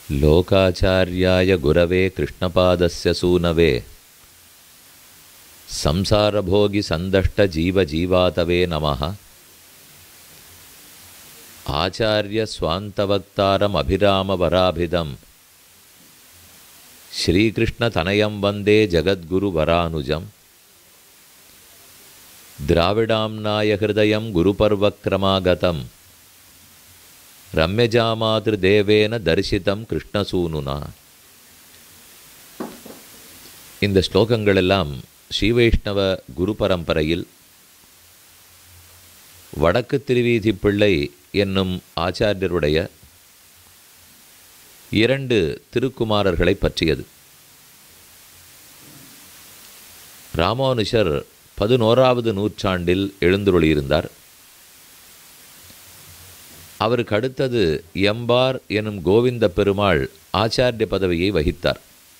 लोकाचार्याय गुरवे कृष्णपादस्य सूनवे संसारभोगिसन्दष्टजीवजीवातवे नमः आचार्यस्वान्तवक्तारमभिरामवराभिदं श्रीकृष्णतनयं वन्दे जगद्गुरुवरानुजं द्राविडाम्नाय हृदयं गुरुपर्वक्रमागतं ரம்யஜாமாதிருதேவேன தரிசிதம் கிருஷ்ணசூனுனா இந்த ஸ்லோகங்கள் எல்லாம் ஸ்ரீவைஷ்ணவ குரு பரம்பரையில் வடக்கு திருவீதி பிள்ளை என்னும் ஆச்சாரியருடைய இரண்டு திருக்குமாரர்களை பற்றியது ராமானுஷர் பதினோராவது நூற்றாண்டில் எழுந்துருளியிருந்தார் அவருக்கு அடுத்தது எம்பார் எனும் கோவிந்த பெருமாள் ஆச்சாரிய பதவியை வகித்தார்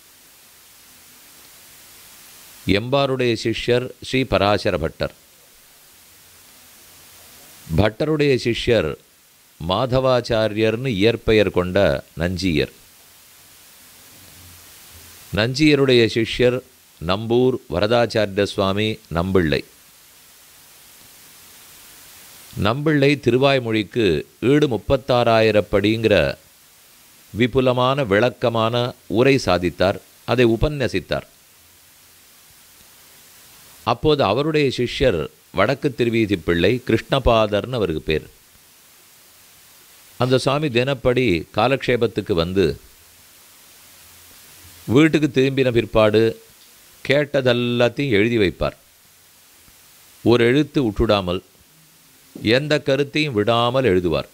எம்பாருடைய சிஷ்யர் ஸ்ரீ பராசர பட்டர் பட்டருடைய சிஷ்யர் மாதவாச்சாரியர்னு இயற்பெயர் கொண்ட நஞ்சியர் நஞ்சியருடைய சிஷ்யர் நம்பூர் வரதாச்சாரிய சுவாமி நம்பிள்ளை நம்பிள்ளை திருவாய்மொழிக்கு ஈடு முப்பத்தாறாயிரப்படிங்கிற விபுலமான விளக்கமான உரை சாதித்தார் அதை உபன்யசித்தார் அப்போது அவருடைய சிஷ்யர் வடக்கு திருவீதி பிள்ளை கிருஷ்ணபாதர்னு அவருக்கு பேர் அந்த சுவாமி தினப்படி காலக்ஷேபத்துக்கு வந்து வீட்டுக்கு திரும்பின பிற்பாடு கேட்டதெல்லாத்தையும் எழுதி வைப்பார் ஒரு எழுத்து விட்டுடாமல் எந்த கருத்தையும் விடாமல் எழுதுவார்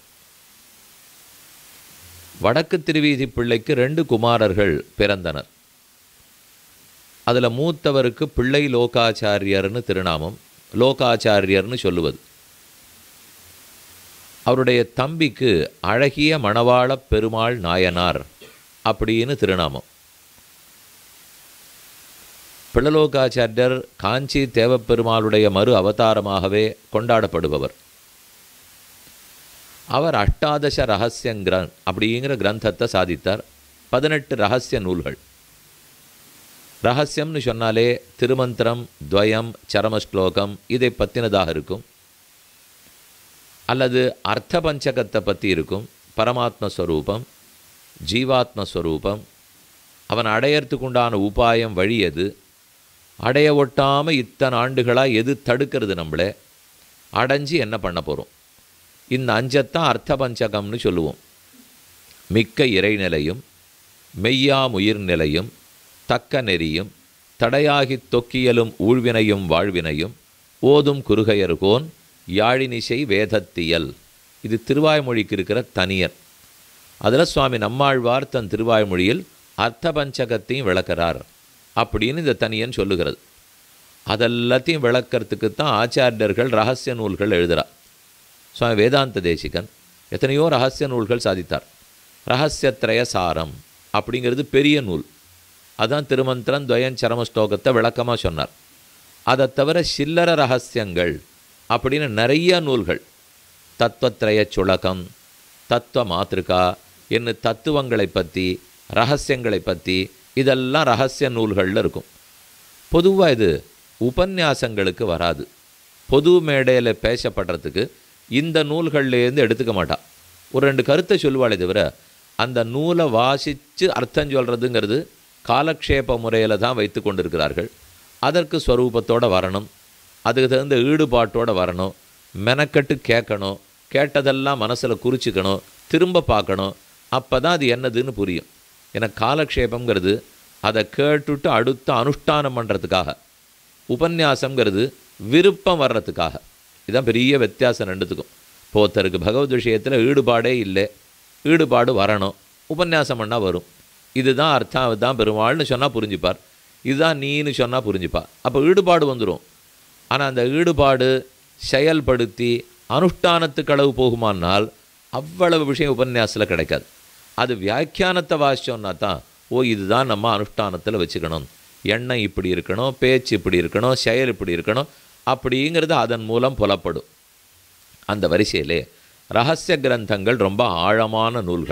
வடக்கு திருவீதி பிள்ளைக்கு ரெண்டு குமாரர்கள் பிறந்தனர் அதில் மூத்தவருக்கு பிள்ளை லோகாச்சாரியர்னு திருநாமம் லோகாச்சாரியர்னு சொல்லுவது அவருடைய தம்பிக்கு அழகிய மணவாளப் பெருமாள் நாயனார் அப்படின்னு திருநாமம் பிள்ளலோகாச்சாரியர் காஞ்சி தேவப்பெருமாளுடைய மறு அவதாரமாகவே கொண்டாடப்படுபவர் அவர் அஷ்டாதச ரகசியங்கிரன் அப்படிங்கிற கிரந்தத்தை சாதித்தார் பதினெட்டு ரகசிய நூல்கள் ரகசியம்னு சொன்னாலே திருமந்திரம் துவயம் சரமஸ்லோகம் இதை பற்றினதாக இருக்கும் அல்லது அர்த்த பஞ்சகத்தை பற்றி இருக்கும் பரமாத்மஸ்வரூபம் ஜீவாத்மஸ்வரூபம் அவன் அடையறதுக்கு உண்டான உபாயம் வழி எது அடைய ஒட்டாமல் இத்தனை ஆண்டுகளாக எது தடுக்கிறது நம்மளை அடைஞ்சு என்ன பண்ண போகிறோம் இந்த அஞ்சத்தான் அர்த்த பஞ்சகம்னு சொல்லுவோம் மிக்க இறைநிலையும் மெய்யாமுயிர் நிலையும் தக்க நெறியும் தடையாகி தொக்கியலும் ஊழ்வினையும் வாழ்வினையும் ஓதும் குறுகையர்கோன் யாழினிசை வேதத்தியல் இது திருவாய்மொழிக்கு இருக்கிற தனியர் அதில் சுவாமி நம்மாழ்வார் தன் திருவாய்மொழியில் அர்த்த பஞ்சகத்தையும் விளக்கிறார் அப்படின்னு இந்த தனியன் சொல்லுகிறது அதெல்லாத்தையும் விளக்கிறதுக்கு தான் ஆச்சாரியர்கள் ரகசிய நூல்கள் எழுதுகிறார் சுவாமி வேதாந்த தேசிகன் எத்தனையோ ரகசிய நூல்கள் சாதித்தார் ரகசியத்ரய சாரம் அப்படிங்கிறது பெரிய நூல் அதான் திருமந்திரம் துவயன் சரம ஸ்லோகத்தை விளக்கமாக சொன்னார் அதை தவிர சில்லற ரகசியங்கள் அப்படின்னு நிறைய நூல்கள் தத்துவத்ரய சுழகம் தத்துவ மாத்திருக்கா என்ன தத்துவங்களை பற்றி ரகசியங்களை பற்றி இதெல்லாம் ரகசிய நூல்களில் இருக்கும் பொதுவாக இது உபன்யாசங்களுக்கு வராது பொது மேடையில் பேசப்படுறதுக்கு இந்த நூல்கள்லேருந்து எடுத்துக்க மாட்டான் ஒரு ரெண்டு கருத்தை சொல்லுவாளே தவிர அந்த நூலை வாசித்து அர்த்தம் சொல்கிறதுங்கிறது காலக்ஷேப முறையில் தான் வைத்து கொண்டிருக்கிறார்கள் அதற்கு ஸ்வரூபத்தோடு வரணும் அதுக்கு தகுந்த ஈடுபாட்டோடு வரணும் மெனக்கட்டு கேட்கணும் கேட்டதெல்லாம் மனசில் குறிச்சிக்கணும் திரும்ப பார்க்கணும் அப்போ தான் அது என்னதுன்னு புரியும் ஏன்னா காலக்ஷேபங்கிறது அதை கேட்டுட்டு அடுத்த அனுஷ்டானம் பண்ணுறதுக்காக உபன்யாசங்கிறது விருப்பம் வர்றதுக்காக இதுதான் பெரிய வித்தியாசம் ரெண்டுத்துக்கும் இப்போ ஒருத்தருக்கு பகவத் விஷயத்தில் ஈடுபாடே இல்லை ஈடுபாடு வரணும் உபன்யாசம் பண்ணால் வரும் இதுதான் அர்த்தம் இதுதான் பெருமாள்னு சொன்னால் புரிஞ்சுப்பார் இதுதான் நீன்னு சொன்னால் புரிஞ்சுப்பார் அப்போ ஈடுபாடு வந்துடும் ஆனால் அந்த ஈடுபாடு செயல்படுத்தி அனுஷ்டானத்துக்கு அளவு போகுமானால் அவ்வளவு விஷயம் உபன்யாசத்தில் கிடைக்காது அது வியாக்கியானத்தை வாசிச்சோன்னா தான் ஓ இதுதான் நம்ம அனுஷ்டானத்தில் வச்சுக்கணும் எண்ணம் இப்படி இருக்கணும் பேச்சு இப்படி இருக்கணும் செயல் இப்படி இருக்கணும் அப்படிங்கிறது அதன் மூலம் புலப்படும் அந்த வரிசையிலே ரகசிய கிரந்தங்கள் ரொம்ப ஆழமான நூல்கள்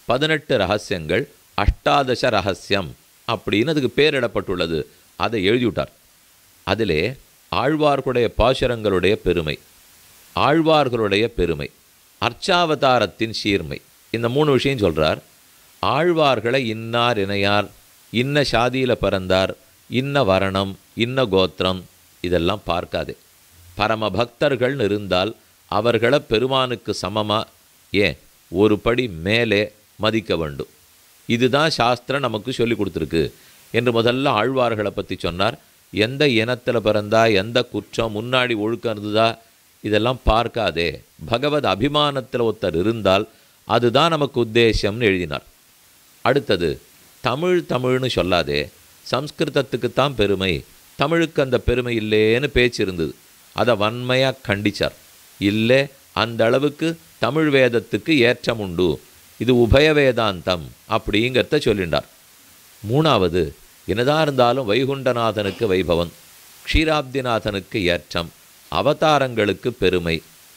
பதினெட்டு ரகசியங்கள் அஷ்டாதச ரகசியம் அப்படின்னு அதுக்கு பேரிடப்பட்டுள்ளது அதை எழுதிவிட்டார் அதிலே ஆழ்வார்களுடைய பாசுரங்களுடைய பெருமை ஆழ்வார்களுடைய பெருமை அர்ச்சாவதாரத்தின் சீர்மை இந்த மூணு விஷயம் சொல்கிறார் ஆழ்வார்களை இன்னார் இணையார் இன்ன சாதியில் பிறந்தார் இன்ன வரணம் இன்ன கோத்திரம் இதெல்லாம் பார்க்காதே பரம பக்தர்கள்னு இருந்தால் அவர்களை பெருமானுக்கு சமமாக ஏன் ஒரு படி மேலே மதிக்க வேண்டும் இதுதான் சாஸ்திரம் நமக்கு சொல்லி கொடுத்துருக்கு என்று முதல்ல ஆழ்வார்களை பற்றி சொன்னார் எந்த இனத்தில் பிறந்தா எந்த குற்றம் முன்னாடி ஒழுக்கம் இருந்ததா இதெல்லாம் பார்க்காதே பகவத் அபிமானத்தில் ஒருத்தர் இருந்தால் அதுதான் நமக்கு உத்தேசம்னு எழுதினார் அடுத்தது தமிழ் தமிழ்னு சொல்லாதே சம்ஸ்கிருதத்துக்கு தான் பெருமை தமிழுக்கு அந்த பெருமை இல்லேன்னு பேச்சு இருந்தது அதை வன்மையாக கண்டிச்சார் இல்லை அந்த அளவுக்கு தமிழ் வேதத்துக்கு ஏற்றம் உண்டு இது உபய வேதாந்தம் அப்படிங்கிறத சொல்லிண்டார் மூணாவது என்னதான் இருந்தாலும் வைகுண்டநாதனுக்கு வைபவம் க்ஷீராப்திநாதனுக்கு ஏற்றம் அவதாரங்களுக்கு பெருமை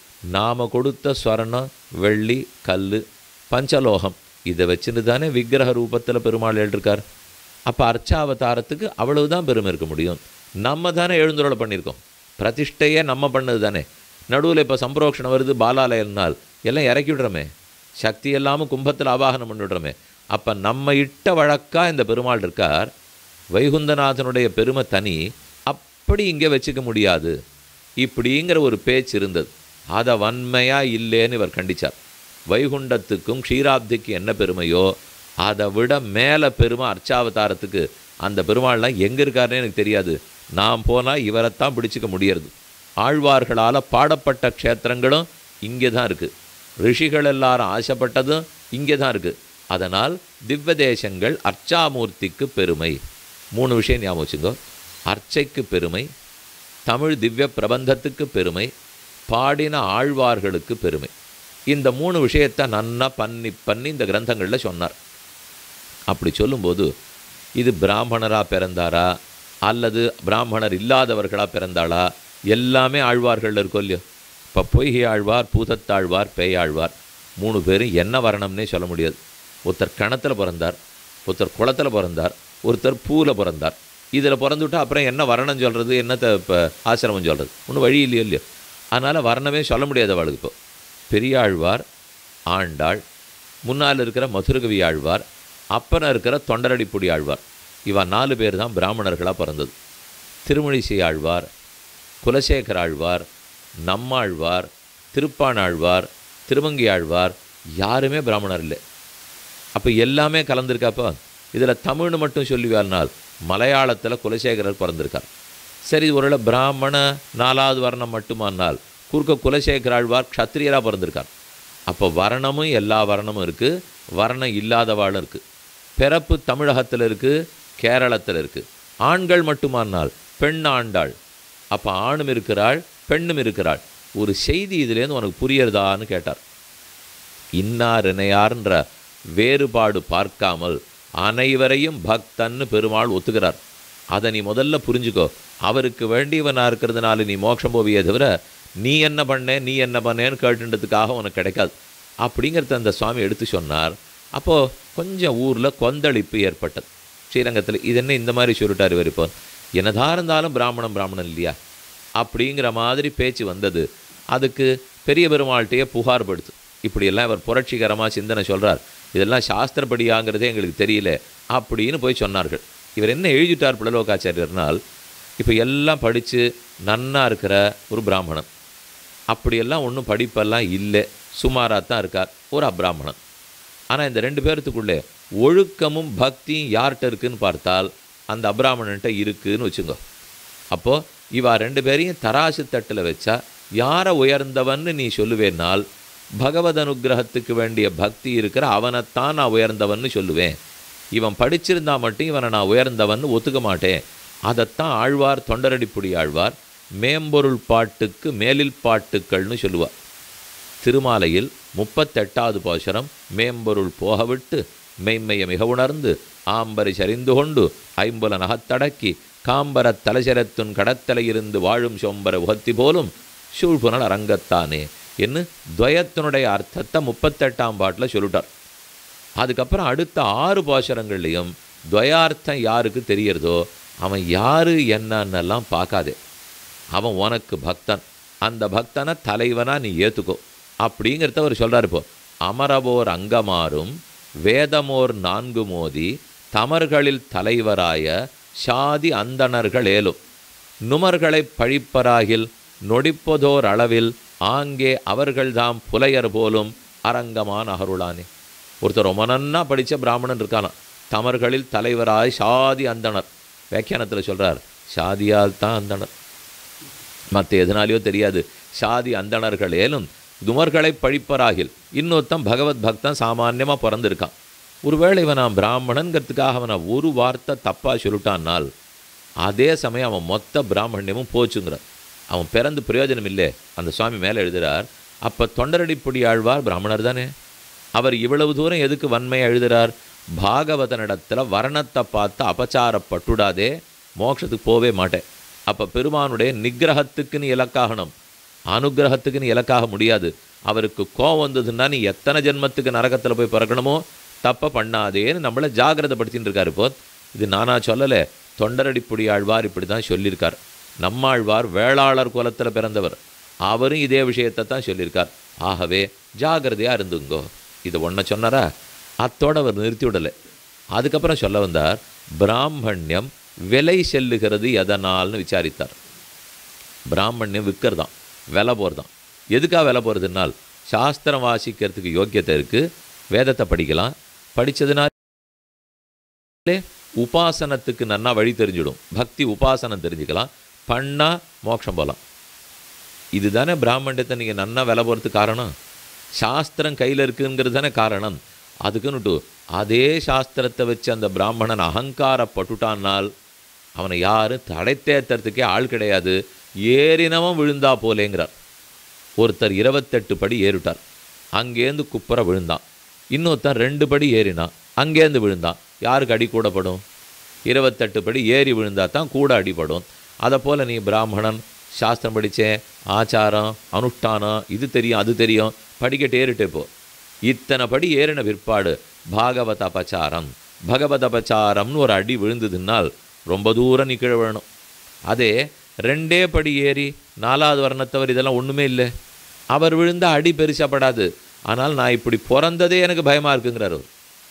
நாம கொடுத்த ஸ்வர்ணம் வெள்ளி கல் பஞ்சலோகம் இதை வச்சுன்னு தானே விக்கிரக ரூபத்தில் பெருமாள் எழுதிருக்கார் அப்போ அர்ச்சாவதாரத்துக்கு அவ்வளவுதான் பெருமை இருக்க முடியும் நம்ம தானே எழுந்துருளை பண்ணியிருக்கோம் பிரதிஷ்டையே நம்ம பண்ணது தானே நடுவில் இப்போ சம்பரோக்ஷணம் வருது பாலாலயம்னால் எல்லாம் இறக்கி விடுறோமே சக்தி இல்லாமல் கும்பத்தில் ஆவாகனம் பண்ணிவிடுறோமே அப்போ நம்ம இட்ட வழக்காக இந்த பெருமாள் இருக்கார் வைகுந்தநாதனுடைய பெருமை தனி அப்படி இங்கே வச்சுக்க முடியாது இப்படிங்கிற ஒரு பேச்சு இருந்தது அதை வன்மையாக இல்லைன்னு இவர் கண்டிச்சார் வைகுண்டத்துக்கும் க்ஷீராப்திக்கு என்ன பெருமையோ அதை விட மேலே பெருமை அர்ச்சாவதாரத்துக்கு அந்த பெருமாள்லாம் எங்கே இருக்காருன்னு எனக்கு தெரியாது நான் போனால் இவரைத்தான் பிடிச்சிக்க முடியறது ஆழ்வார்களால் பாடப்பட்ட க்ஷேத்திரங்களும் இங்கே தான் இருக்குது ரிஷிகள் எல்லாரும் ஆசைப்பட்டதும் இங்கே தான் இருக்குது அதனால் திவ்ய தேசங்கள் அர்ச்சாமூர்த்திக்கு பெருமை மூணு விஷயம் ஞாபகம் வச்சுங்கோ அர்ச்சைக்கு பெருமை தமிழ் திவ்ய பிரபந்தத்துக்கு பெருமை பாடின ஆழ்வார்களுக்கு பெருமை இந்த மூணு விஷயத்தை நன்னா பண்ணி பண்ணி இந்த கிரந்தங்களில் சொன்னார் அப்படி சொல்லும்போது இது பிராமணராக பிறந்தாரா அல்லது பிராமணர் இல்லாதவர்களாக பிறந்தாளா எல்லாமே ஆழ்வார்கள் இருக்கும் இல்லையோ இப்போ பொய்கை ஆழ்வார் பூதத்தாழ்வார் பேயாழ்வார் மூணு பேரும் என்ன வரணும்னே சொல்ல முடியாது ஒருத்தர் கணத்தில் பிறந்தார் ஒருத்தர் குளத்தில் பிறந்தார் ஒருத்தர் பூவில் பிறந்தார் இதில் பிறந்துவிட்டா அப்புறம் என்ன வரணம் சொல்கிறது என்னத்தை இப்போ ஆசிரமம் சொல்கிறது ஒன்றும் வழி இல்லையோ இல்லையோ அதனால் வர்ணமே சொல்ல முடியாது அவளுக்கு இப்போ பெரியாழ்வார் ஆண்டாள் முன்னால் இருக்கிற மதுரகவி ஆழ்வார் அப்பன இருக்கிற தொண்டரடிப்புடி ஆழ்வார் இவ நாலு பேர் தான் பிராமணர்களாக பிறந்தது திருமழிசை ஆழ்வார் குலசேகர ஆழ்வார் நம்மாழ்வார் திருப்பானாழ்வார் திருமங்கி ஆழ்வார் யாருமே பிராமணர் இல்லை அப்போ எல்லாமே கலந்துருக்காப்போ இதில் தமிழ்னு மட்டும் சொல்லுவார்னால் மலையாளத்தில் குலசேகரர் பிறந்திருக்கார் சரி ஒருவேளை பிராமண நாலாவது வர்ணம் மட்டுமானால் குறுக்க குலசேகர ஆழ்வார் க்ஷத்திரியராக பிறந்திருக்கார் அப்போ வர்ணமும் எல்லா வர்ணமும் இருக்குது வர்ணம் இல்லாதவாளும் இருக்குது பிறப்பு தமிழகத்தில் இருக்குது கேரளத்தில் இருக்குது ஆண்கள் மட்டுமானால் பெண் ஆண்டாள் அப்போ ஆணும் இருக்கிறாள் பெண்ணும் இருக்கிறாள் ஒரு செய்தி இதுலேருந்து உனக்கு புரியறதான்னு கேட்டார் இன்னார் இணையார்ன்ற வேறுபாடு பார்க்காமல் அனைவரையும் பக்தன்னு பெருமாள் ஒத்துக்கிறார் அதை நீ முதல்ல புரிஞ்சுக்கோ அவருக்கு வேண்டியவனாக இருக்கிறதுனால நீ மோட்சம் போவியே தவிர நீ என்ன பண்ண நீ என்ன பண்ணேன்னு கேட்டுன்றதுக்காக உனக்கு கிடைக்காது அப்படிங்கிறத அந்த சுவாமி எடுத்து சொன்னார் அப்போது கொஞ்சம் ஊரில் கொந்தளிப்பு ஏற்பட்டது ஸ்ரீரங்கத்தில் இது என்ன இந்த மாதிரி சொல்லிட்டார் இவர் இப்போ என்னதான் இருந்தாலும் பிராமணன் பிராமணன் இல்லையா அப்படிங்கிற மாதிரி பேச்சு வந்தது அதுக்கு பெரிய பெருமாள்கிட்டயே புகார் படுத்து இப்படியெல்லாம் இவர் புரட்சிகரமாக சிந்தனை சொல்கிறார் இதெல்லாம் சாஸ்திரப்படியாங்கிறதே எங்களுக்கு தெரியல அப்படின்னு போய் சொன்னார்கள் இவர் என்ன எழுதிட்டார் புலலோகாச்சாரியர்னால் இப்போ எல்லாம் படித்து நன்னா இருக்கிற ஒரு பிராமணன் அப்படியெல்லாம் ஒன்றும் படிப்பெல்லாம் இல்லை சுமாராக தான் இருக்கார் ஒரு அப்ராமணன் ஆனால் இந்த ரெண்டு பேர்த்துக்குள்ளே ஒழுக்கமும் பக்தியும் யார்கிட்ட இருக்குன்னு பார்த்தால் அந்த அப்ராமணன்ட்ட இருக்குன்னு வச்சுங்க அப்போது இவா ரெண்டு பேரையும் தராசு தட்டில் வச்சா யாரை உயர்ந்தவன்னு நீ சொல்லுவேனால் பகவத் அனுகிரகத்துக்கு வேண்டிய பக்தி இருக்கிற அவனைத்தான் நான் உயர்ந்தவன்னு சொல்லுவேன் இவன் படிச்சிருந்தா மட்டும் இவனை நான் உயர்ந்தவன்னு ஒத்துக்க மாட்டேன் அதைத்தான் ஆழ்வார் தொண்டரடிப்புடி ஆழ்வார் மேம்பொருள் பாட்டுக்கு மேலில் பாட்டுக்கள்னு சொல்லுவார் திருமாலையில் முப்பத்தெட்டாவது பாசுரம் மேம்பொருள் போகவிட்டு மெய்மைய மிக உணர்ந்து ஆம்பரி சரிந்து கொண்டு ஐம்புல நகத்தடக்கி காம்பரத் தலசரத்துன் கடத்தலையிருந்து வாழும் சோம்பர உகத்தி போலும் சூழ்புணல் அரங்கத்தானே என்று துவயத்தினுடைய அர்த்தத்தை முப்பத்தெட்டாம் பாட்டில் சொல்லிட்டார் அதுக்கப்புறம் அடுத்த ஆறு பாசுரங்கள்லையும் துவயார்த்தம் யாருக்கு தெரியறதோ அவன் யாரு என்னன்னெல்லாம் பார்க்காதே அவன் உனக்கு பக்தன் அந்த பக்தனை தலைவனா நீ ஏத்துக்கோ அப்படிங்கிறத அவர் சொல்றாரு இப்போ அமரவோர் அங்கமாறும் வேதமோர் நான்கு மோதி தமர்களில் தலைவராய சாதி அந்தணர்கள் ஏலும் நுமர்களை பழிப்பராகில் நொடிப்பதோர் அளவில் ஆங்கே அவர்கள்தாம் புலையர் போலும் அரங்கமான் அகருளானே ஒருத்தர் ரொம்ப நன்னா படித்த பிராமணன் இருக்கானாம் தமர்களில் தலைவராய் சாதி அந்தணர் வியாக்கியானத்தில் சொல்றார் சாதியால் தான் அந்தணர் மற்ற எதனாலையோ தெரியாது சாதி அந்தணர்கள் ஏலும் துமர்களை பழிப்பராகில் இன்னொருத்தன் பகவத் பக்தன் சாமான்யமாக பிறந்திருக்கான் ஒருவேளை இவன் நான் பிராமணன்கிறதுக்காக அவனை ஒரு வார்த்தை தப்பாக சொல்லிட்டான்னால் அதே சமயம் அவன் மொத்த பிராமணியமும் போச்சுங்கிற அவன் பிறந்து பிரயோஜனம் இல்லை அந்த சுவாமி மேலே எழுதுறார் அப்போ தொண்டரடிப்பொடி ஆழ்வார் பிராமணர் தானே அவர் இவ்வளவு தூரம் எதுக்கு வன்மையை எழுதுறார் பாகவதனிடத்தில் வர்ணத்தை பார்த்து அபச்சாரப்பட்டுடாதே மோட்சத்துக்கு போவே மாட்டேன் அப்போ பெருமானுடைய நிக்கிரகத்துக்கு நீ இலக்காகணும் அனுகிரகத்துக்கு நீ இலக்காக முடியாது அவருக்கு கோவம் வந்ததுன்னா நீ எத்தனை ஜென்மத்துக்கு நரகத்தில் போய் பிறக்கணுமோ தப்பை பண்ணாதேன்னு நம்மளை ஜாகிரதைப்படுத்தின்னு இருக்காரு இப்போ இது நானா சொல்லலை தொண்டரடிப்புடி ஆழ்வார் இப்படி தான் சொல்லியிருக்கார் நம்மாழ்வார் வேளாளர் குலத்தில் பிறந்தவர் அவரும் இதே விஷயத்தை தான் சொல்லியிருக்கார் ஆகவே ஜாகிரதையாக இருந்துங்கோ இதை ஒன்றை சொன்னாரா அத்தோட அவர் நிறுத்தி விடலை அதுக்கப்புறம் சொல்ல வந்தார் பிராமணியம் விலை செல்லுகிறது எதனால்னு விசாரித்தார் பிராமணியம் விற்கிறதான் விலை போகிறதான் எதுக்காக விலை போகிறதுனால் சாஸ்திரம் வாசிக்கிறதுக்கு யோக்கியத்தை இருக்குது வேதத்தை படிக்கலாம் படித்ததுனாலே உபாசனத்துக்கு நன்னா வழி தெரிஞ்சிடும் பக்தி உபாசனம் தெரிஞ்சுக்கலாம் பண்ணால் மோட்சம் போகலாம் இதுதானே பிராமணியத்தை நீங்கள் நன்னா விலை போகிறதுக்கு காரணம் சாஸ்திரம் கையில் இருக்குங்கிறது தானே காரணம் அதுக்குன்னுட்டு அதே சாஸ்திரத்தை வச்சு அந்த பிராமணன் அகங்காரப்பட்டுட்டான்னால் அவனை யாரும் தடை தேத்துறதுக்கே ஆள் கிடையாது ஏறினவன் விழுந்தா போலேங்கிறார் ஒருத்தர் இருபத்தெட்டு படி ஏறிட்டார் அங்கேருந்து குப்புற விழுந்தான் இன்னொருத்தன் ரெண்டு படி ஏறினான் அங்கேருந்து விழுந்தான் யாருக்கு அடி கூடப்படும் இருபத்தெட்டு படி ஏறி விழுந்தா தான் கூட அடிபடும் அதை போல் நீ பிராமணன் சாஸ்திரம் படித்தேன் ஆச்சாரம் அனுஷ்டானம் இது தெரியும் அது தெரியும் படிக்கட்டு ஏறிட்டே போ இத்தனை படி ஏறின பிற்பாடு பாகவத அபச்சாரம் பகவத் அபச்சாரம்னு ஒரு அடி விழுந்ததுனால் ரொம்ப தூரம் நீ கீழே விழணும் அதே ரெண்டே படி ஏறி நாலாவது வர்ணத்தவர் இதெல்லாம் ஒன்றுமே இல்லை அவர் விழுந்த அடி பெருசாப்படாது ஆனால் நான் இப்படி பிறந்ததே எனக்கு பயமாக இருக்குங்கிறார் அவர்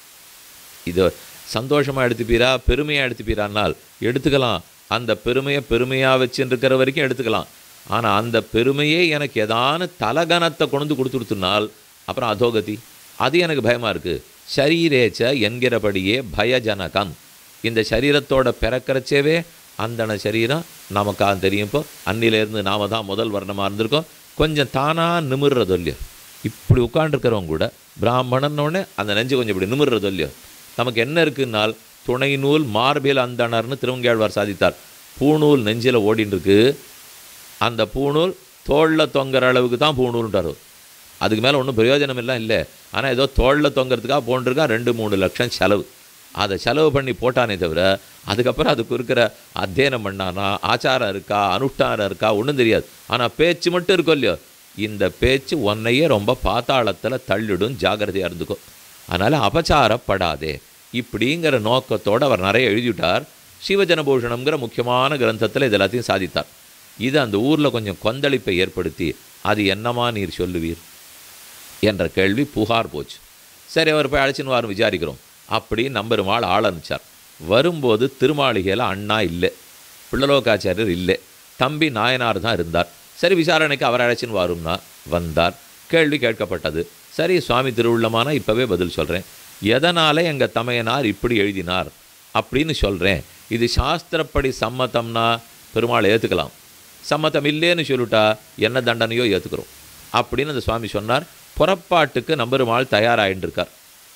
இது சந்தோஷமாக எடுத்துப்பீரா பெருமையாக எடுத்துப்பீரானால் எடுத்துக்கலாம் அந்த பெருமையை பெருமையாக வச்சுருக்கிற வரைக்கும் எடுத்துக்கலாம் ஆனால் அந்த பெருமையே எனக்கு ஏதான தலகனத்தை கொண்டு கொடுத்துடுத்துனால் அப்புறம் அதோகதி அது எனக்கு பயமாக இருக்குது ஷரீரேச்ச என்கிறபடியே பயஜனகம் இந்த சரீரத்தோட பிறக்கிறச்சேவே அந்தன சரீரம் நமக்கா தெரியும் இப்போ அன்னிலேருந்து நாம தான் முதல் வர்ணமாக இருந்திருக்கோம் கொஞ்சம் தானாக நிமிர்றது இல்லையோ இப்படி உட்காண்டிருக்கிறவங்க கூட பிராமணன்னொடனே அந்த நெஞ்சு கொஞ்சம் இப்படி நிமிர்றது இல்லையோ நமக்கு என்ன இருக்குன்னால் துணை நூல் மார்பில் அந்தணர்னு திருவங்கியாழ்வார் சாதித்தார் பூநூல் நெஞ்சில் ஓடின்னு இருக்கு அந்த பூநூல் தோளில் தொங்குற அளவுக்கு தான் பூநூல்ன்றார் அவர். அதுக்கு மேலே ஒன்றும் பிரயோஜனம் எல்லாம் இல்லை ஆனால் ஏதோ தோளில் தொங்குறதுக்காக போன்றிருக்கா ரெண்டு மூணு லட்சம் செலவு அதை செலவு பண்ணி போட்டானே தவிர அதுக்கப்புறம் அதுக்கு இருக்கிற அத்தியனம் பண்ணானா ஆச்சாரம் இருக்கா அனுஷ்டானம் இருக்கா ஒன்றும் தெரியாது ஆனால் பேச்சு மட்டும் இருக்கும் இல்லையோ இந்த பேச்சு உன்னையே ரொம்ப பாத்தாளத்தில் தள்ளிடும் ஜாகிரதையாக இருந்துக்கும் அதனால் அபச்சாரப்படாதே இப்படிங்கிற நோக்கத்தோடு அவர் நிறைய எழுதிவிட்டார் சிவஜனபூஷணம்ங்கிற முக்கியமான கிரந்தத்தில் இது எல்லாத்தையும் சாதித்தார் இது அந்த ஊரில் கொஞ்சம் கொந்தளிப்பை ஏற்படுத்தி அது என்னமா நீர் சொல்லுவீர் என்ற கேள்வி புகார் போச்சு சரி அவர் போய் அழைச்சின்னு வாரம் விசாரிக்கிறோம் அப்படி நம்பெருமாள் ஆள் அனுப்பிச்சார் வரும்போது திருமாளிகையில் அண்ணா இல்லை பிள்ளலோகாச்சாரியர் இல்லை தம்பி நாயனார் தான் இருந்தார் சரி விசாரணைக்கு அவர் அழைச்சின்னு வாரும்னா வந்தார் கேள்வி கேட்கப்பட்டது சரி சுவாமி திருவுள்ளமானா இப்போவே பதில் சொல்கிறேன் எதனால் எங்கள் தமையனார் இப்படி எழுதினார் அப்படின்னு சொல்கிறேன் இது சாஸ்திரப்படி சம்மதம்னா பெருமாளை ஏற்றுக்கலாம் சம்மதம் இல்லைன்னு சொல்லிட்டா என்ன தண்டனையோ ஏற்றுக்கிறோம் அப்படின்னு அந்த சுவாமி சொன்னார் புறப்பாட்டுக்கு நம்பெருமாள் தயாராகிட்டு இருக்கார்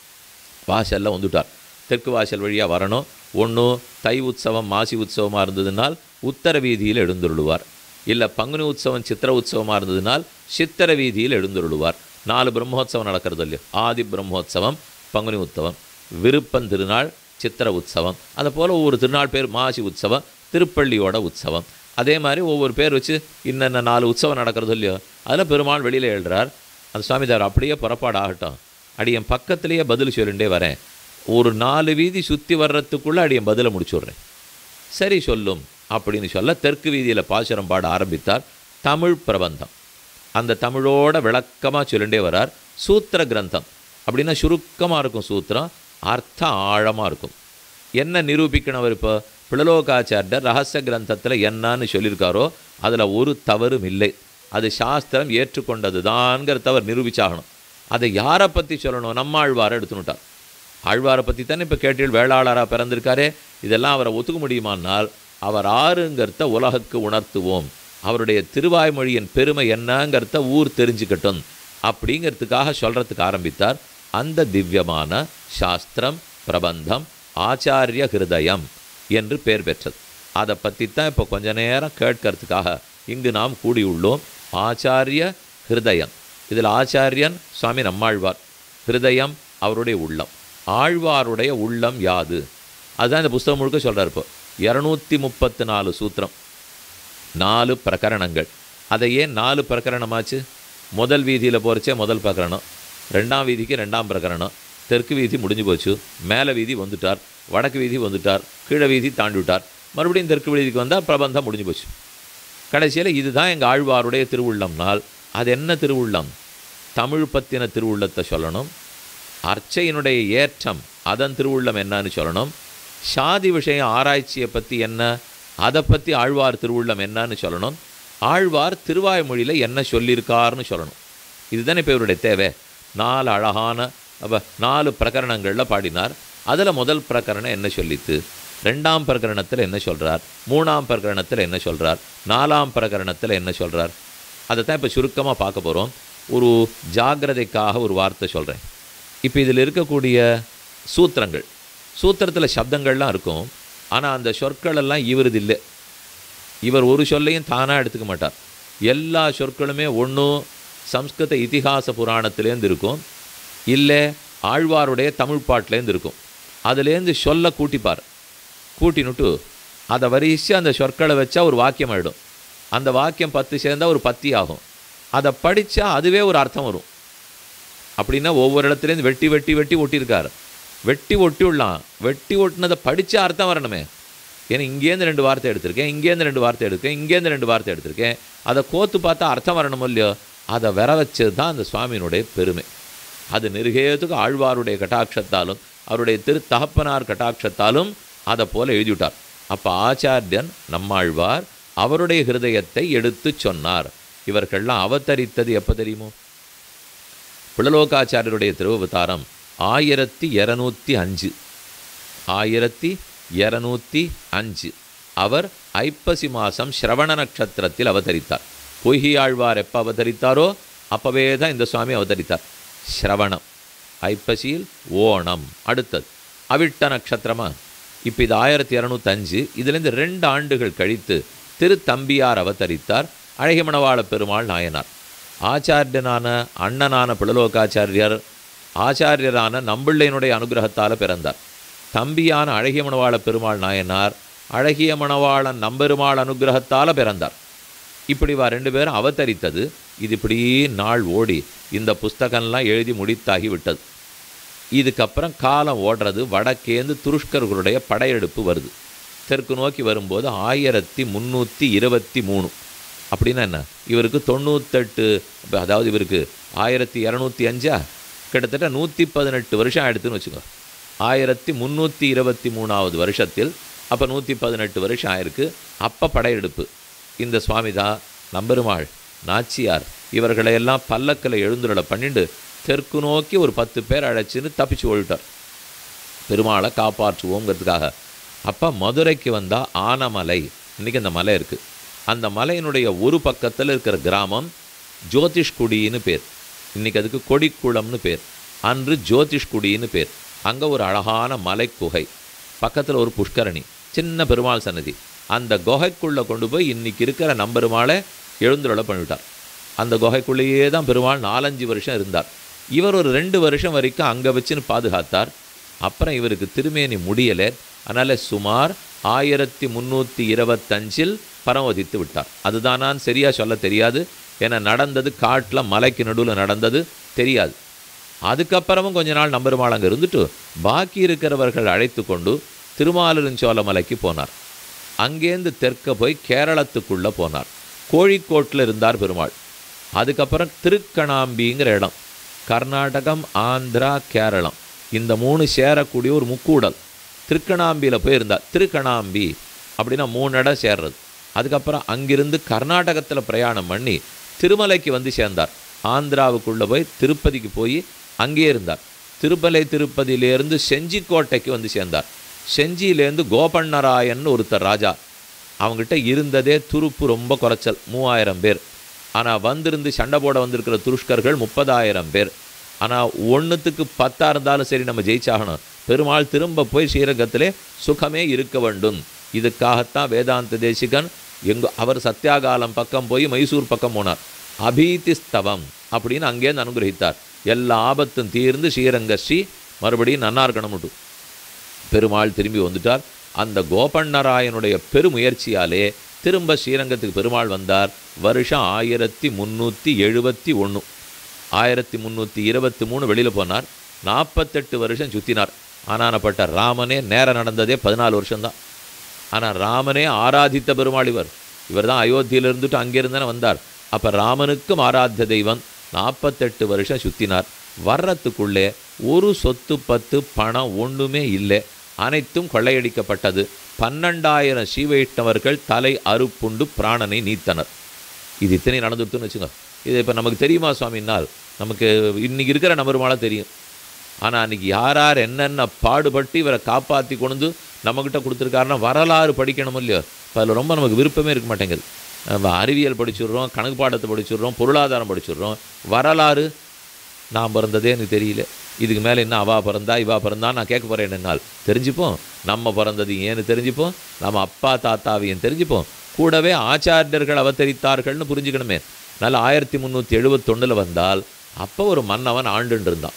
வாசலில் வந்துட்டார் தெற்கு வாசல் வழியாக வரணும் ஒன்று தை உற்சவம் மாசி உற்சவமாக இருந்ததுனால் உத்தர வீதியில் எழுந்துருளுவார் இல்லை பங்குனி உற்சவம் சித்திர உற்சவமாக இருந்ததுனால் சித்திர வீதியில் எழுந்துருளுவார் நாலு பிரம்மோற்சவம் நடக்கிறது இல்லையோ ஆதி பிரம்மோற்சவம் பங்குனி உற்சவம் விருப்பம் திருநாள் சித்திர உற்சவம் அதை போல் ஒவ்வொரு திருநாள் பேர் மாசி உற்சவம் திருப்பள்ளியோட உற்சவம் அதே மாதிரி ஒவ்வொரு பேர் வச்சு இன்னென்ன நாலு உற்சவம் நடக்கிறது இல்லையோ அதில் பெருமாள் வெளியில் எழுறார் அந்த சுவாமிதார் அப்படியே புறப்பாடு ஆகட்டும் அடியன் பக்கத்திலேயே பதில் சொல்லிண்டே வரேன் ஒரு நாலு வீதி சுற்றி வர்றதுக்குள்ளே அடியன் பதிலை முடிச்சுடுறேன் சரி சொல்லும் அப்படின்னு சொல்ல தெற்கு வீதியில் பாசுரம் பாட ஆரம்பித்தார் தமிழ் பிரபந்தம் அந்த தமிழோட விளக்கமாக சொல்லிண்டே வரார் சூத்திர கிரந்தம் அப்படின்னா சுருக்கமாக இருக்கும் சூத்திரம் அர்த்தம் ஆழமாக இருக்கும் என்ன நிரூபிக்கணும் அவர் இப்போ பிளலோகாச்சாரியர் ரகசிய கிரந்தத்தில் என்னன்னு சொல்லியிருக்காரோ அதில் ஒரு தவறும் இல்லை அது சாஸ்திரம் ஏற்றுக்கொண்டது தான்ங்கிறத அவர் நிரூபிச்சாகணும் அதை யாரை பற்றி சொல்லணும் நம்ம ஆழ்வாரை எடுத்துனுட்டார் ஆழ்வாரை பற்றி தானே இப்போ கேட்டீள் வேளாளராக பிறந்திருக்காரே இதெல்லாம் அவரை ஒத்துக்க முடியுமானால் அவர் ஆறுங்கிறத உலகுக்கு உணர்த்துவோம் அவருடைய திருவாய்மொழியின் பெருமை என்னங்கிறத ஊர் தெரிஞ்சுக்கட்டும் அப்படிங்கிறதுக்காக சொல்கிறதுக்கு ஆரம்பித்தார் அந்த திவ்யமான சாஸ்திரம் பிரபந்தம் ஆச்சாரிய ஹிருதயம் என்று பெயர் பெற்றது அதை பற்றி தான் இப்போ கொஞ்ச நேரம் கேட்கறதுக்காக இங்கு நாம் கூடியுள்ளோம் ஆச்சாரிய ஹிருதயம் இதில் ஆச்சாரியன் சுவாமி நம்மாழ்வார் ஹிருதயம் அவருடைய உள்ளம் ஆழ்வாருடைய உள்ளம் யாது அதுதான் இந்த புஸ்தகம் முழுக்க சொல்கிறார் இப்போ இரநூத்தி முப்பத்து நாலு சூத்திரம் நாலு பிரகரணங்கள் அதை ஏன் நாலு பிரகரணமாச்சு முதல் வீதியில் போகிறச்சே முதல் பிரகரணம் ரெண்டாம் வீதிக்கு ரெண்டாம் பிரகரணம் தெற்கு வீதி முடிஞ்சு போச்சு மேலே வீதி வந்துட்டார் வடக்கு வீதி வந்துட்டார் கீழே வீதி தாண்டி விட்டார் மறுபடியும் தெற்கு வீதிக்கு வந்தால் பிரபந்தம் முடிஞ்சு போச்சு கடைசியில் இதுதான் எங்கள் ஆழ்வாருடைய திருவுள்ளம்னால் அது என்ன திருவுள்ளம் தமிழ் பற்றின திருவுள்ளத்தை சொல்லணும் அர்ச்சையினுடைய ஏற்றம் அதன் திருவுள்ளம் என்னன்னு சொல்லணும் சாதி விஷய ஆராய்ச்சியை பற்றி என்ன அதை பற்றி ஆழ்வார் திருவுள்ளம் என்னன்னு சொல்லணும் ஆழ்வார் திருவாய்மொழியில் என்ன சொல்லியிருக்காருன்னு சொல்லணும் இதுதானே இப்போ இவருடைய தேவை நாலு அழகான அப்போ நாலு பிரகரணங்களில் பாடினார் அதில் முதல் பிரகரணம் என்ன சொல்லித்து ரெண்டாம் பிரகரணத்தில் என்ன சொல்கிறார் மூணாம் பிரகரணத்தில் என்ன சொல்கிறார் நாலாம் பிரகரணத்தில் என்ன சொல்கிறார் அதை தான் இப்போ சுருக்கமாக பார்க்க போகிறோம் ஒரு ஜாகிரதைக்காக ஒரு வார்த்தை சொல்கிறேன் இப்போ இதில் இருக்கக்கூடிய சூத்திரங்கள் சூத்திரத்தில் சப்தங்கள்லாம் இருக்கும் ஆனால் அந்த சொற்கள் எல்லாம் இவரது இல்லை இவர் ஒரு சொல்லையும் தானாக எடுத்துக்க மாட்டார் எல்லா சொற்களுமே ஒன்றும் சம்ஸ்கிருத இதிகாச புராணத்துலேருந்து இருக்கும் இல்லை ஆழ்வாருடைய தமிழ் பாட்டிலேருந்து இருக்கும் அதுலேருந்து சொல்ல கூட்டிப்பார் கூட்டினுட்டு அதை வரிசை அந்த சொற்களை வச்சா ஒரு வாக்கியம் ஆகிடும் அந்த வாக்கியம் பத்து சேர்ந்தால் ஒரு பத்தி ஆகும் அதை படித்தா அதுவே ஒரு அர்த்தம் வரும் அப்படின்னா ஒவ்வொரு இடத்துலேருந்து வெட்டி வெட்டி வெட்டி ஒட்டியிருக்காரு வெட்டி ஒட்டி விடலாம் வெட்டி ஒட்டினதை படித்து அர்த்தம் வரணுமே ஏன்னா இங்கேருந்து ரெண்டு வார்த்தை எடுத்திருக்கேன் இங்கேருந்து ரெண்டு வார்த்தை எடுத்திருக்கேன் இங்கேருந்து ரெண்டு வார்த்தை எடுத்திருக்கேன் அதை கோத்து பார்த்தா அர்த்தம் வரணும் இல்லையோ அதை வர வச்சது தான் அந்த சுவாமியினுடைய பெருமை அது நெருகேதுக்கு ஆழ்வாருடைய கட்டாட்சத்தாலும் அவருடைய திரு தகப்பனார் கட்டாட்சத்தாலும் அதை போல எழுதிவிட்டார் அப்போ ஆச்சாரியன் நம்மாழ்வார் அவருடைய ஹிருதயத்தை எடுத்து சொன்னார் இவர்கள்லாம் அவதரித்தது எப்போ தெரியுமோ புலலோகாச்சாரியருடைய திருவவதாரம் ஆயிரத்தி இரநூத்தி அஞ்சு ஆயிரத்தி இரநூத்தி அஞ்சு அவர் ஐப்பசி மாதம் ஸ்ரவண நட்சத்திரத்தில் அவதரித்தார் பொய்கியாழ்வார் எப்போ அவதரித்தாரோ அப்போவே தான் இந்த சுவாமி அவதரித்தார் ஸ்ரவணம் ஐப்பசியில் ஓணம் அடுத்தது அவிட்ட நட்சத்திரமா இப்போ இது ஆயிரத்தி இரநூத்தஞ்சு இதுலேருந்து ரெண்டு ஆண்டுகள் கழித்து திருத்தம்பியார் அவதரித்தார் அழகிமணவாள பெருமாள் நாயனார் ஆச்சாரியனான அண்ணனான பிளலோகாச்சாரியர் ஆச்சாரியரான நம்பிள்ளையனுடைய அனுகிரகத்தால் பிறந்தார் தம்பியான அழகிய மணவாள பெருமாள் நாயனார் அழகிய மணவாளன் நம்பெருமாள் அனுகிரகத்தால் பிறந்தார் இப்படி வா ரெண்டு பேரும் அவதரித்தது இது இப்படி நாள் ஓடி இந்த புஸ்தகம்லாம் எழுதி முடித்தாகி விட்டது இதுக்கப்புறம் காலம் ஓடுறது வடக்கேந்து துருஷ்கர்களுடைய படையெடுப்பு வருது தெற்கு நோக்கி வரும்போது ஆயிரத்தி முந்நூற்றி இருபத்தி மூணு அப்படின்னா என்ன இவருக்கு தொண்ணூத்தெட்டு அதாவது இவருக்கு ஆயிரத்தி இரநூத்தி அஞ்சா கிட்டத்தட்ட நூற்றி பதினெட்டு வருஷம் ஆயிடுத்துன்னு வச்சுக்கோ ஆயிரத்தி முந்நூற்றி இருபத்தி மூணாவது வருஷத்தில் அப்போ நூற்றி பதினெட்டு வருஷம் ஆயிருக்கு அப்போ படையெடுப்பு இந்த சுவாமி தான் நம்பெருமாள் நாச்சியார் இவர்களையெல்லாம் பல்லக்கில் எழுந்துருளை பண்ணிட்டு தெற்கு நோக்கி ஒரு பத்து பேர் அழைச்சின்னு தப்பிச்சு ஓடிட்டார் பெருமாளை காப்பாற்றுவோங்கிறதுக்காக அப்போ மதுரைக்கு வந்தால் ஆனமலை இன்றைக்கி அந்த மலை இருக்குது அந்த மலையினுடைய ஒரு பக்கத்தில் இருக்கிற கிராமம் ஜோதிஷ்குடின்னு பேர் இன்றைக்கி அதுக்கு கொடிக்குளம்னு பேர் அன்று ஜோதிஷ்குடின்னு பேர் அங்கே ஒரு அழகான மலை குகை பக்கத்தில் ஒரு புஷ்கரணி சின்ன பெருமாள் சன்னதி அந்த குகைக்குள்ளே கொண்டு போய் இன்றைக்கி இருக்கிற நம்பெருமாளை எழுந்துருளை பண்ணிவிட்டார் அந்த குகைக்குள்ளேயே தான் பெருமாள் நாலஞ்சு வருஷம் இருந்தார் இவர் ஒரு ரெண்டு வருஷம் வரைக்கும் அங்கே வச்சுன்னு பாதுகாத்தார் அப்புறம் இவருக்கு திருமேனி முடியலை அதனால் சுமார் ஆயிரத்தி முந்நூற்றி இருபத்தஞ்சில் பரமதித்து விட்டார் அதுதான் சரியாக சொல்ல தெரியாது ஏன்னா நடந்தது காட்டில் மலைக்கு நடுவில் நடந்தது தெரியாது அதுக்கப்புறமும் கொஞ்ச நாள் நம்பெருமாள் அங்கே இருந்துட்டு பாக்கி இருக்கிறவர்கள் அழைத்து கொண்டு திருமாலிருஞ்சோலமலைக்கு போனார் அங்கேருந்து தெற்க போய் கேரளத்துக்குள்ளே போனார் கோழிக்கோட்டில் இருந்தார் பெருமாள் அதுக்கப்புறம் திருக்கணாம்பிங்கிற இடம் கர்நாடகம் ஆந்திரா கேரளம் இந்த மூணு சேரக்கூடிய ஒரு முக்கூடல் திருக்கணாம்பியில் போய் இருந்தார் திருக்கணாம்பி அப்படின்னா மூணு இடம் சேர்றது அதுக்கப்புறம் அங்கிருந்து கர்நாடகத்தில் பிரயாணம் பண்ணி திருமலைக்கு வந்து சேர்ந்தார் ஆந்திராவுக்குள்ளே போய் திருப்பதிக்கு போய் அங்கேயே இருந்தார் திருப்பலை திருப்பதியிலேருந்து செஞ்சிக்கோட்டைக்கு வந்து சேர்ந்தார் செஞ்சியிலேருந்து கோபண்ணராயன் ஒருத்தர் ராஜா அவங்ககிட்ட இருந்ததே துருப்பு ரொம்ப குறைச்சல் மூவாயிரம் பேர் ஆனால் வந்திருந்து சண்டை போட வந்திருக்கிற துருஷ்கர்கள் முப்பதாயிரம் பேர் ஆனால் ஒன்றுத்துக்கு பத்தாக இருந்தாலும் சரி நம்ம ஜெயிச்சாகணும் பெருமாள் திரும்ப போய் ஸ்ரீரங்கத்திலே சுகமே இருக்க வேண்டும் இதுக்காகத்தான் வேதாந்த தேசிகன் எங்க அவர் சத்தியாகாலம் பக்கம் போய் மைசூர் பக்கம் போனார் அபீதிஸ்தவம் அப்படின்னு அங்கேருந்து அனுகிரகித்தார் எல்லா ஆபத்தும் தீர்ந்து ஸ்ரீரங்க ஸ்ரீ மறுபடியும் நன்னா இருக்கணும் பெருமாள் திரும்பி வந்துட்டார் அந்த கோபண்ணராயனுடைய பெருமுயற்சியாலே திரும்ப ஸ்ரீரங்கத்துக்கு பெருமாள் வந்தார் வருஷம் ஆயிரத்தி முந்நூற்றி எழுபத்தி ஒன்று ஆயிரத்தி முந்நூற்றி இருபத்தி மூணு வெளியில் போனார் நாற்பத்தெட்டு வருஷம் சுற்றினார் ஆனானப்பட்ட ராமனே நேரம் நடந்ததே பதினாலு வருஷம்தான் ஆனால் ராமனே ஆராதித்த பெருமாள் இவர் இவர் தான் அயோத்தியில் இருந்துட்டு அங்கிருந்தானே வந்தார் அப்போ ராமனுக்கும் ஆராத்திய தெய்வம் நாற்பத்தெட்டு வருஷம் சுற்றினார் வர்றதுக்குள்ளே ஒரு சொத்து பத்து பணம் ஒன்றுமே இல்லை அனைத்தும் கொள்ளையடிக்கப்பட்டது பன்னெண்டாயிரம் ஸ்ரீவைஷ்ணவர்கள் தலை அறுப்புண்டு பிராணனை நீத்தனர் இது இத்தனை நடந்துட்டுன்னு வச்சுங்க இது இப்போ நமக்கு தெரியுமா சுவாமினால் நமக்கு இன்னைக்கு இருக்கிற நபருமால தெரியும் ஆனால் அன்றைக்கி யார் யார் என்னென்ன பாடுபட்டு இவரை காப்பாற்றி கொண்டு நம்மக்கிட்ட கொடுத்துருக்காருன்னா வரலாறு படிக்கணும் இல்லையோ இப்போ அதில் ரொம்ப நமக்கு விருப்பமே இருக்க மாட்டேங்குது நம்ம அறிவியல் படிச்சுடுறோம் கணக்கு பாடத்தை படிச்சுடுறோம் பொருளாதாரம் படிச்சுடுறோம் வரலாறு நான் பிறந்ததே எனக்கு தெரியல இதுக்கு மேலே என்ன அவா பிறந்தா இவா பிறந்தா நான் கேட்க போகிறேன் என்னால் தெரிஞ்சுப்போம் நம்ம பிறந்தது ஏன்னு தெரிஞ்சுப்போம் நம்ம அப்பா தாத்தாவையும் தெரிஞ்சுப்போம் கூடவே ஆச்சாரியர்கள் அவதரித்தார்கள்னு புரிஞ்சுக்கணுமே நல்ல ஆயிரத்தி முந்நூற்றி எழுபத்தொன்னில் வந்தால் அப்போ ஒரு மன்னவன் ஆண்டுன்னு இருந்தான்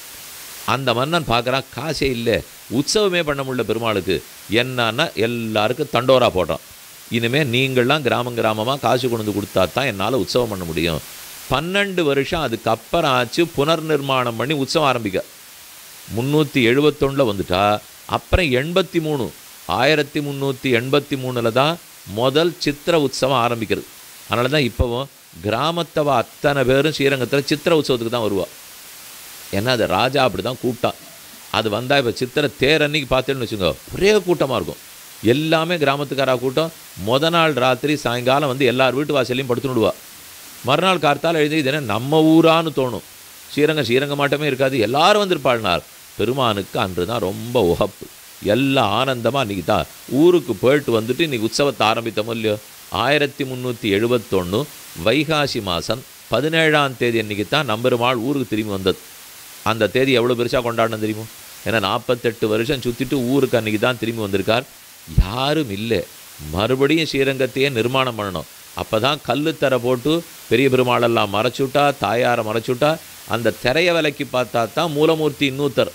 அந்த மன்னன் பார்க்குறான் காசே இல்லை உற்சவமே பண்ண முடியல பெருமாளுக்கு என்னன்னா எல்லாருக்கும் தண்டோரா போடுறான் இனிமேல் நீங்கள்லாம் கிராமம் கிராமமாக காசு கொண்டு வந்து கொடுத்தா தான் என்னால் உற்சவம் பண்ண முடியும் பன்னெண்டு வருஷம் அதுக்கப்புறம் ஆச்சு புனர் நிர்மாணம் பண்ணி உற்சவம் ஆரம்பிக்க முந்நூற்றி எழுபத்தொன்னில் வந்துட்டா அப்புறம் எண்பத்தி மூணு ஆயிரத்தி முந்நூற்றி எண்பத்தி மூணில் தான் முதல் சித்திர உற்சவம் ஆரம்பிக்கிறது அதனால தான் இப்போவும் கிராமத்தவ அத்தனை பேரும் ஸ்ரீரங்கத்தில் சித்திர உற்சவத்துக்கு தான் வருவா ஏன்னா அது ராஜா அப்படி தான் கூப்பிட்டான் அது வந்தால் இப்போ சித்திரை தேர் அன்னைக்கு பார்த்தேன்னு வச்சுக்கோ ஒரே கூட்டமாக இருக்கும் எல்லாமே கிராமத்துக்காரா கூட்டம் முத நாள் ராத்திரி சாயங்காலம் வந்து எல்லார் வீட்டு வாசல்லையும் படுத்துனுடுவா மறுநாள் கார்த்தால் எழுதி இது என்ன நம்ம ஊரான்னு தோணும் ஸ்ரீரங்கம் ஸ்ரீரங்கம் மாட்டமே இருக்காது எல்லாரும் வந்திருப்பாள்னார் பெருமானுக்கு அன்று தான் ரொம்ப உகப்பு எல்லாம் ஆனந்தமாக இன்றைக்கி தான் ஊருக்கு போயிட்டு வந்துட்டு இன்றைக்கி உற்சவத்தை ஆரம்பித்தோமோ இல்லையோ ஆயிரத்தி முந்நூற்றி எழுபத்தொன்று வைகாசி மாதம் பதினேழாம் தேதி அன்றைக்கி தான் நம்பெருமாள் ஊருக்கு திரும்பி வந்தது அந்த தேதி எவ்வளோ பெருசாக கொண்டாடணும் தெரியுமோ ஏன்னா நாற்பத்தெட்டு வருஷம் சுற்றிட்டு ஊருக்கு அன்றைக்கி தான் திரும்பி வந்திருக்கார் யாரும் இல்லை மறுபடியும் ஸ்ரீரங்கத்தையே நிர்மாணம் பண்ணணும் அப்போ தான் கல்லுத்தர போட்டு பெரிய பெருமாளெல்லாம் மறைச்சுட்டா தாயாரை மறைச்சுட்டா அந்த திரைய விலைக்கு பார்த்தா தான் மூலமூர்த்தி இன்னூத்தர்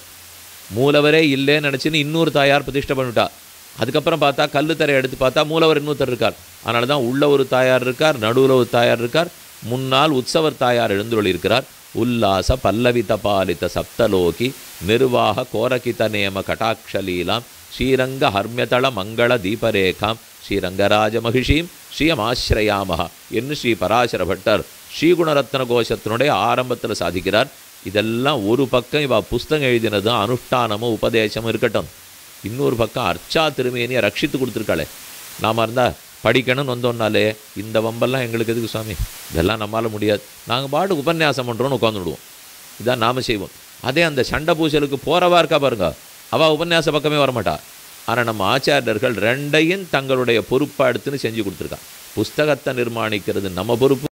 மூலவரே இல்லைன்னு நினச்சின்னு இன்னொரு தாயார் பிரதிஷ்டை பண்ணிட்டா அதுக்கப்புறம் பார்த்தா கல்லு தரையை எடுத்து பார்த்தா மூலவர் இன்னொருத்தர் இருக்கார் அதனால தான் உள்ள ஒரு தாயார் இருக்கார் நடுவில் ஒரு தாயார் இருக்கார் முன்னால் உற்சவர் தாயார் எழுந்துள்ளி இருக்கிறார் உல்லாச பல்லவித பாலித சப்தலோகி நிர்வாக கோரகித நேம கட்டாட்சலீலாம் ஸ்ரீரங்க ஹர்மியதள மங்கள தீபரேகாம் ஸ்ரீரங்கராஜ மகிஷீம் ஸ்ரீயமாசிரயாமஹா என்று ஸ்ரீ பராசர பட்டர் ஸ்ரீகுணரத்ன கோஷத்தினுடைய ஆரம்பத்தில் சாதிக்கிறார் இதெல்லாம் ஒரு பக்கம் இவ புஸ்தகம் எழுதினதும் அனுஷ்டானமும் உபதேசமும் இருக்கட்டும் இன்னொரு பக்கம் அர்ச்சா திருமேனியை ரட்சித்து கொடுத்துருக்காளே நாம இருந்தால் படிக்கணும்னு வந்தோம்னாலே இந்த வம்பெல்லாம் எங்களுக்கு எதுக்கு சுவாமி இதெல்லாம் நம்மளால் முடியாது நாங்கள் பாட்டுக்கு உபன்யாசம் பண்ணுறோன்னு உட்காந்துடுவோம் இதான் நாம செய்வோம் அதே அந்த சண்டை பூசலுக்கு போகிறவா இருக்கா பாருங்க அவள் உபன்யாச பக்கமே வரமாட்டா ஆனால் நம்ம ஆச்சாரியர்கள் ரெண்டையும் தங்களுடைய பொறுப்பாக எடுத்துன்னு செஞ்சு கொடுத்துருக்கா புஸ்தகத்தை நிர்மாணிக்கிறது நம்ம பொறுப்பு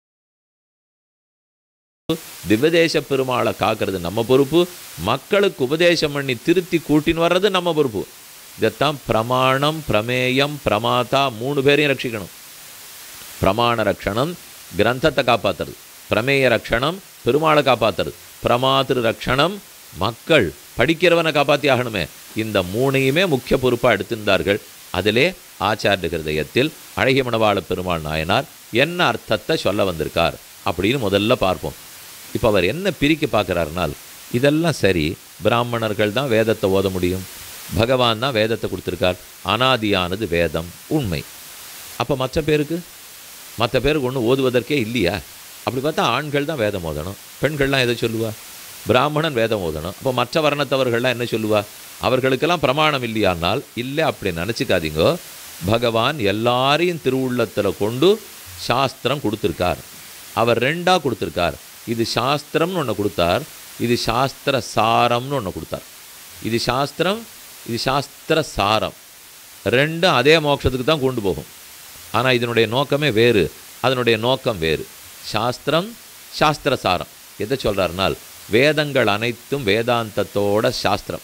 திவ்யதேச பெருமாளை காக்கிறது நம்ம பொறுப்பு மக்களுக்கு உபதேசம் பண்ணி திருத்தி கூட்டின்னு வர்றது நம்ம பொறுப்பு இதைத்தான் பிரமாணம் பிரமேயம் பிரமாதா மூணு பேரையும் ரட்சிக்கணும் பிரமாண ரக்ஷணம் கிரந்தத்தை காப்பாத்துறது பிரமேய ரக்ஷணம் பெருமாளை காப்பாத்துறது பிரமாத்திரு ரக்ஷணம் மக்கள் படிக்கிறவனை காப்பாற்றி ஆகணுமே இந்த மூணையுமே முக்கிய பொறுப்பாக எடுத்திருந்தார்கள் அதிலே ஆச்சாரிய ஹிருதயத்தில் அழகிய மணவாள பெருமாள் நாயனார் என்ன அர்த்தத்தை சொல்ல வந்திருக்கார் அப்படின்னு முதல்ல பார்ப்போம் இப்போ அவர் என்ன பிரிக்க பார்க்குறாருனால் இதெல்லாம் சரி பிராமணர்கள் தான் வேதத்தை ஓத முடியும் பகவான் தான் வேதத்தை கொடுத்துருக்கார் அனாதியானது வேதம் உண்மை அப்போ மற்ற பேருக்கு மற்ற பேருக்கு ஒன்றும் ஓதுவதற்கே இல்லையா அப்படி பார்த்தா ஆண்கள் தான் வேதம் ஓதணும் பெண்கள்லாம் எதை சொல்லுவா பிராமணன் வேதம் ஓதணும் அப்போ மற்ற வர்ணத்தவர்கள்லாம் என்ன சொல்லுவா அவர்களுக்கெல்லாம் பிரமாணம் இல்லையானால் இல்லை அப்படி நினச்சிக்காதீங்கோ பகவான் எல்லாரையும் திருவுள்ளத்தில் கொண்டு சாஸ்திரம் கொடுத்துருக்கார் அவர் ரெண்டாக கொடுத்துருக்கார் இது சாஸ்திரம்னு ஒன்று கொடுத்தார் இது சாஸ்திர சாரம்னு ஒன்று கொடுத்தார் இது சாஸ்திரம் இது சாஸ்திர சாரம் ரெண்டும் அதே மோட்சத்துக்கு தான் கொண்டு போகும் ஆனால் இதனுடைய நோக்கமே வேறு அதனுடைய நோக்கம் வேறு சாஸ்திரம் சாஸ்திர சாரம் எதை சொல்கிறாருனால் வேதங்கள் அனைத்தும் வேதாந்தத்தோட சாஸ்திரம்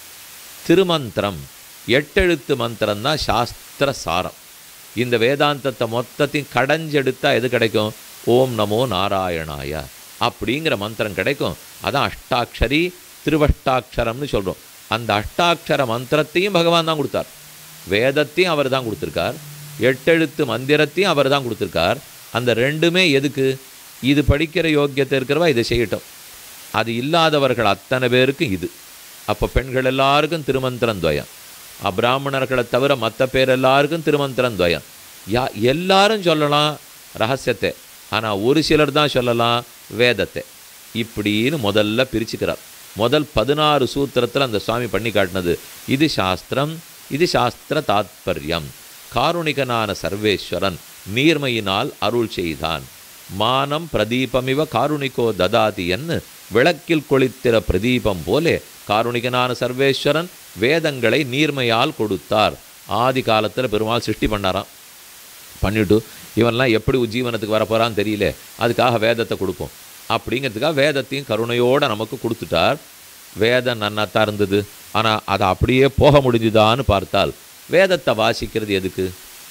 திருமந்திரம் எட்டெழுத்து மந்திரம் தான் சாஸ்திர சாரம் இந்த வேதாந்தத்தை மொத்தத்தையும் கடைஞ்செடுத்தா எது கிடைக்கும் ஓம் நமோ நாராயணாய அப்படிங்கிற மந்திரம் கிடைக்கும் அதான் அஷ்டாட்சரி திருவஷ்டாட்சரம்னு சொல்கிறோம் அந்த அஷ்டாட்சர மந்திரத்தையும் பகவான் தான் கொடுத்தார் வேதத்தையும் அவர் தான் கொடுத்துருக்கார் எட்டெழுத்து மந்திரத்தையும் அவர் தான் கொடுத்துருக்கார் அந்த ரெண்டுமே எதுக்கு இது படிக்கிற யோக்கியத்தை இருக்கிறவா இதை செய்யட்டும் அது இல்லாதவர்கள் அத்தனை பேருக்கும் இது அப்போ பெண்கள் எல்லாருக்கும் திருமந்திரம் துவயம் அப்பிராமணர்களை தவிர மற்ற பேர் எல்லாருக்கும் திருமந்திரம் துவயம் யா எல்லாரும் சொல்லலாம் ரகசியத்தை ஆனால் ஒரு சிலர் தான் சொல்லலாம் வேதத்தை இப்படின்னு முதல்ல பிரிச்சுக்கிறார் முதல் பதினாறு சூத்திரத்தில் அந்த சுவாமி பண்ணி காட்டினது இது சாஸ்திரம் இது சாஸ்திர தாத்பரியம் காருணிகனான சர்வேஸ்வரன் நீர்மையினால் அருள் செய்தான் மானம் பிரதீபமிவ காருணிகோ ததாதி என்று விளக்கில் கொளித்திர பிரதீபம் போலே காருணிகனான சர்வேஸ்வரன் வேதங்களை நீர்மையால் கொடுத்தார் ஆதி காலத்தில் பெருமாள் சிருஷ்டி பண்ணாராம் பண்ணிட்டு இவன்லாம் எப்படி உஜ்ஜீவனத்துக்கு வரப்போறான்னு தெரியல அதுக்காக வேதத்தை கொடுப்போம் அப்படிங்கிறதுக்காக வேதத்தையும் கருணையோடு நமக்கு கொடுத்துட்டார் வேதம் நன்னாத்தான் இருந்தது ஆனால் அதை அப்படியே போக முடிஞ்சுதான்னு பார்த்தால் வேதத்தை வாசிக்கிறது எதுக்கு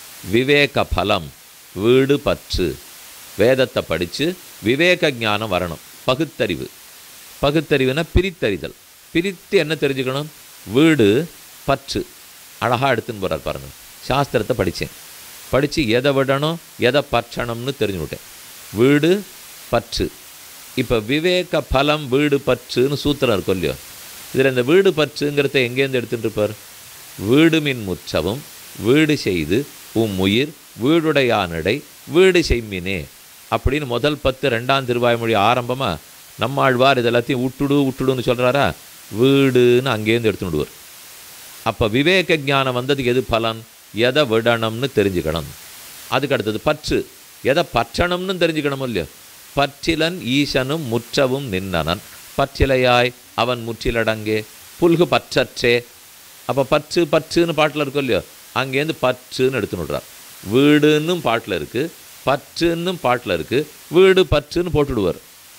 விவேக பலம் வீடு பற்று வேதத்தை படித்து விவேக ஞானம் வரணும் பகுத்தறிவு பகுத்தறிவுனா பிரித்தறிதல் பிரித்து என்ன தெரிஞ்சுக்கணும் வீடு பற்று அழகாக எடுத்துன்னு போகிறார் பாருங்க சாஸ்திரத்தை படித்தேன் படித்து எதை விடணும் எதை பற்றணும்னு தெரிஞ்சுவிட்டேன் வீடு பற்று இப்போ விவேக பலம் வீடு பற்றுன்னு சூத்திரம் இருக்கும் இல்லையோ இதில் இந்த வீடு பற்றுங்கிறத எங்கேருந்து எடுத்துட்டு இருப்பார் வீடு மின் முற்றவும் வீடு செய்து உம் உயிர் வீடுடையானடை வீடு செய்மினே அப்படின்னு முதல் பத்து ரெண்டாம் திருவாய்மொழி ஆரம்பமாக நம்மாழ்வார் இது எல்லாத்தையும் விட்டுடு விட்டுடுன்னு சொல்கிறாரா வீடுன்னு அங்கேருந்து எடுத்துன்னு விடுவார் அப்போ விவேக ஞானம் வந்ததுக்கு எது பலன் எதை விடணும்னு தெரிஞ்சுக்கணும் அதுக்கு அடுத்தது பற்று எதை பற்றணும்னு தெரிஞ்சுக்கணும் இல்லையோ பற்றிலன் ஈசனும் முற்றவும் நின்னனன் பற்றிலையாய் அவன் முற்றிலடங்கே புல்கு பற்றற்றே அப்போ பற்று பற்றுன்னு பாட்டில் இருக்கும் இல்லையோ அங்கேருந்து பற்றுன்னு எடுத்துன்னு விடுறார் வீடுன்னும் பாட்டில் இருக்குது பற்றுன்னும் பாட்டில் இருக்குது வீடு பற்றுன்னு போட்டுடுவார்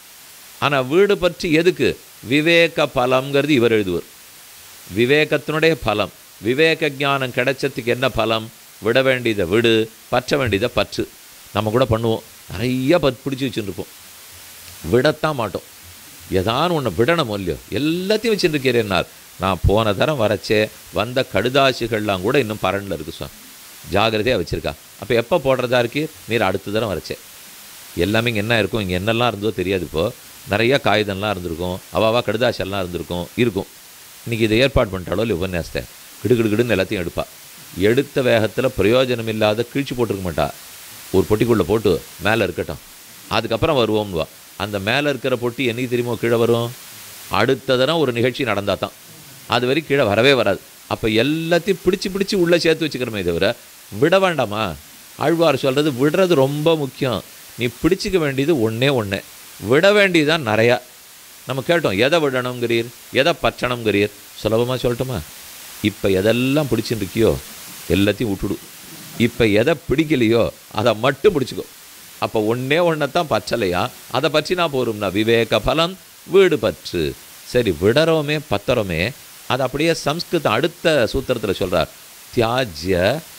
ஆனால் வீடு பற்றி எதுக்கு விவேக பலம்ங்கிறது இவர் எழுதுவார் விவேகத்தினுடைய பலம் விவேக ஞானம் கிடைச்சதுக்கு என்ன பலம் விட வேண்டியதை விடு பற்ற வேண்டியதை பற்று நம்ம கூட பண்ணுவோம் நிறைய பத் பிடிச்சி வச்சுருப்போம் விடத்தான் மாட்டோம் ஏதானு ஒன்று விடணும் இல்லையோ எல்லாத்தையும் வச்சுருக்கிறேன்னால் நான் போன தரம் வரைச்சே வந்த கடுதாசிகள்லாம் கூட இன்னும் பரண்டில் இருக்கு சுவாமி ஜாகிரதையாக வச்சுருக்கா அப்போ எப்போ போடுறதா இருக்கு நீர் அடுத்த தரம் வரைச்சேன் எல்லாமே இங்கே என்ன இருக்கும் இங்கே என்னெல்லாம் இருந்தோ தெரியாது இப்போது நிறையா காகிதம்லாம் இருந்திருக்கும் அவாவா கடுதாசெல்லாம் இருந்திருக்கும் இருக்கும் இன்றைக்கி இதை ஏற்பாடு பண்ணிட்டாலோ இல்லை உபன்யாசத்தை கிடுகிடுகிடுன்னு எல்லாத்தையும் எடுப்பா எடுத்த வேகத்தில் பிரயோஜனம் இல்லாத கிழிச்சு போட்டிருக்க மாட்டா ஒரு பொட்டிக்குள்ளே போட்டு மேலே இருக்கட்டும் அதுக்கப்புறம் வருவோம்னுவா அந்த மேலே இருக்கிற பொட்டி என்னைக்கு தெரியுமோ கீழே வரும் அடுத்த தரம் ஒரு நிகழ்ச்சி நடந்தால் தான் அது வரைக்கும் கீழே வரவே வராது அப்போ எல்லாத்தையும் பிடிச்சி பிடிச்சி உள்ளே சேர்த்து வச்சுக்கிறோமே தவிர விட வேண்டாமா ஆழ்வார் சொல்கிறது விடுறது ரொம்ப முக்கியம் நீ பிடிச்சிக்க வேண்டியது ஒன்றே ஒன்று விட வேண்டியதுதான் நிறையா நம்ம கேட்டோம் எதை விடணுங்கிறீர் எதை பற்றணுங்கிறீர் சுலபமாக சொல்லட்டுமா இப்போ எதெல்லாம் பிடிச்சின்னு இருக்கியோ எல்லாத்தையும் விட்டுடு இப்போ எதை பிடிக்கலையோ அதை மட்டும் பிடிச்சிக்கோ அப்போ ஒன்றே ஒன்றைத்தான் பச்சலையா அதை பற்றினா போரும்னா விவேக பலம் வீடு பற்று சரி விடறோமே பத்தறோமே அது அப்படியே சம்ஸ்கிருதம் அடுத்த சூத்திரத்தில் சொல்கிறார் தியாஜ்ய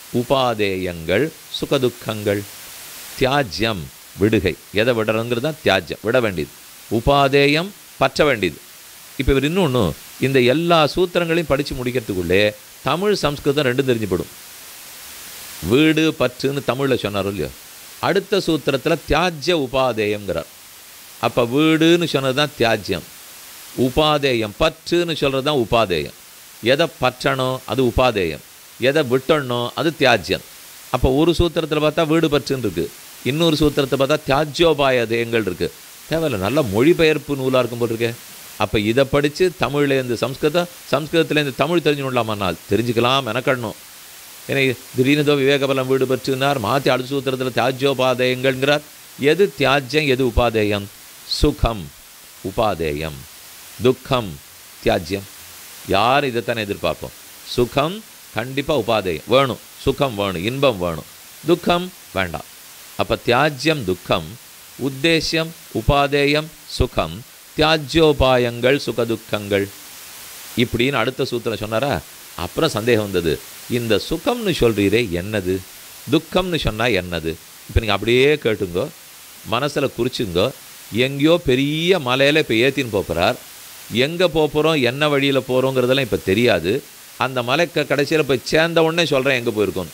உபாதேயங்கள் சுகதுக்கங்கள் தியாஜ்யம் விடுகை எதை விடணுங்கிறது தான் தியாஜ்யம் விட வேண்டியது உபாதேயம் பற்ற வேண்டியது இப்போ இவர் இன்னொன்று இந்த எல்லா சூத்திரங்களையும் படித்து முடிக்கிறதுக்குள்ளே தமிழ் சம்ஸ்கிருதம் ரெண்டும் தெரிஞ்சு போடும் வீடு பற்றுன்னு தமிழில் சொன்னார் இல்லையோ அடுத்த சூத்திரத்தில் தியாஜ்ய உபாதேயங்கிறார் அப்போ வீடுன்னு சொன்னது தான் தியாஜ்யம் உபாதேயம் பற்றுன்னு சொல்கிறது தான் உபாதேயம் எதை பற்றணும் அது உபாதேயம் எதை விட்டணும் அது தியாஜ்யம் அப்போ ஒரு சூத்திரத்தில் பார்த்தா வீடு பற்றுன்னு இருக்குது இன்னொரு சூத்திரத்தை பார்த்தா தியாஜ்யோபாய தேயங்கள் இருக்குது தேவையில்ல நல்ல மொழிபெயர்ப்பு நூலாக இருக்கும் போல் இருக்கே அப்போ இதை படித்து தமிழ்லேருந்து சம்ஸ்கிருதம் சம்ஸ்கிருதத்துலேருந்து தமிழ் தெரிஞ்சுக்கலாமானால் தெரிஞ்சுக்கலாம் எனக்கணும் ஏன்னா திடீர்னு ஏதோ விவேகபலம் வீடு பற்றுனார் மாற்றி அடுத்த சூத்திரத்தில் தியாஜ்யோபாதேயங்கள்ங்கிறார் எது தியாஜ்யம் எது உபாதேயம் சுகம் உபாதேயம் துக்கம் தியாஜ்யம் யார் இதைத்தானே எதிர்பார்ப்போம் சுகம் கண்டிப்பாக உபாதேயம் வேணும் சுகம் வேணும் இன்பம் வேணும் துக்கம் வேண்டாம் அப்போ தியாஜ்யம் துக்கம் உத்தேசியம் உபாதேயம் சுகம் தியாஜ்யோபாயங்கள் சுகதுக்கங்கள் இப்படின்னு அடுத்த சூத்திரம் சொன்னாரா அப்புறம் சந்தேகம் வந்தது இந்த சுகம்னு சொல்கிறீரே என்னது துக்கம்னு சொன்னால் என்னது இப்போ நீங்கள் அப்படியே கேட்டுங்கோ மனசில் குறிச்சுங்கோ எங்கேயோ பெரிய மலையில் இப்போ ஏற்றின்னு போகிறார் எங்கே போகிறோம் என்ன வழியில் போகிறோங்கிறதெல்லாம் இப்போ தெரியாது அந்த மலைக்கு கடைசியில் போய் சேர்ந்த உடனே சொல்கிறேன் எங்கே போயிருக்கோம்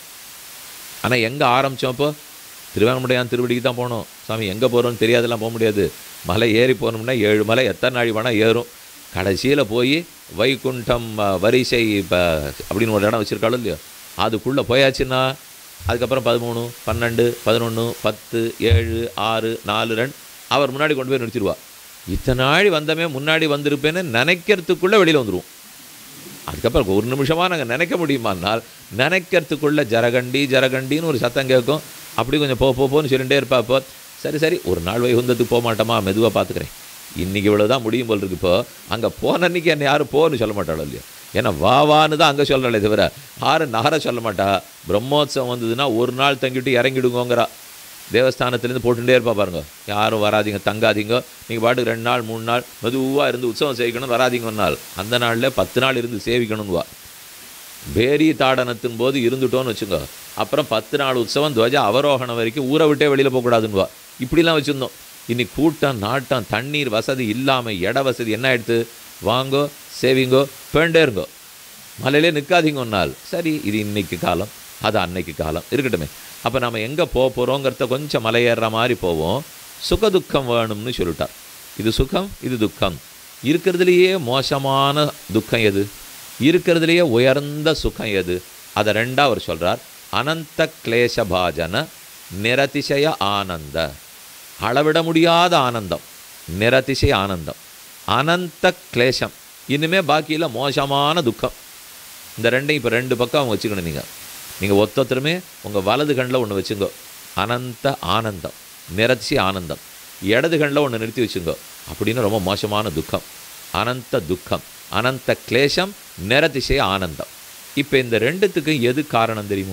ஆனால் எங்கே ஆரம்பித்தோம் இப்போ திருவேங்கமுடையான் திருவடிக்கு தான் போகணும் சாமி எங்கே போகிறோம்னு தெரியாதெல்லாம் போக முடியாது மலை ஏறி போகணும்னா ஏழு மலை எத்தனை நாள் வேணால் ஏறும் கடைசியில் போய் வைகுண்டம் அஹ், வரிசை இப்போ அப்படின்னு ஒரு இடம் வச்சுருக்காளோ இல்லையோ அதுக்குள்ளே போயாச்சுன்னா அதுக்கப்புறம் பதிமூணு பன்னெண்டு பதினொன்று பத்து ஏழு ஆறு நாலு ரெண்டு அவர் முன்னாடி கொண்டு போய் நிறுத்திடுவா இத்தனை நாள் வந்தமே முன்னாடி வந்திருப்பேன்னு நினைக்கிறதுக்குள்ளே வெளியில் வந்துடுவோம் அதுக்கப்புறம் ஒரு நிமிஷமாக நாங்கள் நினைக்க முடியுமானால் நினைக்கிறதுக்குள்ள ஜரகண்டி ஜரகண்டின்னு ஒரு சத்தம் கேட்கும் அப்படி கொஞ்சம் போ போ, போன்னு சொல்லிட்டே இருப்பா இப்போ சரி சரி ஒரு நாள் வைகுந்தத்துக்கு போக மாட்டோமா மெதுவாக பார்த்துக்கிறேன் இன்றைக்கி இவ்வளோ தான் முடியும் போல் இருக்கு இப்போ அங்கே போன அன்னைக்கு என்னை யாரும் போன்னு சொல்ல மாட்டாளோ இல்லையோ ஏன்னா வா வான்னு தான் அங்கே சொல்லலை தவிர யாரும் நகர சொல்ல மாட்டா பிரம்மோத்சவம் வந்ததுன்னா ஒரு நாள் தங்கிட்டு இறங்கிடுங்கோங்கிறா தேவஸ்தானத்துலேருந்து போட்டுட்டே இருப்பா பாருங்க யாரும் வராதீங்க தங்காதீங்க நீங்கள் பாட்டுக்கு ரெண்டு நாள் மூணு நாள் மெதுவாக இருந்து உற்சவம் சேவிக்கணும் வராதீங்க ஒரு நாள் அந்த நாளில் பத்து நாள் இருந்து சேவிக்கணும்னுவா பேரி தாடனத்தின் போது இருந்துட்டோன்னு வச்சுங்க அப்புறம் பத்து நாள் உற்சவம் துவஜ அவரோகணம் வரைக்கும் ஊரை விட்டே வெளியில் போகக்கூடாதுன்னுவா இப்படிலாம் வச்சுருந்தோம் இன்னைக்கு கூட்டம் நாட்டம் தண்ணீர் வசதி இல்லாமல் இட வசதி என்ன ஆயிடுத்து வாங்கோ சேவிங்கோ பேண்டே இருங்கோ மலையிலே நிற்காதீங்க ஒரு நாள் சரி இது இன்னைக்கு காலம் அது அன்னைக்கு காலம் இருக்கட்டுமே அப்போ நம்ம எங்கே போக போகிறோங்கிறத கொஞ்சம் மலையேறுற மாதிரி போவோம் சுகதுக்கம் வேணும்னு சொல்லிட்டார் இது சுகம் இது துக்கம் இருக்கிறதுலையே மோசமான துக்கம் எது இருக்கிறதுலையே உயர்ந்த சுகம் எது அதை ரெண்டா அவர் சொல்கிறார் அனந்த கிளேசபாஜன நிரதிசய ஆனந்த அளவிட முடியாத ஆனந்தம் நிரதிசய ஆனந்தம் அனந்த கிளேசம் இனிமே பாக்கியில் மோசமான துக்கம் இந்த ரெண்டையும் இப்போ ரெண்டு பக்கம் அவங்க வச்சுக்கணும் நீங்கள் நீங்கள் ஒத்தொத்தருமே உங்கள் வலது கண்ணில் ஒன்று வச்சுங்கோ அனந்த ஆனந்தம் நிரட்சி ஆனந்தம் இடது கண்ணில் ஒன்று நிறுத்தி வச்சுங்கோ அப்படின்னு ரொம்ப மோசமான துக்கம் அனந்த துக்கம் அனந்த கிளேசம் நிரதிசய ஆனந்தம் இப்போ இந்த ரெண்டுத்துக்கு எது காரணம் தெரியுமோ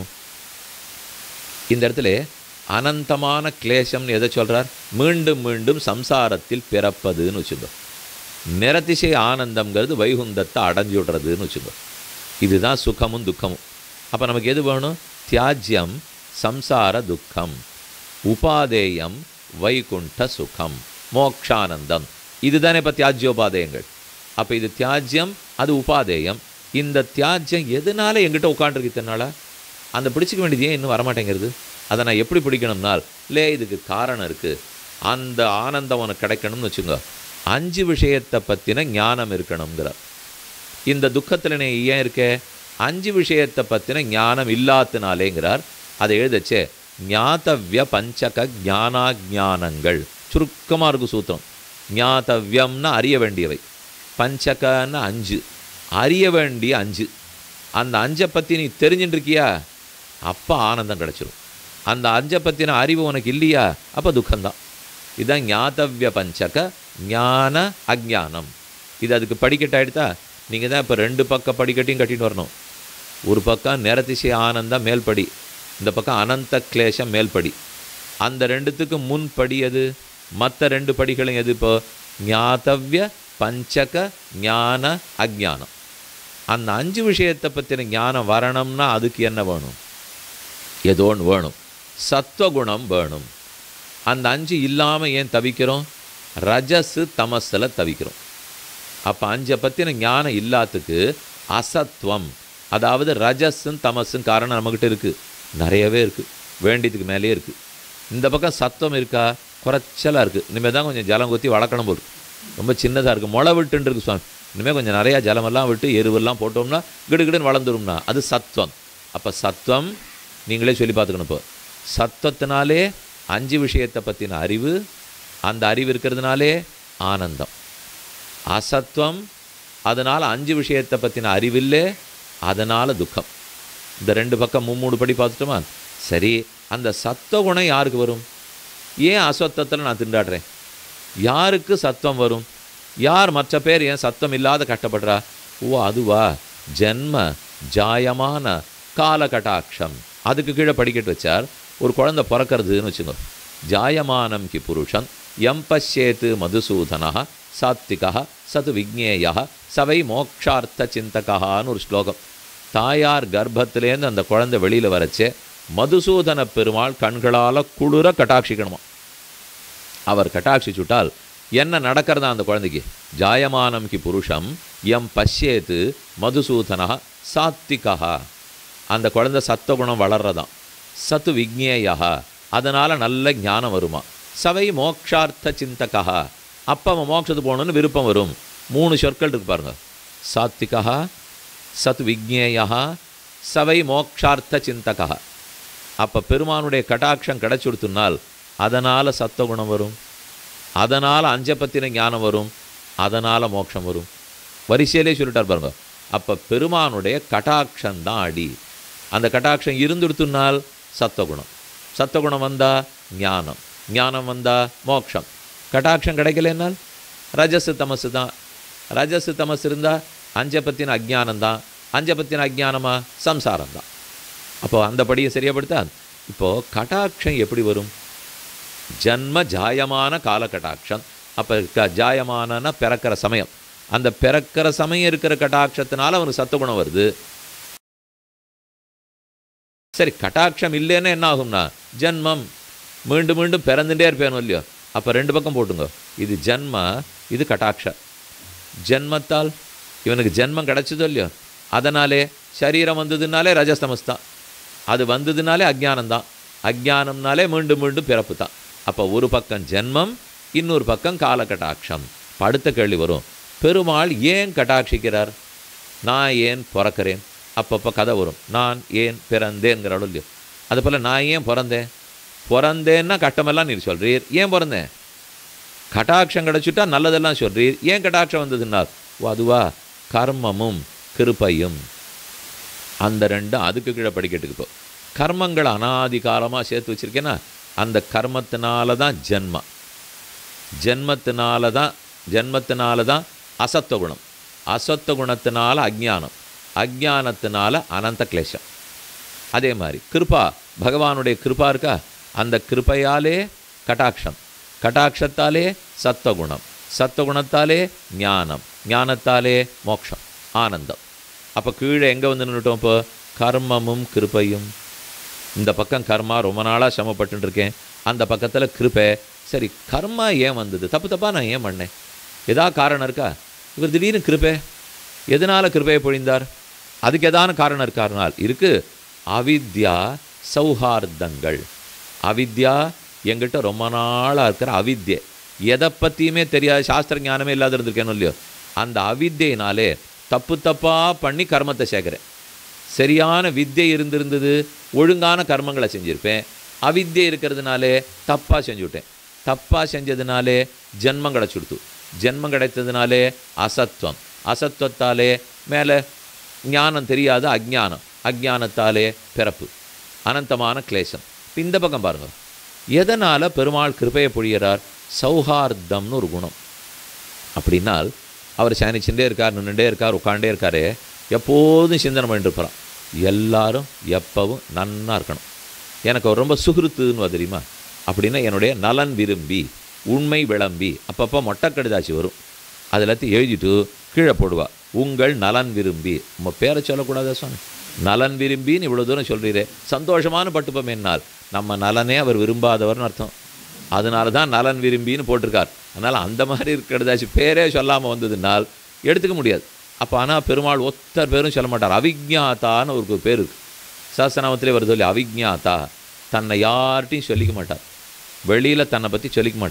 இந்த இடத்துல அனந்தமான கிளேசம்னு எதை சொல்கிறார் மீண்டும் மீண்டும் சம்சாரத்தில் பிறப்பதுன்னு வச்சுக்கோ நிரதிசய ஆனந்தம்ங்கிறது வைகுந்தத்தை அடைஞ்சு விடுறதுன்னு வச்சுக்கோ இதுதான் சுகமும் துக்கமும் அப்போ நமக்கு எது வேணும் தியாஜ்யம் சம்சார துக்கம் உபாதேயம் வைகுண்ட சுகம் மோக்ஷானந்தம் இதுதானே இப்போ தியாஜ்யோபாதேயங்கள் அப்போ இது தியாஜ்யம் அது உபாதேயம் இந்த தியாஜ்யம் எதனால எங்கிட்ட உட்காண்டிருக்கு இத்தனை நாளா அந்த பிடிச்சிக்க வேண்டியது ஏன் இன்னும் வரமாட்டேங்கிறது அதை நான் எப்படி பிடிக்கணும்னால் லே இதுக்கு காரணம் இருக்குது அந்த ஆனந்தம் உனக்கு கிடைக்கணும்னு வச்சுங்க அஞ்சு விஷயத்தை பற்றின ஞானம் இருக்கணுங்கிறார் இந்த துக்கத்தில் நீ ஏன் இருக்கே அஞ்சு விஷயத்தை பற்றின ஞானம் இல்லாதனாலேங்கிறார் அதை எழுதச்சே ஞாத்தவ்ய பஞ்சக ஞானாஜானங்கள் சுருக்கமாக இருக்கும் சூத்திரம் ஞாத்தவ்யம்னா அறிய வேண்டியவை பஞ்சகன்னா அஞ்சு அறிய வேண்டிய அஞ்சு அந்த அஞ்சை பற்றி நீ தெரிஞ்சுட்டு இருக்கியா அப்போ ஆனந்தம் கிடச்சிரும் அந்த அஞ்சை பற்றின அறிவு உனக்கு இல்லையா அப்போ துக்கம்தான் இதுதான் ஞாத்தவ்ய பஞ்சக ஞான அஜானம் இது அதுக்கு படிக்கட்டாயிடுதா நீங்கள் தான் இப்போ ரெண்டு பக்கம் படிக்கட்டையும் கட்டிட்டு வரணும் ஒரு பக்கம் நிறதிசை ஆனந்தம் மேல்படி இந்த பக்கம் அனந்த கிளேசம் மேல்படி அந்த ரெண்டுத்துக்கு முன் படி எது மற்ற ரெண்டு படிகளும் எது இப்போ ஞாத்தவ்ய பஞ்சக ஞான அஜானம் அந்த அஞ்சு விஷயத்தை பற்றின ஞானம் வரணும்னா அதுக்கு என்ன வேணும் ஏதோ ஒன்று வேணும் சத்வகுணம் வேணும் அந்த அஞ்சு இல்லாமல் ஏன் தவிக்கிறோம் ரஜஸு தமஸில் தவிக்கிறோம் அப்போ அஞ்சை பற்றின ஞானம் இல்லாததுக்கு அசத்வம் அதாவது ரஜஸும் தமஸும் காரணம் நம்மக்கிட்ட இருக்குது நிறையவே இருக்குது வேண்டியதுக்கு மேலேயே இருக்குது இந்த பக்கம் சத்துவம் இருக்கா குறைச்சலாக இருக்குது இனிமேல் தான் கொஞ்சம் ஜலம் குத்தி வளர்க்கணும் போல் இருக்கு. ரொம்ப சின்னதாக இருக்குது முளை விட்டுன்னு இருக்கு சுவாமி இனிமேல் கொஞ்சம் நிறையா ஜலமெல்லாம் விட்டு எருவெல்லாம் போட்டோம்னா கிடுகிடுன்னு வளர்ந்துரும்னா அது சத்வம் அப்போ சத்வம் நீங்களே சொல்லி பார்த்துக்கணும் இப்போ சத்வத்தினாலே அஞ்சு விஷயத்தை பற்றின அறிவு அந்த அறிவு இருக்கிறதுனாலே ஆனந்தம் அசத்வம் அதனால் அஞ்சு விஷயத்தை பற்றின அறிவில்லை அதனால் துக்கம் இந்த ரெண்டு பக்கம் மும்மூணு படி பார்த்துட்டோமா சரி அந்த சத்துவ குணம் யாருக்கு வரும் ஏன் அசத்தத்தில் நான் திண்டாடுறேன் யாருக்கு சத்தம் வரும் யார் மற்ற பேர் ஏன் சத்தம் இல்லாத கட்டப்படுறா ஓ அதுவா ஜென்ம ஜாயமான காலகட்டாட்சம் அதுக்கு கீழே படிக்கட்டு வச்சார் ஒரு குழந்தை பிறக்கிறதுன்னு வச்சுக்கோ ஜாயமானம் கி புருஷன் எம் பஷ்யேத்து மதுசூதனா சாத்விகா சது விக்னேயா சவை மோக்ஷார்த்த சிந்தகான்னு ஒரு ஸ்லோகம் தாயார் கர்ப்பத்திலேருந்து அந்த குழந்தை வெளியில் வரச்சே மதுசூதன பெருமாள் கண்களால் குளிர கட்டாட்சிக்கணுமா அவர் கட்டாட்சிச்சுட்டால் என்ன நடக்கிறதா அந்த குழந்தைக்கு ஜாயமானம் கி புருஷம் எம் பஷ்யேத்து மதுசூதனா சாத்விகா அந்த குழந்தை சத்துவகுணம் வளர்றதாம் சத்து விக்னேயா அதனால் நல்ல ஞானம் வருமா சவை மோக்ஷார்த்த சிந்தகா அப்போ அவன் மோட்சத்துக்கு போகணுன்னு விருப்பம் வரும் மூணு சொற்கள் இருக்கு பாருங்க சாத்விகா சத் விக்னேயா சவை மோக்ஷார்த்த சிந்தகா அப்போ பெருமானுடைய கட்டாட்சம் கிடைச்சுடுத்துனால் அதனால் சத்துவகுணம் வரும் அதனால் அஞ்ச பத்தின ஞானம் வரும் அதனால் மோட்சம் வரும் வரிசையிலே சொல்லிட்டார் பாருங்க அப்போ பெருமானுடைய கட்டாட்சம் தான் அடி அந்த கட்டாட்சம் இருந்துடுத்துனால் சத்துவகுணம் சத்துவகுணம் வந்தால் ஞானம் ஞானம் வந்தால் மோட்சம் கட்டாட்சம் கிடைக்கலனால் ரஜசு தமசு தான் ரஜசு தமசு இருந்தால் அஞ்ச பத்தின அஜ்ஞானம் தான் அஞ்ச பத்தின அஜ்ஞானமா சம்சாரம் தான் அப்போ அந்த படியை சரியாப்படுத்தா இப்போது கட்டாட்சம் எப்படி வரும் ஜன்ம ஜாயமான கால கட்டாட்சம் அப்போ க ஜாயமானனா பிறக்கிற சமயம் அந்த பிறக்கிற சமயம் இருக்கிற கட்டாட்சத்தினால அவனுக்கு சத்துவகுணம் வருது சரி கட்டாட்சம் இல்லைன்னா என்ன ஆகும்னா ஜன்மம் மீண்டும் மீண்டும் பிறந்துட்டே இருப்பேனும் இல்லையோ அப்போ ரெண்டு பக்கம் போட்டுங்க இது ஜன்ம இது கட்டாட்ச ஜென்மத்தால் இவனுக்கு ஜென்மம் கிடைச்சதோ இல்லையோ அதனாலே சரீரம் வந்ததுனாலே ரஜஸ்தமஸ் தான் அது வந்ததுனாலே அஜ்ஞானம் தான் அஜ்ஞானம்னாலே மீண்டும் மீண்டும் பிறப்பு தான் அப்போ ஒரு பக்கம் ஜென்மம் இன்னொரு பக்கம் காலகட்டாட்சம் இப்ப அடுத்த கேள்வி வரும் பெருமாள் ஏன் கட்டாட்சிக்கிறார் நான் ஏன் பிறக்கிறேன் அப்பப்போ கதை வரும் நான் ஏன் பிறந்தேங்கிறாலும் இல்லையோ அது போல் நான் ஏன் பிறந்தேன் பிறந்தேன்னா கட்டமெல்லாம் நீர் சொல்கிறீர் ஏன் பிறந்தேன் கட்டாட்சம் கிடச்சிட்டா நல்லதெல்லாம் சொல்கிறீர் ஏன் கட்டாட்சம் வந்ததுன்னார் ஓ அதுவா கர்மமும் கிருப்பையும் அந்த ரெண்டும் அதுக்கு கீழே படிக்கட்டுக்கு இப்போ கர்மங்கள் அனாதி காலமாக சேர்த்து வச்சுருக்கேன்னா அந்த கர்மத்தினால தான் ஜென்மா ஜென்மத்தினால தான் ஜென்மத்தினால தான் அசத்துவ குணம் அசத்துவ குணத்தினால அஜ்ஞானம் அஜ்ஞானத்தினால அனந்த கிளேசம் அதே மாதிரி கிருபா பகவானுடைய கிருபா இருக்கா அந்த கிருபையாலே கட்டாட்சம் கட்டாட்சத்தாலே சத்துவகுணம் சத்துவகுணத்தாலே ஞானம் ஞானத்தாலே மோட்சம் ஆனந்தம் அப்போ கீழே எங்கே வந்து நின்றுட்டோம் இப்போ கர்மமும் கிருபையும் இந்த பக்கம் கர்மா ரொம்ப நாளாக சிரமப்பட்டு இருக்கேன் அந்த பக்கத்தில் கிருபை சரி கர்மா ஏன் வந்தது தப்பு தப்பாக நான் ஏன் பண்ணேன் ஏதா காரணம் இருக்கா இவர் திடீர்னு கிருபை எதனால் கிருபையை பொழிந்தார் அதுக்கு ஏதான காரணம் இருக்காருனால் இருக்கு அவித்யா சௌஹார்தங்கள் அவித்யா எங்கிட்ட ரொம்ப நாளாக இருக்கிற அவித்யை எதை பற்றியுமே தெரியாத சாஸ்திர ஞானமே இல்லாத இருந்திருக்கேனோ இல்லையோ அந்த அவித்யினாலே தப்பு தப்பாக பண்ணி கர்மத்தை சேர்க்குறேன் சரியான வித்தை இருந்திருந்தது ஒழுங்கான கர்மங்களை செஞ்சுருப்பேன் அவித்யை இருக்கிறதுனாலே தப்பாக செஞ்சுவிட்டேன் தப்பாக செஞ்சதுனாலே ஜென்மம் கிடச்சுடுத்து ஜென்மம் கிடைத்ததுனாலே அசத்வம் அசத்வத்தாலே மேலே ஞானம் தெரியாத அஜ்ஞானம் அஜ்ஞானத்தாலே பிறப்பு அனந்தமான கிளேசம் இப்ப இந்த பக்கம் பாருங்க எதனால் பெருமாள் கிருபையை பொழியறார் சௌஹார்தம்னு ஒரு குணம் அப்படின்னால் அவர் சயனிச்சுட்டே இருக்கார் நின்றுட்டே இருக்கார் உட்காண்டே இருக்காரு எப்போதும் சிந்தனை பண்ணிட்டு இருப்பாராம் எல்லாரும் எப்பவும் நன்னா இருக்கணும் எனக்கு அவர் ரொம்ப சுகிருத்துன்னு தெரியுமா அப்படின்னா என்னுடைய நலன் விரும்பி உண்மை விளம்பி அப்பப்போ மொட்டை கடிதாச்சு வரும் அது எல்லாத்தையும் எழுதிட்டு கீழே போடுவா உங்கள் நலன் விரும்பி நம்ம பேரை சொல்லக்கூடாதா சுவாமி நலன் விரும்பின்னு இவ்வளோ தூரம் சொல்கிறீரே சந்தோஷமான பட்டுப்பம் என்னால் நம்ம நலனே அவர் விரும்பாதவர்னு அர்த்தம் அதனால தான் நலன் விரும்பின்னு போட்டிருக்கார் அதனால் அந்த மாதிரி இருக்கிறதாச்சு பேரே சொல்லாமல் வந்ததுனால் எடுத்துக்க முடியாது அப்போ ஆனால் பெருமாள் ஒத்தர் பேரும் சொல்ல மாட்டார் அவிஜ்ஞாத்தான்னு ஒரு பேர் இருக்கு சாஸ்திரநாமத்திலே வருது இல்லை அவிஜ்ஞாத்தா தன்னை யார்ட்டையும் சொல்லிக்க மாட்டார் வெளியில் தன்னை பற்றி சொல்லிக்க மாட்டார்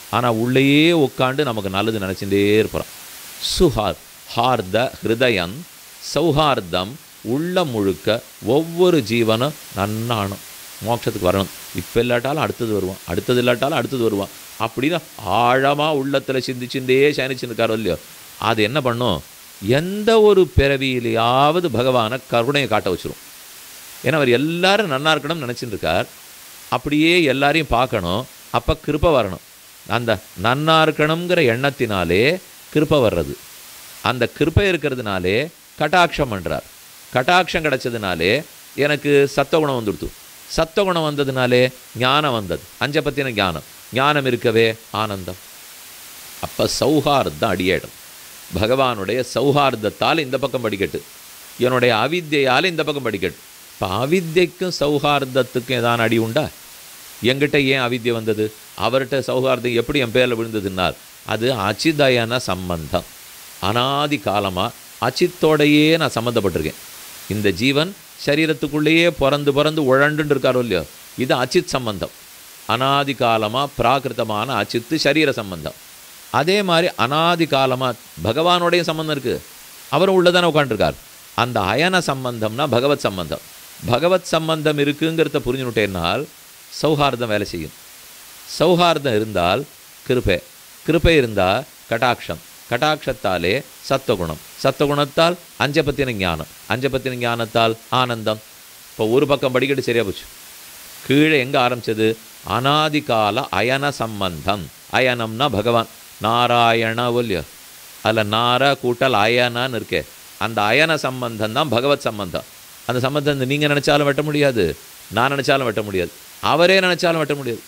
ஆனால் உள்ளேயே உட்காந்து நமக்கு நல்லது நினச்சிட்டே இருப்பான் சுஹார் ஹார்த ஹிருதயம் சௌஹார்தம் உள்ள முழுக்க ஒவ்வொரு ஜீவனும் நன்னானும் மோட்சத்துக்கு வரணும் இப்போ இல்லாட்டாலும் அடுத்தது வருவான் அடுத்தது இல்லாட்டாலும் அடுத்தது வருவான் அப்படின்னு ஆழமாக உள்ளத்தில் சிந்திச்சுட்டே சயனிச்சுருக்காரோ இல்லையோ அது என்ன பண்ணும் எந்த ஒரு பிறவியிலையாவது பகவானை கருணையை காட்ட வச்சிரும் ஏன்னா அவர் எல்லாரும் நன்னா இருக்கணும்னு நினச்சிட்டு இருக்கார் அப்படியே எல்லாரையும் பார்க்கணும் அப்போ கிருப்பை வரணும் அந்த நன்னா இருக்கணுங்கிற எண்ணத்தினாலே கிருப்பை வர்றது அந்த கிருப்பை இருக்கிறதுனாலே கட்டாட்சம் பண்ணுறார் கட்டாட்சம் கிடைச்சதுனாலே எனக்கு சத்தகுணம் வந்துடுத்து சத்தகுணம் வந்ததுனாலே ஞானம் வந்தது அஞ்ச பற்றின ஞானம் ஞானம் இருக்கவே ஆனந்தம் அப்போ சௌஹார்தம் அடியாயிடும் பகவானுடைய சௌஹார்தத்தால் இந்த பக்கம் படிக்கட்டு என்னுடைய அவித்யால் இந்த பக்கம் படிக்கட்டு இப்போ அவித்யக்கும் சௌஹார்தத்துக்கும் ஏதான அடி உண்டா என்கிட்ட ஏன் அவித்யை வந்தது அவர்கிட்ட சௌஹார்தம் எப்படி என் பேரில் விழுந்ததுனால் அது அச்சிதயன சம்பந்தம் அனாதி காலமாக அச்சித்தோடையே நான் சம்மந்தப்பட்டிருக்கேன் இந்த ஜீவன் சரீரத்துக்குள்ளேயே பிறந்து பிறந்து உழண்டுன்னு இருக்காரோ இல்லையோ இது அச்சித் சம்பந்தம் அனாதி காலமாக பிராகிருத்தமான அச்சித்து சரீர சம்பந்தம் அதே மாதிரி அனாதி காலமாக பகவானோடைய சம்பந்தம் இருக்குது அவரும் உள்ளதானே உட்காந்துருக்கார் அந்த அயன சம்பந்தம்னா பகவத் சம்பந்தம் பகவத் சம்பந்தம் இருக்குங்கிறத புரிஞ்சுனுட்டேனால் சௌஹார்தம் வேலை செய்யும் சௌஹார்தம் இருந்தால் கிருபை கிருபை இருந்தால் கட்டாட்சம் கட்டாட்சத்தாலே சத்துவகுணம் சத்துவகுணத்தால் அஞ்சபத்தின ஞானம் அஞ்சபத்தின ஞானத்தால் ஆனந்தம் இப்போ ஒரு பக்கம் படிக்கட்டு சரியா போச்சு கீழே எங்கே ஆரம்பிச்சது அனாதிகால அயன சம்பந்தம் அயனம்னா பகவான் நாராயண ஒல்லியோ அதில் நார கூட்டல் அயனான்னு இருக்கே அந்த அயன சம்பந்தம் தான் பகவத் சம்பந்தம் அந்த சம்பந்தம் நீங்கள் நினச்சாலும் வெட்ட முடியாது நான் நினச்சாலும் வெட்ட முடியாது அவரே நினச்சாலும் வெட்ட முடியாது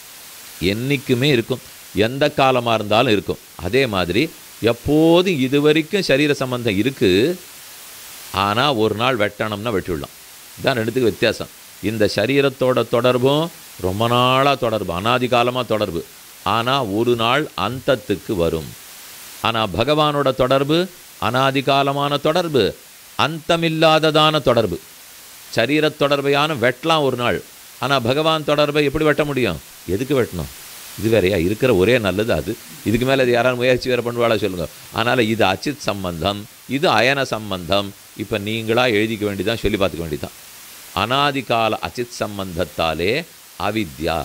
என்றைக்குமே இருக்கும் எந்த காலமாக இருந்தாலும் இருக்கும் அதே மாதிரி எப்போதும் இது வரைக்கும் சரீர சம்பந்தம் இருக்குது ஆனால் ஒரு நாள் வெட்டணும்னா வெட்டிவிடலாம் இதான் ரெண்டுத்துக்கு வித்தியாசம் இந்த சரீரத்தோட தொடர்பும் ரொம்ப நாளாக தொடர்பு அனாதி காலமாக தொடர்பு ஆனால் ஒரு நாள் அந்தத்துக்கு வரும் ஆனால் பகவானோட தொடர்பு அனாதி காலமான தொடர்பு அந்தமில்லாததான தொடர்பு சரீரத் தொடர்பையான வெட்டலாம் ஒரு நாள் ஆனால் பகவான் தொடர்பை எப்படி வெட்ட முடியும் எதுக்கு வெட்டணும் இது வேறையா இருக்கிற ஒரே நல்லது அது இதுக்கு மேலே இது யாராவது முயற்சி வேறு பண்ணுவாளா சொல்லுங்கள் அதனால் இது அச்சித் சம்பந்தம் இது அயன சம்பந்தம் இப்போ நீங்களாக எழுதிக்க வேண்டியதான் சொல்லி பார்த்துக்க வேண்டியதான் அனாதிகால அச்சித் சம்பந்தத்தாலே அவித்யா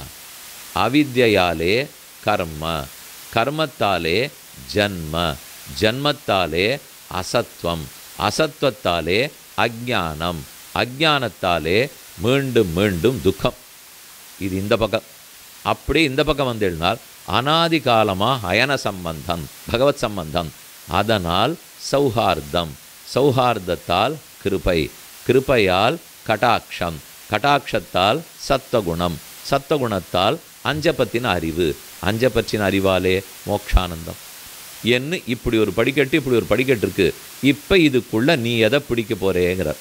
அவித்யாலே கர்ம கர்மத்தாலே ஜன்ம ஜன்மத்தாலே அசத்வம் அசத்வத்தாலே அஜ்ஞானம் அஜ்ஞானத்தாலே மீண்டும் மீண்டும் துக்கம் இது இந்த பக்கம் அப்படியே இந்த பக்கம் வந்து எழுந்தால் அனாதி காலமாக அயன சம்பந்தம் பகவத் சம்பந்தம் அதனால் சௌஹார்தம் சௌஹார்தத்தால் கிருபை கிருபையால் கட்டாட்சம் கட்டாட்சத்தால் சத்வகுணம் சத்வகுணத்தால் அஞ்சப்பத்தின அறிவு அஞ்சப்பற்றின அறிவாலே மோக்ஷானந்தம் என்ன இப்படி ஒரு படிக்கட்டு இப்படி ஒரு படிக்கட்டு இருக்கு இப்போ இதுக்குள்ள நீ எதை பிடிக்க போறேங்கிறார்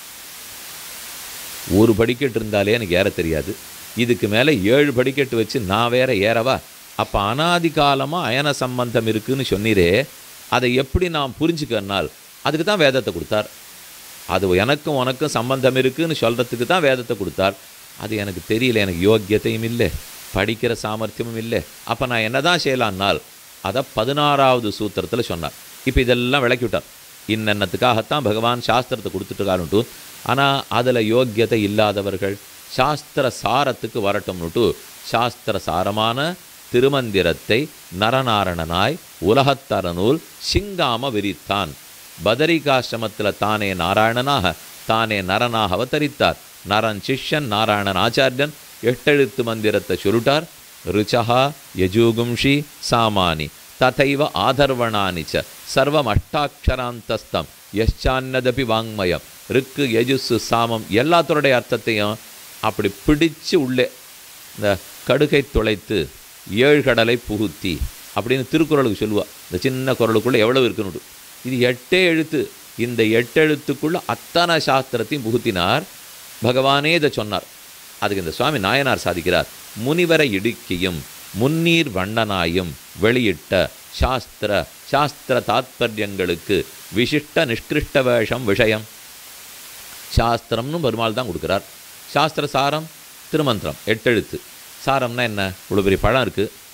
ஒரு படிக்கட்டு இருந்தாலே எனக்கு ஏற தெரியாது இதுக்கு மேலே ஏழு படிக்கட்டு வச்சு நான் வேற ஏறவா அப்போ அனாதி காலமாக அயன சம்பந்தம் இருக்குன்னு சொன்னீரே அதை எப்படி நான் புரிஞ்சுக்கனால் அதுக்கு தான் வேதத்தை கொடுத்தார் அது எனக்கும் உனக்கும் சம்பந்தம் இருக்குன்னு சொல்கிறதுக்கு தான் வேதத்தை கொடுத்தார் அது எனக்கு தெரியல எனக்கு யோக்கியத்தையும் இல்லை படிக்கிற சாமர்த்தியமும் இல்லை அப்போ நான் என்ன தான் செய்யலான்னால் அதை பதினாறாவது சூத்திரத்தில் சொன்னார் இப்போ இதெல்லாம் விளக்கி விட்டார் இன்னென்னத்துக்காகத்தான் பகவான் சாஸ்திரத்தை கொடுத்துட்டுருக்காருன்ட்டு ஆனால் அதில் யோக்கியத்தை இல்லாதவர்கள் சாஸ்திர சாரத்துக்கு வரட்டும்னுட்டு சாஸ்திர சாரமான திருமந்திரத்தை நரநாரணனாய் உலகத்தரநூல் சிங்காம விரித்தான் பதரிகாசிரமத்தில் தானே நாராயணனாக தானே நரனாக அவதரித்தார் நரன் சிஷ்யன் நாராயணன் ஆச்சாரியன் எட்டெழுத்து மந்திரத்தை சொல்லிட்டார் ருச்சா யஜூகும்ஷி சாமானி ததைவ ஆதர்வணானி ச சர்வம் அஷ்டாட்சராந்தஸ்தம் யஷ்சான்னதபி வாங்மயம் ருக்கு யஜுசு சாமம் எல்லாத்தோடைய அர்த்தத்தையும் அப்படி பிடிச்சு உள்ளே இந்த கடுகை துளைத்து ஏழ்கடலை புகுத்தி அப்படின்னு திருக்குறளுக்கு சொல்லுவா இந்த சின்ன குரலுக்குள்ளே எவ்வளவு இருக்குன்னு இது எட்டே எழுத்து இந்த எட்டெழுத்துக்குள்ள அத்தனை சாஸ்திரத்தையும் புகுத்தினார் பகவானே இதை சொன்னார் அதுக்கு இந்த சுவாமி நாயனார் சாதிக்கிறார் முனிவரை இடுக்கியும் முன்னீர் வண்ணனாயும் வெளியிட்ட சாஸ்திர சாஸ்திர தாத்பரியங்களுக்கு விசிஷ்ட நிஷ்கிருஷ்ட வேஷம் விஷயம் சாஸ்திரம்னு பெருமாள் தான் கொடுக்குறார் சாஸ்திர சாரம் திருமந்திரம் எட்டெழுத்து சாரம்னா என்ன இவ்வளோ பெரிய பழம் இருக்குது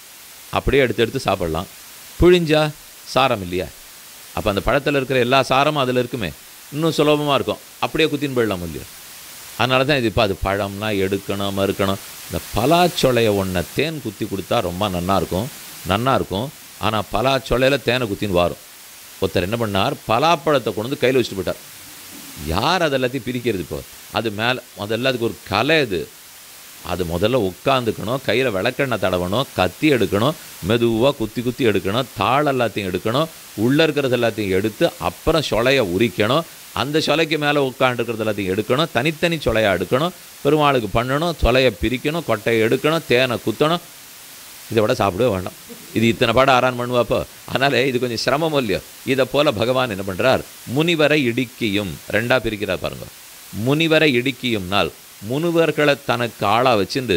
அப்படியே எடுத்து எடுத்து சாப்பிடலாம் புழிஞ்சா சாரம் இல்லையா அப்போ அந்த பழத்தில் இருக்கிற எல்லா சாரமும் அதில் இருக்குமே இன்னும் சுலபமாக இருக்கும் அப்படியே குத்தின்னு போயிடலாம் இல்லையா அதனால தான் இது இப்போ அது பழம்னா எடுக்கணும் மறுக்கணும் இந்த பலாச்சொலையை ஒன்றை தேன் குத்தி கொடுத்தா ரொம்ப நன்னா இருக்கும் நன்னா இருக்கும் ஆனால் பலாச்சொலையில் தேனை குத்தின்னு வாரும் ஒருத்தர் என்ன பண்ணார் பலாப்பழத்தை கொண்டு வந்து கையில் வச்சுட்டு போயிட்டார் யார் அது எல்லாத்தையும் பிரிக்கிறது இப்போ அது மேலே முதல்ல அதுக்கு ஒரு கலை இது அது முதல்ல உட்காந்துக்கணும் கையில் விளக்கெண்ணெய் தடவணும் கத்தி எடுக்கணும் மெதுவாக குத்தி குத்தி எடுக்கணும் தாள் எல்லாத்தையும் எடுக்கணும் உள்ளே இருக்கிறது எல்லாத்தையும் எடுத்து அப்புறம் சொலையை உரிக்கணும் அந்த சொலைக்கு மேலே உட்காந்துருக்கிறது எல்லாத்தையும் எடுக்கணும் தனித்தனி சொலையை எடுக்கணும் பெருமாளுக்கு பண்ணணும் சொலையை பிரிக்கணும் கொட்டையை எடுக்கணும் தேனை குத்தணும் இதை விட சாப்பிடவே வேண்டாம் இது இத்தனை பாடம் ஆரான் பண்ணுவாப்போ அதனால் இது கொஞ்சம் சிரமம் இல்லையோ இதை போல் பகவான் என்ன பண்ணுறார் முனிவரை இடுக்கியும் ரெண்டாக பிரிக்கிறார் பாருங்க முனிவரை இடுக்கியும்னால் முனிவர்களை தனக்கு ஆளாக வச்சுட்டு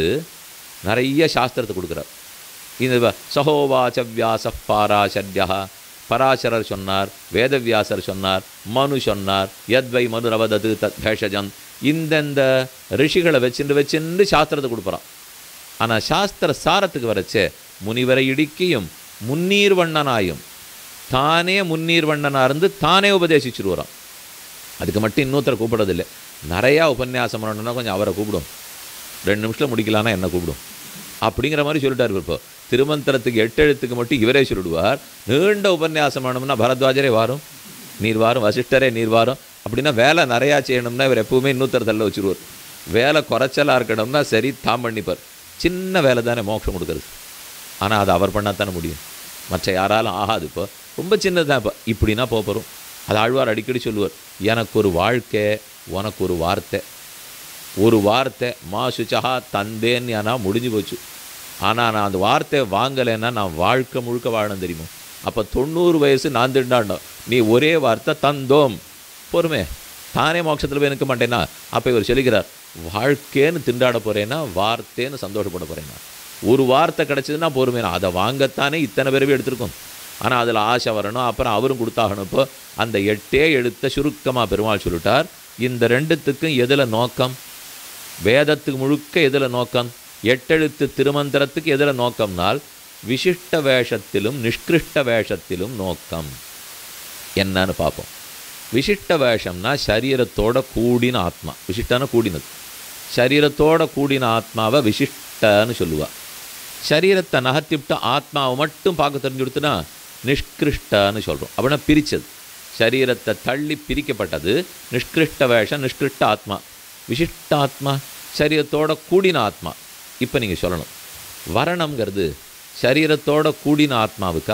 நிறைய சாஸ்திரத்தை கொடுக்குறார் இந்த வ- சகோவாச்ச வியாச பாராசர்யா பராசரர் சொன்னார் வேதவியாசர் சொன்னார் மனு சொன்னார் யத்வை மனு ரவதது தத் பேஷஜம் இந்தந்த ரிஷிகளை வச்சுட்டு வச்சுட்டு சாஸ்திரத்தை கொடுக்குறான் ஆனால் சாஸ்திர சாரத்துக்கு வரச்சே முனிவரை இடுக்கியும் முன்னீர் வண்ணனாயும் தானே முன்னீர் வண்ணனாக இருந்து தானே உபதேசிச்சுட்டு வரான் அதுக்கு மட்டும் இன்னொருத்தரை கூப்பிடுறதில்லை நிறையா உபன்யாசம் பண்ணணும்னா கொஞ்சம் அவரை கூப்பிடும் ரெண்டு நிமிஷத்தில் முடிக்கலான்னா என்ன கூப்பிடும் அப்படிங்கிற மாதிரி சொல்லிட்டார் இப்போ திருமந்திரத்துக்கு எட்டு எழுத்துக்கு மட்டும் இவரே சொல்லிடுவார் நீண்ட உபன்யாசம் பண்ணணும்னா பரத்வாஜரே வாரும் நீர் வாரும் வசிஷ்டரே நீர் வாரும் அப்படின்னா வேலை நிறையா செய்யணும்னா இவர் எப்பவுமே இன்னொருத்தர் தள்ள வச்சுருவார் வேலை குறைச்சலாக இருக்கணும்னா சரி தாம் பண்ணிப்பார் சின்ன வேலை தானே மோட்சம் கொடுக்கறது ஆனால் அது அவர் பண்ணால் தானே முடியும் மற்ற யாராலும் ஆகாது இப்போ ரொம்ப சின்னதுதான் இப்போ இப்படின்னா போக போகிறோம் அது ஆழ்வார் அடிக்கடி சொல்லுவார் எனக்கு ஒரு வாழ்க்கை உனக்கு ஒரு வார்த்தை ஒரு வார்த்தை மா சுச்சகா தந்தேன்னு ஏன்னா முடிஞ்சு போச்சு ஆனால் நான் அந்த வார்த்தையை வாங்கலைன்னா நான் வாழ்க்கை முழுக்க வாழணும் தெரியுமா அப்போ தொண்ணூறு வயசு நான் திண்டாண்டோம் நீ ஒரே வார்த்தை தந்தோம் பொறுமை தானே மோட்சத்தில் போய் நிற்க மாட்டேன்னா அப்போ இவர் சொல்லிக்கிறார் வாழ்க்கைன்னு திண்டாட போகிறேன்னா வார்த்தைன்னு சந்தோஷப்பட போகிறேன்னா ஒரு வார்த்தை கிடச்சதுன்னா பொறுமை அதை வாங்கத்தானே இத்தனை பேரவே எடுத்திருக்கோம் ஆனால் அதில் ஆசை வரணும் அப்புறம் அவரும் கொடுத்தாகணும் இப்போ அந்த எட்டே எழுத்த சுருக்கமாக பெருமாள் சொல்லிட்டார் இந்த ரெண்டுத்துக்கும் எதில் நோக்கம் வேதத்துக்கு முழுக்க எதில் நோக்கம் எட்டெழுத்து திருமந்திரத்துக்கு எதில் நோக்கம்னால் விசிஷ்ட வேஷத்திலும் நிஷ்கிருஷ்ட வேஷத்திலும் நோக்கம் என்னன்னு பார்ப்போம் விசிஷ்ட வேஷம்னா சரீரத்தோட கூடின ஆத்மா விசிஷ்டான கூடினது சரீரத்தோட கூடின ஆத்மாவை விசிஷ்டன்னு சொல்லுவா சரீரத்தை நகர்த்திவிட்டு ஆத்மாவை மட்டும் பார்க்க தெரிஞ்சு கொடுத்துனா நிஷ்கிருஷ்டன்னு சொல்கிறோம் அப்படின்னா பிரிச்சது சரீரத்தை தள்ளி பிரிக்கப்பட்டது நிஷ்கிருஷ்ட வேஷம் நிஷ்கிருஷ்ட ஆத்மா விசிஷ்ட ஆத்மா சரீரத்தோட கூடின ஆத்மா இப்போ நீங்கள் சொல்லணும் வரணம்ங்கிறது சரீரத்தோட கூடின ஆத்மாவுக்கா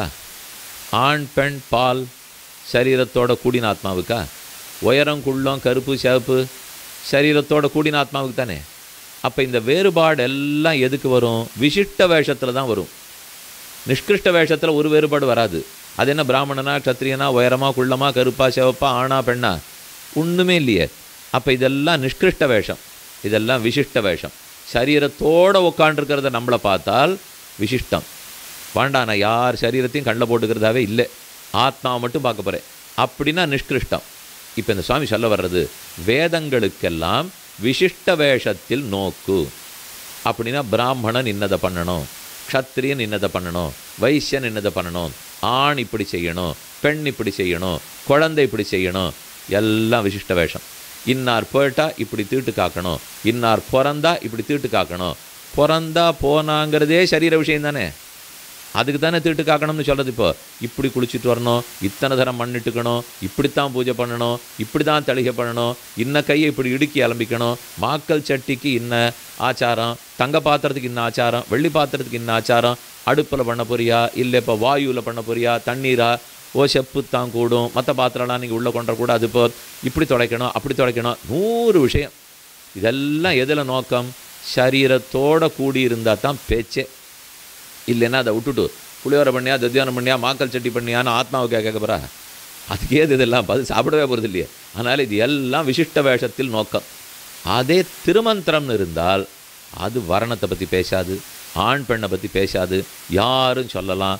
ஆண் பெண் பால் சரீரத்தோட கூடின ஆத்மாவுக்கா உயரம் குள்ளம் கருப்பு சிவப்பு சரீரத்தோட கூடின ஆத்மாவுக்கு தானே அப்போ இந்த வேறுபாடு எல்லாம் எதுக்கு வரும் விசிஷ்ட வேஷத்தில் தான் வரும் நிஷ்கிருஷ்ட வேஷத்தில் ஒரு வேறுபாடு வராது அது என்ன பிராமணனா க்ஷத்ரியனா உயரமா குள்ளமா கருப்பா சிவப்பா ஆணா பெண்ணா ஒன்றுமே இல்லையே அப்போ இதெல்லாம் நிஷ்கிருஷ்ட வேஷம் இதெல்லாம் விசிஷ்ட வேஷம் சரீரத்தோடு உட்காண்டிருக்கிறத நம்மளை பார்த்தால் விசிஷ்டம் வேண்டாம் நான் யார் சரீரத்தையும் கண்ணில் போட்டுக்கிறதாவே இல்லை ஆத்மாவை மட்டும் பார்க்க போகிறேன் அப்படின்னா நிஷ்கிருஷ்டம் இப்போ இந்த சுவாமி சொல்ல வர்றது வேதங்களுக்கெல்லாம் விசிஷ்ட வேஷத்தில் நோக்கு அப்படின்னா பிராமணன் இன்னதை பண்ணணும் க்ஷத்ரியன் இன்னதை பண்ணணும் வைசியன் இன்னதை பண்ணணும் ஆண் இப்படி செய்யணும் பெண் இப்படி செய்யணும் குழந்தை இப்படி செய்யணும் எல்லாம் விசிஷ்ட வேஷம் இன்னார் போயிட்டா இப்படி தீட்டு காக்கணும் இன்னார் பிறந்தா இப்படி தீட்டு காக்கணும் பிறந்தா போனாங்கிறதே சரீர விஷயம் தானே அதுக்கு தானே தீட்டு காக்கணும்னு சொல்கிறது இப்போ இப்படி குளிச்சுட்டு வரணும் இத்தனை தரம் மண்ணிட்டுக்கணும் இப்படித்தான் பூஜை பண்ணணும் இப்படி தான் தளிகை பண்ணணும் இன்ன கையை இப்படி இடுக்கி அலம்பிக்கணும் மாக்கல் சட்டிக்கு இன்ன ஆச்சாரம் தங்க பாத்திரத்துக்கு இன்ன ஆச்சாரம் வெள்ளி பாத்திரத்துக்கு இன்ன ஆச்சாரம் அடுப்பில் பண்ண போறியா இல்லை இப்போ வாயுவில் பண்ண போறியா தண்ணீரா ஓ செப்பு தான் கூடும் மற்ற பாத்திரம்லாம் நீங்கள் உள்ளே கொண்டு கூடாது இப்போ இப்படி துடைக்கணும் அப்படி துடைக்கணும் நூறு விஷயம் இதெல்லாம் எதில் நோக்கம் சரீரத்தோட கூடி இருந்தால் தான் பேச்சே இல்லைன்னா அதை விட்டுட்டு புளியோரை பண்ணியா தத்தியானம் பண்ணியா மாக்கல் சட்டி பண்ணியான்னு ஆத்மாவை கேட்க போகிறா அதுக்கு ஏது இதெல்லாம் அது சாப்பிடவே போகிறது இல்லையே அதனால் இது எல்லாம் விசிஷ்ட வேஷத்தில் நோக்கம் அதே திருமந்திரம்னு இருந்தால் அது வரணத்தை பற்றி பேசாது ஆண் பெண்ணை பற்றி பேசாது யாரும் சொல்லலாம்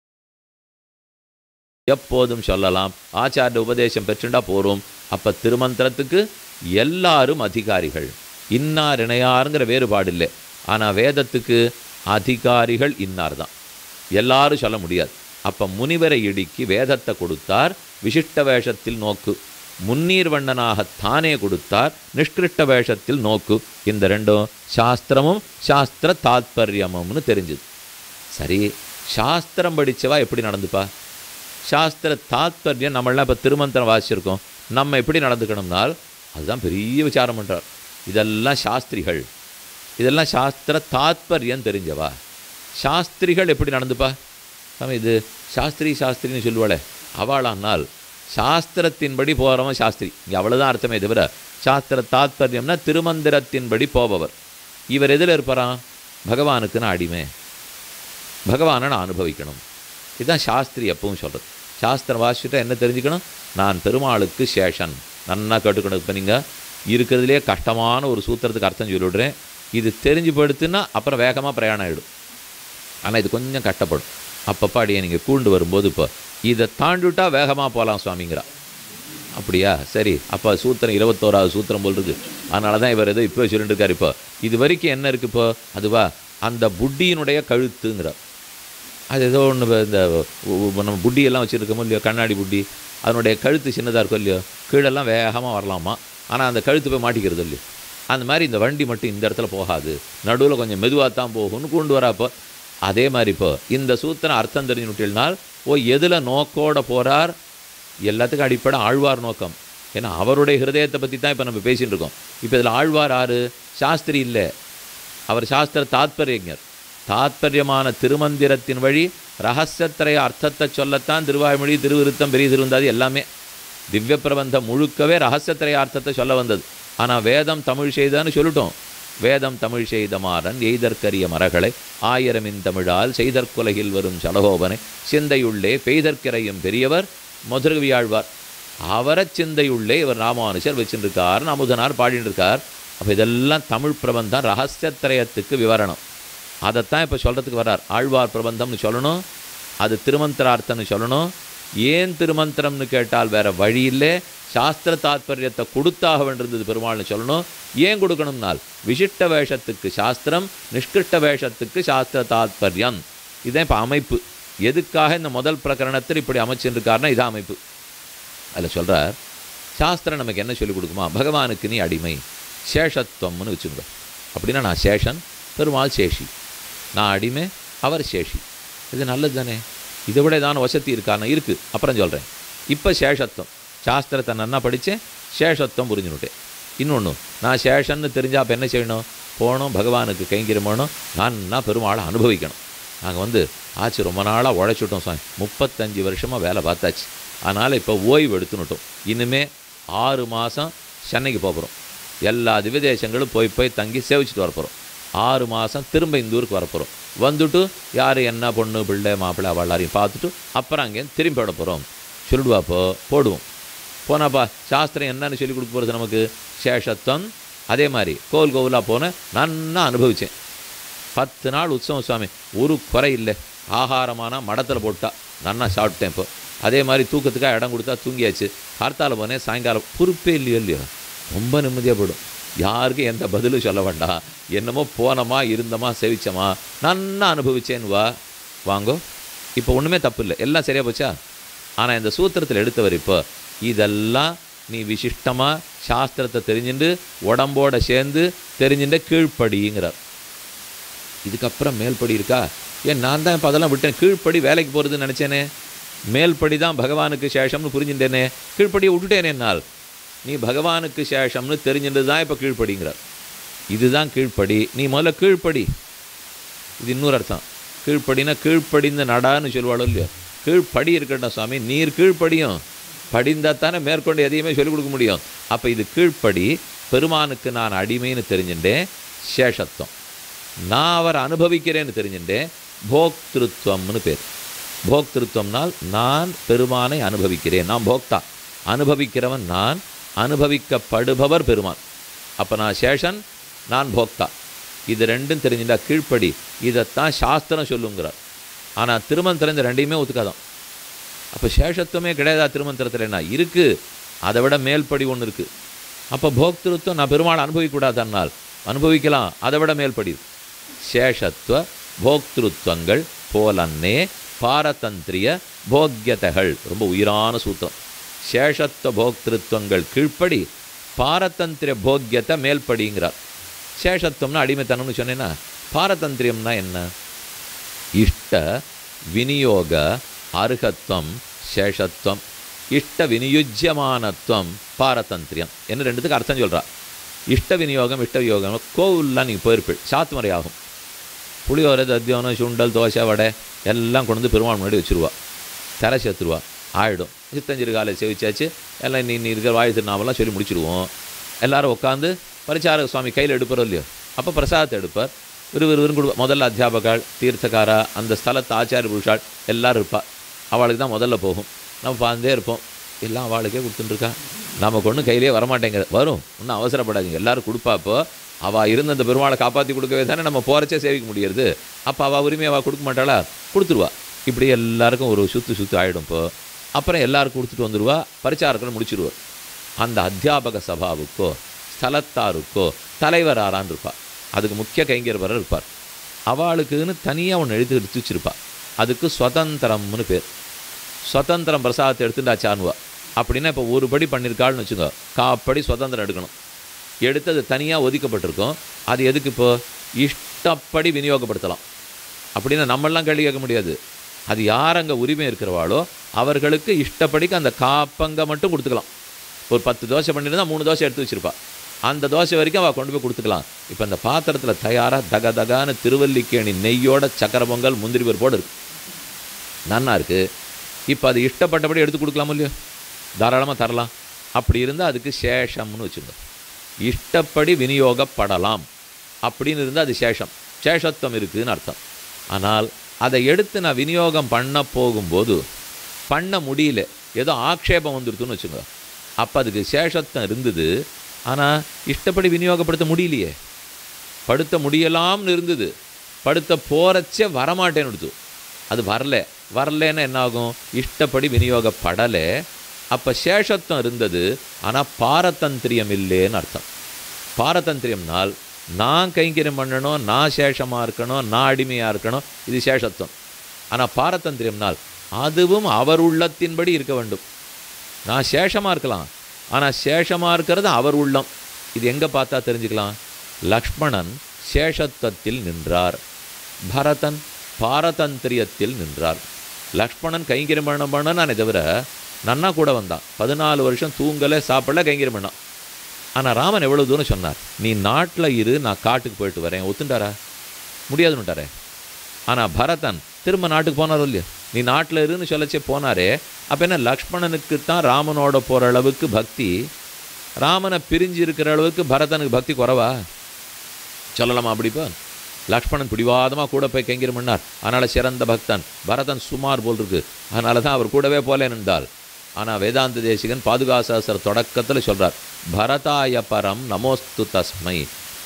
எப்போதும் சொல்லலாம் ஆச்சாரிய உபதேசம் பெற்றுண்டா போகிறோம் அப்போ திருமந்திரத்துக்கு எல்லாரும் அதிகாரிகள் இன்னார் இணையாருங்கிற வேறுபாடு இல்லை ஆனால் வேதத்துக்கு அதிகாரிகள் இன்னார் தான் எல்லாரும் சொல்ல முடியாது அப்போ முனிவரை இடுக்கி வேதத்தை கொடுத்தார் விசிஷ்ட வேஷத்தில் நோக்கு முன்னீர் வண்ணனாக தானே கொடுத்தார் நிஷ்கிருஷ்ட வேஷத்தில் நோக்கு இந்த ரெண்டும் சாஸ்திரமும் சாஸ்திர தாத்பரியமும்னு தெரிஞ்சுது சரி சாஸ்திரம் படிச்சவா எப்படி நடந்துப்பா சாஸ்திர தாத்பரியம் நம்மளாம் இப்போ திருமந்திரம் வாசிச்சிருக்கோம் நம்ம எப்படி நடந்துக்கணும்னால் அதுதான் பெரிய விசாரம் பண்ணுறார் இதெல்லாம் சாஸ்திரிகள் இதெல்லாம் சாஸ்திர தாத்பரியம் தெரிஞ்சவா சாஸ்திரிகள் எப்படி நடந்துப்பா சாமி இது சாஸ்திரி சாஸ்திரின்னு சொல்லுவாளே அவளானால் சாஸ்திரத்தின்படி போகிறவன் சாஸ்திரி இங்கே அவ்வளோதான் அர்த்தமே தவிர சாஸ்திர தாத்பரியம்னா திருமந்திரத்தின்படி போபவர் இவர் எதில் இருப்பாராம் பகவானுக்கு நான் அடிமை பகவானை நான் அனுபவிக்கணும் இதுதான் சாஸ்திரி எப்பவும் சொல்கிறது சாஸ்திரம் வாசிச்சுட்டா என்ன தெரிஞ்சுக்கணும் நான் பெருமாளுக்கு சேஷன் நன்னா கேட்டுக்கணும் இப்போ நீங்கள் இருக்கிறதுலே கஷ்டமான ஒரு சூத்திரத்துக்கு அர்த்தம் சொல்லிவிடுறேன் இது தெரிஞ்சு படுத்துன்னா அப்புறம் வேகமாக பிரயாணம் ஆகிடும் ஆனால் இது கொஞ்சம் கஷ்டப்படும் அப்பப்போ அடியே நீங்கள் கூண்டு வரும்போது இப்போ இதை தாண்டிவிட்டா வேகமாக போகலாம் சுவாமிங்கிறா அப்படியா சரி அப்போ சூத்திரம் இருபத்தோராவது சூத்திரம் போல் இருக்கு அதனால தான் இவர் ஏதோ இப்போ சொல்லிட்டு இருக்கார் இப்போ இது வரைக்கும் என்ன இருக்குது இப்போ அதுவா அந்த புட்டியினுடைய கழுத்துங்கிறார் அது ஏதோ ஒன்று இந்த உ- உ- நம்ம புட்டியெல்லாம் வச்சுருக்கோமோ இல்லையோ கண்ணாடி புட்டி அதனுடைய கழுத்து சின்னதாக இருக்கும் இல்லையோ கீழெல்லாம் வேகமாக வரலாமா ஆனால் அந்த கழுத்து போய் மாட்டிக்கிறது இல்லையோ அந்த மாதிரி இந்த வண்டி மட்டும் இந்த இடத்துல போகாது நடுவில் கொஞ்சம் மெதுவாக தான் போகும்னு கொண்டு வரப்போ அதே மாதிரி இப்போ இந்த சூத்திரம் அர்த்தம் தெரிஞ்சுனுட்டினால் ஓ எதில் நோக்கோட போகிறார் எல்லாத்துக்கும் அடிப்படை ஆழ்வார் நோக்கம் ஏன்னா அவருடைய ஹிருதயத்தை பற்றி தான் இப்போ நம்ம பேசிட்டு இருக்கோம் இப்போ இதில் ஆழ்வார் ஆறு சாஸ்திரி இல்லை அவர் சாஸ்திர தாத்பரியஞர் தாத்பரியமான திருமந்திரத்தின் வழி ரகசியத்திரைய அர்த்தத்தை சொல்லத்தான் திருவாய்மொழி திருவிருத்தம் பெரிய திருவந்தாதி எல்லாமே திவ்ய பிரபந்தம் முழுக்கவே ரகசியத்திரைய அர்த்தத்தை சொல்ல வந்தது ஆனால் வேதம் தமிழ் செய்தான்னு சொல்லிட்டோம் வேதம் தமிழ் செய்த மாறன் எய்தற்கரிய மரகளை ஆயிரமின் தமிழால் செய்தற்குலகில் வரும் சலகோபனை சிந்தையுள்ளே பெய்தற்கிறையும் பெரியவர் மதுரவியாழ்வார் அவரை சிந்தையுள்ளே இவர் ராமானுஜர் வச்சுருக்கார் அமுதனார் பாடிட்டு இருக்கார் அப்போ இதெல்லாம் தமிழ் பிரபந்தம் ரகசியத்திரயத்துக்கு விவரணம் அதைத்தான் இப்போ சொல்கிறதுக்கு வர்றார் ஆழ்வார் பிரபந்தம்னு சொல்லணும் அது திருமந்திரார்த்தம்னு சொல்லணும் ஏன் திருமந்திரம்னு கேட்டால் வேற வழி இல்லை சாஸ்திர தாத்பரியத்தை கொடுத்தாக வேண்டியிருந்தது பெருமாள்னு சொல்லணும் ஏன் கொடுக்கணும்னால் விசிஷ்ட வேஷத்துக்கு சாஸ்திரம் நிஷ்கிருஷ்ட வேஷத்துக்கு சாஸ்திர தாத்பரியம் இதான் இப்போ அமைப்பு எதுக்காக இந்த முதல் பிரகரணத்தில் இப்படி அமைச்சிருக்காருன்னா இதான் அமைப்பு அதில் சொல்கிறார் சாஸ்திரம் நமக்கு என்ன சொல்லிக் கொடுக்குமா பகவானுக்கு நீ அடிமை சேஷத்துவம்னு வச்சுக்கோ அப்படின்னா நான் சேஷன் பெருமாள் சேஷி நான் அடிமை அவர் சேஷி இது நல்லது தானே இதை விட ஏதான வசதி இருக்கான்னு இருக்குது அப்புறம் சொல்கிறேன் இப்போ சேஷத்துவம் சாஸ்திரத்தை நன்னா படித்தேன் சேஷத்துவம் புரிஞ்சுனுட்டேன் இன்னொன்று நான் சேஷன்னு தெரிஞ்சா அப்போ என்ன செய்யணும் போகணும் பகவானுக்கு கைங்கரியம் பண்ணணும் நன்னா பெருமாளை அனுபவிக்கணும் நாங்கள் வந்து ஆச்சு ரொம்ப நாளாக உழைச்சிட்டோம் சாமி முப்பத்தஞ்சு வருஷமாக வேலை பார்த்தாச்சு அதனால் இப்போ ஓய்வு எடுத்துனுட்டோம் இனிமே ஆறு மாதம் சென்னைக்கு போகிறோம் எல்லா திவ்யதேசங்களும் போய் போய் தங்கி சேவிச்சுட்டு வரப்போகிறோம் ஆறு மாதம் திரும்ப இந்த ஊருக்கு வரப்போகிறோம் வந்துட்டு யார் என்ன பொண்ணு பிள்ளை மாப்பிள்ளை அவள் எல்லாரையும் பார்த்துட்டு அப்புறம் அங்கேருந்து திரும்பி விட போகிறோம் சொல்லிடுவாப்போ போடுவோம் போனாப்பா சாஸ்திரம் என்னன்னு சொல்லி கொடுக்க போகிறது நமக்கு சேஷத்துவம் அதே மாதிரி கோவில் கோவிலாக போனேன் நன்னா அனுபவித்தேன் பத்து நாள் உற்சவம் சுவாமி ஒரு குறை இல்லை ஆகாரமான மடத்தில் போட்டா நன்னா சாப்பிட்டேன் இப்போ அதே மாதிரி தூக்கத்துக்காக இடம் கொடுத்தா தூங்கியாச்சு கார்த்தால போனேன் சாயங்காலம் பொறுப்பே இல்லையோ இல்லையோ ரொம்ப நிம்மதியாக போயிடும் யாருக்கும் எந்த பதிலும் சொல்ல வேண்டாம் என்னமோ போனோமா இருந்தோமா சேவிச்சோமா நன்னா அனுபவிச்சேன்னு வா வாங்கோ இப்போ ஒன்றுமே தப்பு இல்லை எல்லாம் சரியாக போச்சா ஆனால் இந்த சூத்திரத்தில் எடுத்தவர் இப்போ இதெல்லாம் நீ விசிஷ்டமாக சாஸ்திரத்தை தெரிஞ்சுட்டு உடம்போட சேர்ந்து தெரிஞ்சுட்டு கீழ்ப்படிங்கிறார் இதுக்கப்புறம் மேல்படி இருக்கா ஏன் நான் தான் இப்போ அதெல்லாம் விட்டேன் கீழ்ப்படி வேலைக்கு போகிறதுன்னு நினச்சேனே மேல்படி தான் பகவானுக்கு சேஷம்னு புரிஞ்சுட்டேனே கீழ்ப்படியை விட்டுட்டேனே என்னால் நீ பகவானுக்கு சேஷம்னு தெரிஞ்சுட்டு தான் இப்போ கீழ்ப்படிங்கிறார் இதுதான் கீழ்ப்படி நீ முதல்ல கீழ்ப்படி இது இன்னொரு அர்த்தம் கீழ்ப்படினா கீழ்ப்படிந்து நடான்னு சொல்லுவாளோ இல்லையோ கீழ்ப்படி இருக்கட்டும் சுவாமி நீர் கீழ்ப்படியும் படிந்தால் தானே மேற்கொண்டு எதையுமே சொல்லிக் கொடுக்க முடியும் அப்போ இது கீழ்ப்படி பெருமானுக்கு நான் அடிமைன்னு தெரிஞ்சுட்டேன் சேஷத்துவம் நான் அவர் அனுபவிக்கிறேன்னு தெரிஞ்சுட்டேன் போக்திருத்துவம்னு பேர் போக்திருத்துவம்னால் நான் பெருமானை அனுபவிக்கிறேன் நான் போக்தா அனுபவிக்கிறவன் நான் அனுபவிக்கப்படுபவர் பெருமான் அப்போ நான் சேஷன் நான் போக்தா இது ரெண்டும் தெரிஞ்சுட்டா கீழ்ப்படி இதைத்தான் சாஸ்திரம் சொல்லுங்கிறார் ஆனால் திருமந்திரம் இந்த ரெண்டையுமே ஒத்துக்காதான் அப்போ சேஷத்துவமே கிடையாதா திருமந்திரத்தில் என்ன இருக்குது அதை விட மேல்படி ஒன்று இருக்குது அப்போ போக்திருத்துவம் நான் பெருமாள் அனுபவிக்கக்கூடாதன்னால் அனுபவிக்கலாம் அதை விட மேல்படி இருக்கு. சேஷத்துவ போக்திருத்துவங்கள் போலன்னே பாரதந்திரிய போக்கியதைகள் ரொம்ப உயிரான சூத்திரம் சேஷத்துவ போக்திருத்துவங்கள் கீழ்ப்படி பாரதந்திரிய போக்கியத்தை மேல்படிங்கிறார் சேஷத்துவம்னா அடிமைத்தனம்னு சொன்னேன்னா பாரதந்திரியம்னா என்ன இஷ்ட விநியோக அருகத்துவம் சேஷத்துவம் இஷ்ட விநியுஜ்யமானத்துவம் பாரதந்திரியம் என்ன ரெண்டுத்துக்கு அர்த்தம் சொல்றா இஷ்ட விநியோகம் இஷ்ட விநியோகம் கோவில்லாம் நீங்கள் போயிருப்பீள் சாத்துமறை ஆகும் புளியோரை தத்தியோனம் சுண்டல் தோசை வடை எல்லாம் கொண்டு வந்து பெருமாள் முன்னாடி வச்சுருவா தலை சேர்த்துருவா ஆயிடும் சித்தஞ்சிறு காலை செவிச்சாச்சு எல்லாம் நீ நீ இருக்கிற வாயு திருநாமெல்லாம் சொல்லி முடிச்சிடுவோம் எல்லாரும் உட்காந்து பரிச்சாரக சுவாமி கையில் எடுப்பாரோ இல்லையோ அப்போ பிரசாதத்தை எடுப்பார் விறுவிறுவிறுன்னு கொடுப்பா முதல்ல அத்தியாபகாள் தீர்த்தக்காரா அந்த ஸ்தலத்து ஆச்சாரிய புருஷாள் எல்லாரும் இருப்பா அவளுக்கு தான் முதல்ல போகும் நம்ம பார்த்துட்டே இருப்போம் எல்லாம் அவளுக்கே கொடுத்துட்டுருக்கா நமக்கு ஒன்றும் கையிலே வரமாட்டேங்குது வரும் ஒன்றும் அவசரப்படாதீங்க எல்லாரும் கொடுப்பாப்போ அவள் இருந்த அந்த பெருமாளை காப்பாற்றி கொடுக்கவே தானே நம்ம போகிறச்சே சேவிக்க முடியறது அப்போ அவள் உரிமையை அவள் கொடுக்க மாட்டாளா கொடுத்துருவா இப்படி எல்லாருக்கும் ஒரு சுற்று சுற்று ஆகிடும் இப்போ அப்புறம் எல்லாரும் கொடுத்துட்டு வந்துடுவா பரிச்சாரத்தில் முடிச்சிடுவா அந்த அத்தியாபக சபாவுக்கோ ஸ்தலத்தாருக்கோ தலைவர் ஆறான் இருப்பாள் அதுக்கு முக்கிய கைங்கரவரர் இருப்பார் அவளுக்குன்னு தனியாக ஒன்று எழுதி எடுத்து வச்சிருப்பா அதுக்கு சுதந்திரம்னு பேர் சுதந்திரம் பிரசாதத்தை எடுத்துட்டாச்சானுவா அப்படின்னா இப்போ ஒரு படி பண்ணியிருக்காள்னு வச்சுக்கோ காப்படி சுதந்திரம் எடுக்கணும் எடுத்து அது தனியாக ஒதுக்கப்பட்டிருக்கும் அது எதுக்கு இப்போ இஷ்டப்படி விநியோகப்படுத்தலாம் அப்படின்னா நம்மளாம் கேள்வி கேட்க முடியாது அது யார் அங்கே உரிமை இருக்கிறவாளோ அவர்களுக்கு இஷ்டப்படிக்கு அந்த காப்பங்க மட்டும் கொடுத்துக்கலாம் ஒரு பத்து தோசை பண்ணியிருந்தா மூணு தோசை எடுத்து வச்சிருப்பா அந்த தோசை வரைக்கும் அவள் கொண்டு போய் கொடுத்துக்கலாம் இப்போ அந்த பாத்திரத்தில் தயாராக தக தகான திருவல்லிக்கேணி நெய்யோட சக்கரை பொங்கல் முந்திரி பருப்போடு இருக்கு நன்னா இருக்குது இப்போ அது இஷ்டப்பட்டபடி எடுத்து கொடுக்கலாமோ இல்லையோ தாராளமாக தரலாம் அப்படி இருந்தால் அதுக்கு சேஷம்னு வச்சுருந்தோம் இஷ்டப்படி விநியோகப்படலாம் அப்படின்னு இருந்தால் அது சேஷம் சேஷத்துவம் இருக்குதுன்னு அர்த்தம் ஆனால் அதை எடுத்து நான் விநியோகம் பண்ண போகும்போது பண்ண முடியல ஏதோ ஆக்ஷேபம் வந்துருதுன்னு வச்சுங்க அப்போ அதுக்கு சேஷத்துவம் இருந்தது ஆனால் இஷ்டப்படி விநியோகப்படுத்த முடியலையே படுத்த முடியலாம்னு இருந்தது படுத்த போகிறச்சே வரமாட்டேன்னு எடுத்து அது வரல வரலன்னா என்ன ஆகும் இஷ்டப்படி விநியோகப்படலை அப்போ சேஷத்துவம் இருந்தது ஆனால் பாரதந்திரியம் இல்லைன்னு அர்த்தம் பாரதந்திரியம்னால் நான் கைங்கரியம் பண்ணணும் நான் சேஷமாக இருக்கணும் நான் அடிமையாக இருக்கணும் இது சேஷத்துவம் ஆனால் பாரதந்திரியம்னால் அதுவும் அவர் உள்ளத்தின்படி இருக்க வேண்டும் நான் சேஷமாக இருக்கலாம் ஆனால் சேஷமாக இருக்கிறது அவர் உள்ளம் இது எங்கே பார்த்தா தெரிஞ்சுக்கலாம் லக்ஷ்மணன் சேஷத்துவத்தில் நின்றார் பரதன் பாரதந்திரியத்தில் நின்றார் லக்ஷ்மணன் கைங்கரியம் பண்ண பண்ணானே தவிர நன்னா கூட வந்தான் பதினாலு வருஷம் தூங்கலை சாப்பிடல கைங்கரியம் பண்ணான் ஆனால் ராமன் எவ்வளோ தூரம் சொன்னார் நீ நாட்டில் இரு நான் காட்டுக்கு போயிட்டு வரேன் ஒத்துண்டாரா முடியாதுன்னுட்டாரே ஆனால் பரதன் திரும்ப நாட்டுக்கு போனாரோ இல்லையா நீ நாட்டில் இருன்னு சொல்லச்சே போனாரே அப்போ என்ன லக்ஷ்மணனுக்கு தான் ராமனோட போகிற அளவுக்கு பக்தி ராமனை பிரிஞ்சு இருக்கிற அளவுக்கு பரதனுக்கு பக்தி குறவா சொல்லலாமா அப்படிப்பா லக்ஷ்மணன் பிடிவாதமாக கூட போய் கைங்கரியம் பண்ணார் அதனால் சிறந்த பக்தன் பரதன் சுமார் போல் இருக்கு அதனால தான் அவர் கூடவே போலேன் என்றால் ஆனால் வேதாந்த தேசிகன் பாதுகாசாஸ்திர தொடக்கத்தில் சொல்கிறார் பரதாய பரம் நமோஸ்து தஸ்மை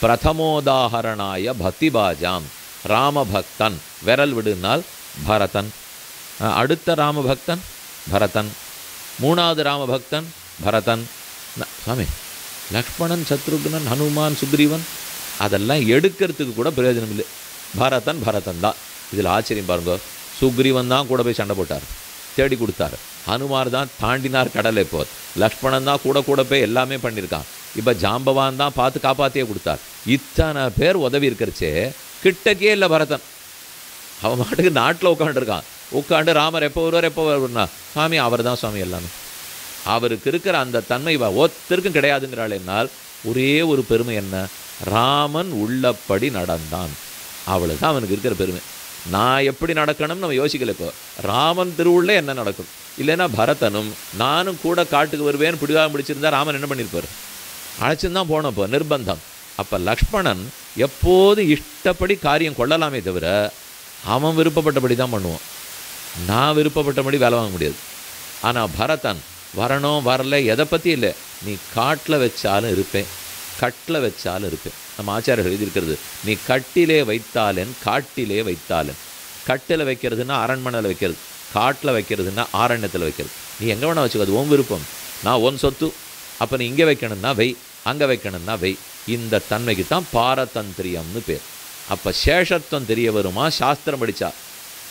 பிரதமோதாகரணாய பக்திபாஜாம் ராமபக்தன் விரல் விடுனால் பரதன் அஹ், அடுத்த ராமபக்தன் பரதன் மூணாவது ராமபக்தன் பரதன் ந- சுவாமி லக்ஷ்மணன் சத்ருக்னன் ஹனுமான் சுக்ரீவன் அதெல்லாம் எடுக்கிறதுக்கு கூட பிரயோஜனம் இல்லை பரதன் பரதன் தான் இதில் ஆச்சரியம் பாருங்க சுக்ரீவன் தான் கூட போய் சண்டை போட்டார் தேடி கொடுத்தார் ஹனுமார் தான் தாண்டினார் கடலை போர் லக்ஷ்மணன் தான் கூட கூட போய் எல்லாமே பண்ணியிருக்கான் இப்போ ஜாம்பவான் தான் பார்த்து காப்பாற்றியே கொடுத்தார் இத்தனை பேர் உதவி இருக்கிறச்சே கிட்டக்கே இல்லை பரதன் அவன் மாட்டுக்கு நாட்டில் உட்காந்துருக்கான் உட்காந்து ராமர் எப்போ வருவார் எப்போ வருவார்னா சுவாமி அவர் தான் சுவாமி எல்லாமே அவருக்கு இருக்கிற அந்த தன்மை இவ ஒருத்தருக்கும் கிடையாதுங்கிறாள் என்னால் ஒரே ஒரு பெருமை என்ன ராமன் உள்ளபடி நடந்தான் அவ்வளவுதான் அவனுக்கு இருக்கிற பெருமை நான் எப்படி நடக்கணும்னு நம்ம யோசிக்கல இப்போ ராமன் திருவுள்ள என்ன நடக்கும் இல்லைன்னா பரதனும் நானும் கூட காட்டுக்கு வருவேன்னு பிடிவாக பிடிச்சிருந்தா ராமன் என்ன பண்ணியிருப்பார் அழைச்சின்னு தான் போனோம் இப்போ நிர்பந்தம் அப்போ லக்ஷ்மணன் எப்போது இஷ்டப்படி காரியம் கொள்ளலாமே தவிர அவன் விருப்பப்பட்டபடி தான் பண்ணுவான் நான் விருப்பப்பட்டபடி வேலை வாங்க முடியாது ஆனால் பரதன் வரணும் வரல எதை பற்றி இல்லை நீ காட்டில் வச்சாலும் இருப்பேன் கட்டில் வச்சாலும் இருப்பேன் நம்ம ஆச்சாரியர் எழுதியிருக்கிறது நீ கட்டிலே வைத்தாலன் காட்டிலே வைத்தாலன் கட்டில் வைக்கிறதுன்னா அரண்மனையில் வைக்கிறது காட்டில் வைக்கிறதுன்னா ஆரண்யத்தில் வைக்கிறது நீ எங்கே வேணா வச்சுக்கோ அது உன் விருப்பம் நான் உன் சொத்து அப்போ நீ இங்கே வைக்கணும்னா வை அங்கே வைக்கணும்னா வை இந்த தன்மைக்கு தான் பாரதந்திரியம்னு பேர் அப்போ சேஷத்துவம் தெரிய வருமா சாஸ்திரம் படித்தா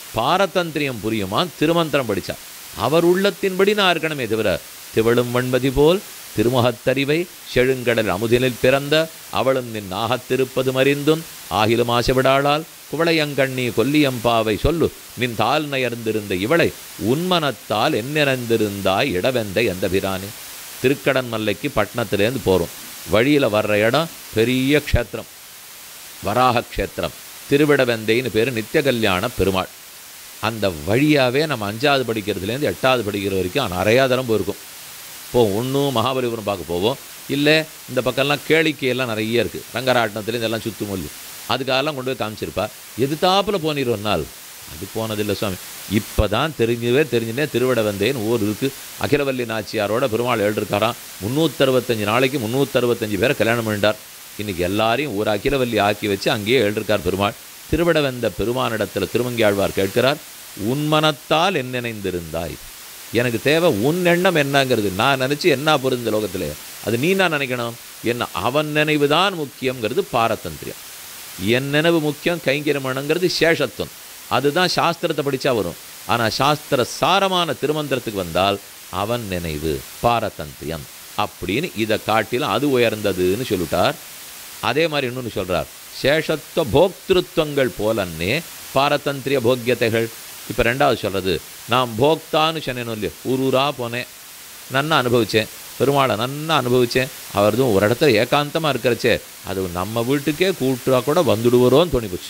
பாரதந்திரியம் புரியுமா திருமந்திரம் படிச்சா அவர் உள்ளத்தின்படி நான் இருக்கணுமே தவிர திவளும் வண்பதி போல் திருமுகத்தறிவை செழுங்கடல் அமுதினில் பிறந்த அவளும் நின் நாகத்திருப்பது மறிந்தும் ஆகிலும் ஆசைவிடாளால் குவளையங்கண்ணி கொல்லியம்பாவை சொல்லு நின் தால் நயர்ந்திருந்த இவளை உன்மனத்தால் என்னிறந்திருந்தாய் இடவெந்த எந்த பிரானே திருக்கடன் மல்லைக்கு பட்டணத்திலேருந்து போகிறோம் வழியில் வர்ற இடம் பெரிய க்ஷேத்திரம் வராக க்ஷேத்திரம் திருவிடவெந்தைன்னு பேர் நித்திய கல்யாண பெருமாள் அந்த வழியாகவே நம்ம அஞ்சாவது படிக்கிறதுலேருந்து எட்டாவது படிக்கிற வரைக்கும் நிறையா தரம் போயிருக்கும் போவோம் ஒன்றும் மகாபலிபுரம் பார்க்க போவோம் இல்லை இந்த பக்கம்லாம் கேளிக்கையெல்லாம் நிறைய இருக்குது ரங்கராட்டினத்துலேருந்து இதெல்லாம் சுத்து மொழி அதுக்காகலாம் கொண்டு போய் காமிச்சிருப்பா எதிர்த்தாப்புல போனிரு ஒரு நாள் அது போனதில்லை சுவாமி இப்போ தான் தெரிஞ்சவே தெரிஞ்சுனே திருவிடவந்தேன்னு ஊர் இருக்குது அகிலவல்லி நாச்சியாரோட பெருமாள் எழுதிருக்காராம் முந்நூற்றறுபத்தஞ்சு நாளைக்கு முந்நூற்றறுபத்தஞ்சு பேரை கல்யாணம் பண்ணிட்டார் இன்றைக்கி எல்லாரையும் ஒரு அகிலவல்லி ஆக்கி வச்சு அங்கேயே எழுதிருக்கார் பெருமாள் திருவிடவந்த பெருமானிடத்தில் திருமங்கியாழ்வார் கேட்கிறார் உன் மனத்தால் என் நினைந்திருந்தாய் எனக்கு தேவை உன் எண்ணம் என்னங்கிறது நான் நினச்சி என்ன பொருள் இந்த லோகத்தில் அது நீ நான் நினைக்கணும் என்ன அவன் நினைவு தான் முக்கியங்கிறது பாரதந்திரியம் என் நினைவு முக்கியம் கைங்கரமணுங்கிறது சேஷத்துவம் அதுதான் சாஸ்திரத்தை படித்தா வரும் ஆனால் சாஸ்திர சாரமான திருமந்திரத்துக்கு வந்தால் அவன் நினைவு பாரதந்திரியம் அப்படின்னு இதை காட்டிலும் அது உயர்ந்ததுன்னு சொல்லிட்டார் அதே மாதிரி இன்னொன்று சொல்கிறார் சேஷத்துவ போக்திருத்வங்கள் போலன்னே பாரதந்திரிய போக்கியத்தைகள் இப்போ ரெண்டாவது சொல்கிறது நான் போக்தான்னு சொன்னேனோ இல்லையோ ஊர் ஊராக போனேன் நன்னா அனுபவித்தேன் பெருமாளை நன்னா அனுபவித்தேன் அவர்தும் ஒரு இடத்துல ஏகாந்தமாக இருக்கிறச்சே அது நம்ம வீட்டுக்கே கூட்டுறா கூட வந்துடுவரோன்னு தோணி போச்சு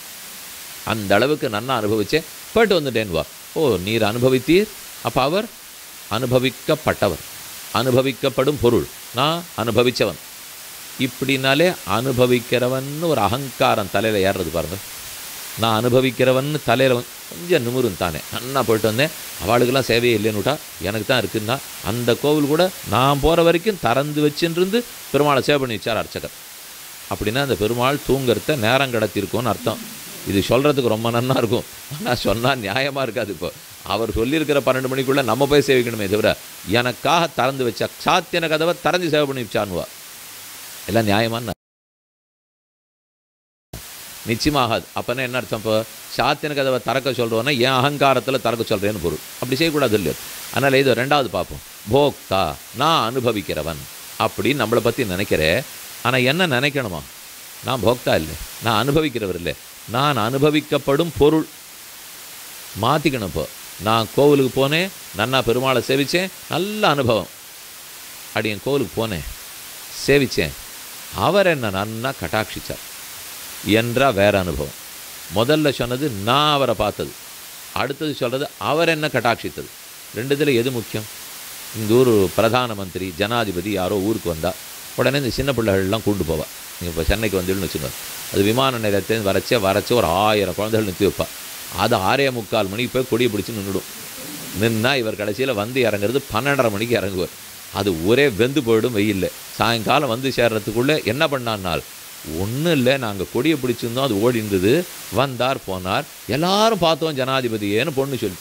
அந்த அளவுக்கு நன்னா அனுபவித்தேன் போயிட்டு வந்துட்டேன் வா ஓ நீர் அனுபவித்தீர் அப்போ அவர் அனுபவிக்கப்பட்டவர் அனுபவிக்கப்படும் பொருள் நான் அனுபவித்தவன் இப்படினாலே அனுபவிக்கிறவன் ஒரு அகங்காரம் தலையில் ஏறுறது பாருங்கள் நான் அனுபவிக்கிறவன் தலையில் கொஞ்சம் நிமிரும் தானே நன்னா போயிட்டு வந்தேன் அவளுக்கெல்லாம் சேவையே இல்லைன்னு விட்டா எனக்கு தான் இருக்குன்னா அந்த கோவில் கூட நான் போகிற வரைக்கும் திறந்து வச்சுருந்து பெருமாளை சேவை பண்ணி வச்சார் அர்ச்சகர் அப்படின்னா அந்த பெருமாள் தூங்குறத நேரம் கடத்திருக்கோன்னு அர்த்தம் இது சொல்கிறதுக்கு ரொம்ப நன்னா இருக்கும் ஆனால் சொன்னால் நியாயமாக இருக்காது இப்போ அவர் சொல்லியிருக்கிற பன்னெண்டு மணிக்குள்ளே நம்ம போய் சேவிக்கணுமே தவிர எனக்காக திறந்து வச்ச சாத்தியன கதவை திறந்து சேவை பண்ணி வச்சான்வா எல்லாம் நியாயமான நிச்சயமாகாது அப்போனா என்ன அர்த்தம் இப்போ சாத்தியன கதவை திறக்க சொல்கிறோன்னா என் அகங்காரத்தில் திறக்க சொல்கிறேன்னு பொருள் அப்படி செய்யக்கூடாது இல்லையோ அதனால் இது ரெண்டாவது பார்ப்போம் போக்தா நான் அனுபவிக்கிறவன் அப்படின்னு நம்மளை பற்றி நினைக்கிறேன் ஆனால் என்ன நினைக்கணுமா நான் போக்தா இல்லை நான் அனுபவிக்கிறவர் இல்லை நான் அனுபவிக்கப்படும் பொருள் மாற்றிக்கணும் இப்போ நான் கோவிலுக்கு போனேன் நன்னா பெருமாளை சேவித்தேன் நல்ல அனுபவம் அப்படி என் கோவிலுக்கு போனேன் சேவித்தேன் அவர் என்ன நன்னா கட்டாட்சிச்சார் என்றா வேற அனுபவம் முதல்ல சொன்னது நான் அவரை பார்த்தது அடுத்தது சொல்கிறது அவர் என்ன கட்டாட்சித்தது ரெண்டு இதில் எது முக்கியம் இந்த ஊர் பிரதான மந்திரி ஜனாதிபதி யாரோ ஊருக்கு வந்தால் உடனே இந்த சின்ன பிள்ளைகள்லாம் கூண்டு போவா நீங்கள் இப்போ சென்னைக்கு வந்துடுன்னு வச்சுக்கோங்க அது விமான நிலையத்துலேருந்து வரச்சே வரச்சே ஒரு ஆயிரம் குழந்தைகள் நிறுத்தி வைப்பா அது ஆறே முக்கால் மணிக்கு போய் கொடியை பிடிச்சி நின்றுடும் நின்னா இவர் கடைசியில் வந்து இறங்குறது பன்னெண்டரை மணிக்கு இறங்குவார் அது ஒரே வெந்து போயிடும் வெயில்ல சாயங்காலம் வந்து சேர்றதுக்குள்ளே என்ன பண்ணான்னால் ஒன்றும் இல்லை நாங்கள் கொடியை பிடிச்சிருந்தோம் அது ஓடி இருந்தது வந்தார் போனார் எல்லாரும் பார்த்தோம் ஜனாதிபதியேன்னு பொண்ணு சொல்லி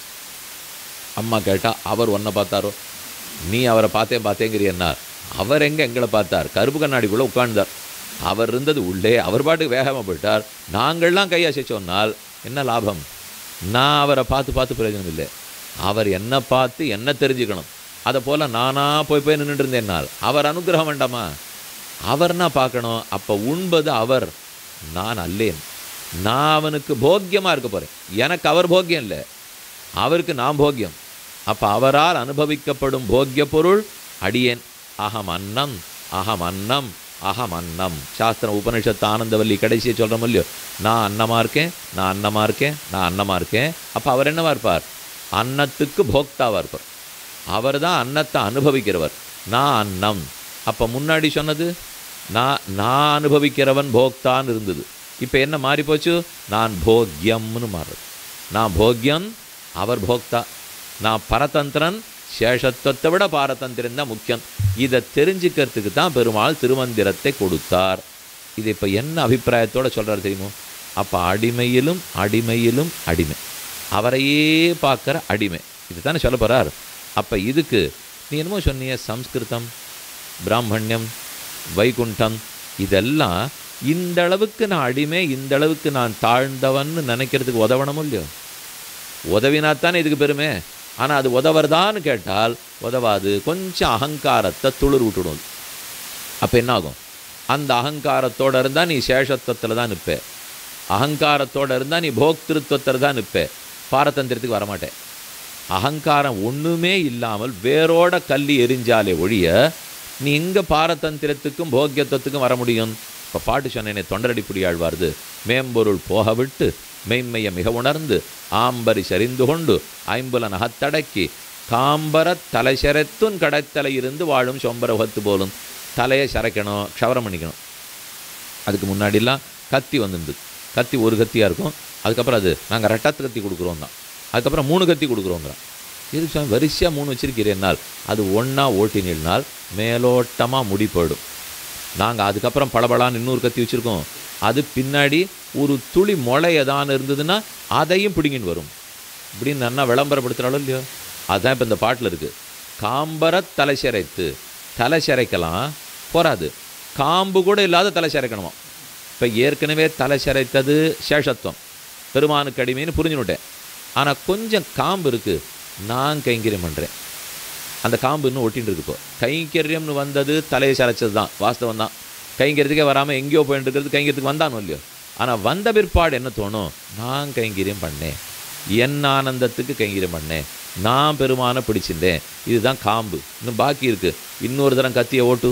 அம்மா கேட்டா அவர் ஒன்றை பார்த்தாரோ நீ அவரை பார்த்தேன் பார்த்தேங்கிறியன்னா அவர் எங்கே எங்களை பார்த்தார் கருப்பு கண்ணாடிக்குள்ளே உட்கார்ந்தார் அவர் இருந்தது உள்ளே அவர் பாட்டுக்கு வேகமாக போயிட்டார் நாங்கள்லாம் கையசைச்சோன்னால் என்ன லாபம் நான் அவரை பார்த்து பார்த்து பிரயோஜனம் இல்லை அவர் என்ன பார்த்து என்ன தெரிஞ்சுக்கணும் அதை போல் நானாக போய் போய் நின்றுட்டு இருந்தேன்னால் அவர் அனுகிரகம் வேண்டாமா அவர்னா பார்க்கணும் அப்போ உண்பது அவர் நான் அல்லேன் நான் அவனுக்கு போக்கியமாக இருக்க போகிறேன் எனக்கு அவர் போக்கியம் இல்லை அவருக்கு நான் போக்கியம் அப்போ அவரால் அனுபவிக்கப்படும் போக்கிய பொருள் அடியேன் அகம் அன்னம் அகம் அன்னம் அகம் அன்னம் சாஸ்திரம் உபனிஷத்து ஆனந்தவல்லி கடைசியை சொல்கிறோம் இல்லையோ நான் அன்னமாக இருக்கேன் நான் அன்னமாக இருக்கேன் நான் அன்னமாக இருக்கேன் அப்போ அவர் என்னவா இருப்பார் அன்னத்துக்கு போக்தாவாக இருப்பார் அவர் தான் அன்னத்தை அனுபவிக்கிறவர் நான் அன்னம் அப்போ முன்னாடி சொன்னது நான் நான் அனுபவிக்கிறவன் போக்தான்னு இருந்தது இப்போ என்ன மாறி போச்சு நான் போக்யம்னு மாறுறது நான் போக்யம் அவர் போக்தா நான் பரதந்திரன் சேஷத்துவத்தை விட பாரதந்திரன் தான் முக்கியம் இதை தெரிஞ்சுக்கிறதுக்கு தான் பெருமாள் திருமந்திரத்தை கொடுத்தார் இது இப்போ என்ன அபிப்பிராயத்தோட சொல்கிறார் தெரியுமோ அப்போ அடிமையிலும் அடிமையிலும் அடிமை அவரையே பார்க்குற அடிமை இது தானே சொல்ல போகிறார் அப்போ இதுக்கு நீ என்னமோ சொன்னிய சம்ஸ்கிருதம் பிராமணியம் வைகுண்டம் இதெல்லாம் இந்த அளவுக்கு நான் அடிமை இந்த அளவுக்கு நான் தாழ்ந்தவன்னு நினைக்கிறதுக்கு உதவணும் இல்லையோ உதவினாத்தானே இதுக்கு பெருமை ஆனால் அது உதவுறதான்னு கேட்டால் உதவாது கொஞ்சம் அகங்காரத்தை துளிர் விட்டுடும் அப்போ என்ன ஆகும் அந்த அகங்காரத்தோட இருந்தால் நீ சேஷத்துவத்தில் தான் நிற்ப அகங்காரத்தோட இருந்தால் நீ போக்திருத்துவத்தில் தான் நிற்ப பாரதந்திரத்துக்கு வரமாட்டேன் அகங்காரம் ஒன்றுமே இல்லாமல் வேரோட கல்லி எரிஞ்சாலே ஒழிய நீ இங்கே பாரதந்திரத்துக்கும் போக்கியத்துவத்துக்கும் வர முடியும் இப்போ பாட்டு சொன்னேனே தொண்டரடிப்புடி ஆழ்வார்து மேம்பொருள் போக விட்டு மெய்மைய மிக உணர்ந்து ஆம்பரி சரிந்து கொண்டு ஐம்புல நகத்தடக்கி காம்பர தலை சிரைத்துன் கடைத்தலை இருந்து வாழும் சொம்பர உகத்து போலும் தலையை சரைக்கணும் க்ஷவரம் பண்ணிக்கணும் அதுக்கு முன்னாடிலாம் கத்தி வந்துருந்தது கத்தி ஒரு கத்தியாக இருக்கும் அதுக்கப்புறம் அது நாங்கள் ரெட்டத்து கத்தி கொடுக்குறோம் தான் அதுக்கப்புறம் மூணு கத்தி கொடுக்குறோங்கிறோம் இது சாமி வரிசையாக மூணு வச்சிருக்கிறேன்னால் அது ஒன்றா ஓட்டினால் மேலோட்டமாக முடி போயிடும் நாங்கள் அதுக்கப்புறம் பளபளான்னு இன்னொரு கத்தி வச்சுருக்கோம் அது பின்னாடி ஒரு துளி முளை எதான்னு இருந்ததுன்னா அதையும் பிடிங்கின்னு வரும் இப்படின்னு நல்லா விளம்பரப்படுத்துகிறாலும் இல்லையோ அதுதான் இப்போ இந்த பாட்டில் இருக்குது காம்பர தலை சிரைத்து தலை சிரைக்கலாம் போராது காம்பு கூட இல்லாத தலை சிரைக்கணுமா இப்போ ஏற்கனவே தலை சிரைத்தது சேஷத்துவம் பெருமானுக்கு அடிமைன்னு புரிஞ்சுனுட்டேன் ஆனால் கொஞ்சம் காம்பு இருக்குது நான் கைங்கரியம் பண்ணுறேன் அந்த காம்பு இன்னும் ஒட்டின்னு இருக்கு இப்போ கைங்கரியம்னு வந்தது தலையை சரைச்சது தான் வாஸ்தவம் தான் கைங்கரியத்துக்கே வராமல் எங்கேயோ போயிட்டு இருக்கிறது கைங்கரியத்துக்கு வந்தானோ இல்லையோ ஆனால் வந்த பிற்பாடு என்ன தோணும் நான் கைங்கரியம் பண்ணேன் என் ஆனந்தத்துக்கு கைங்கரியம் பண்ணேன் நான் பெருமானை பிடிச்சிருந்தேன் இதுதான் காம்பு இன்னும் பாக்கி இருக்குது இன்னொரு தரம் கத்தியை ஓட்டு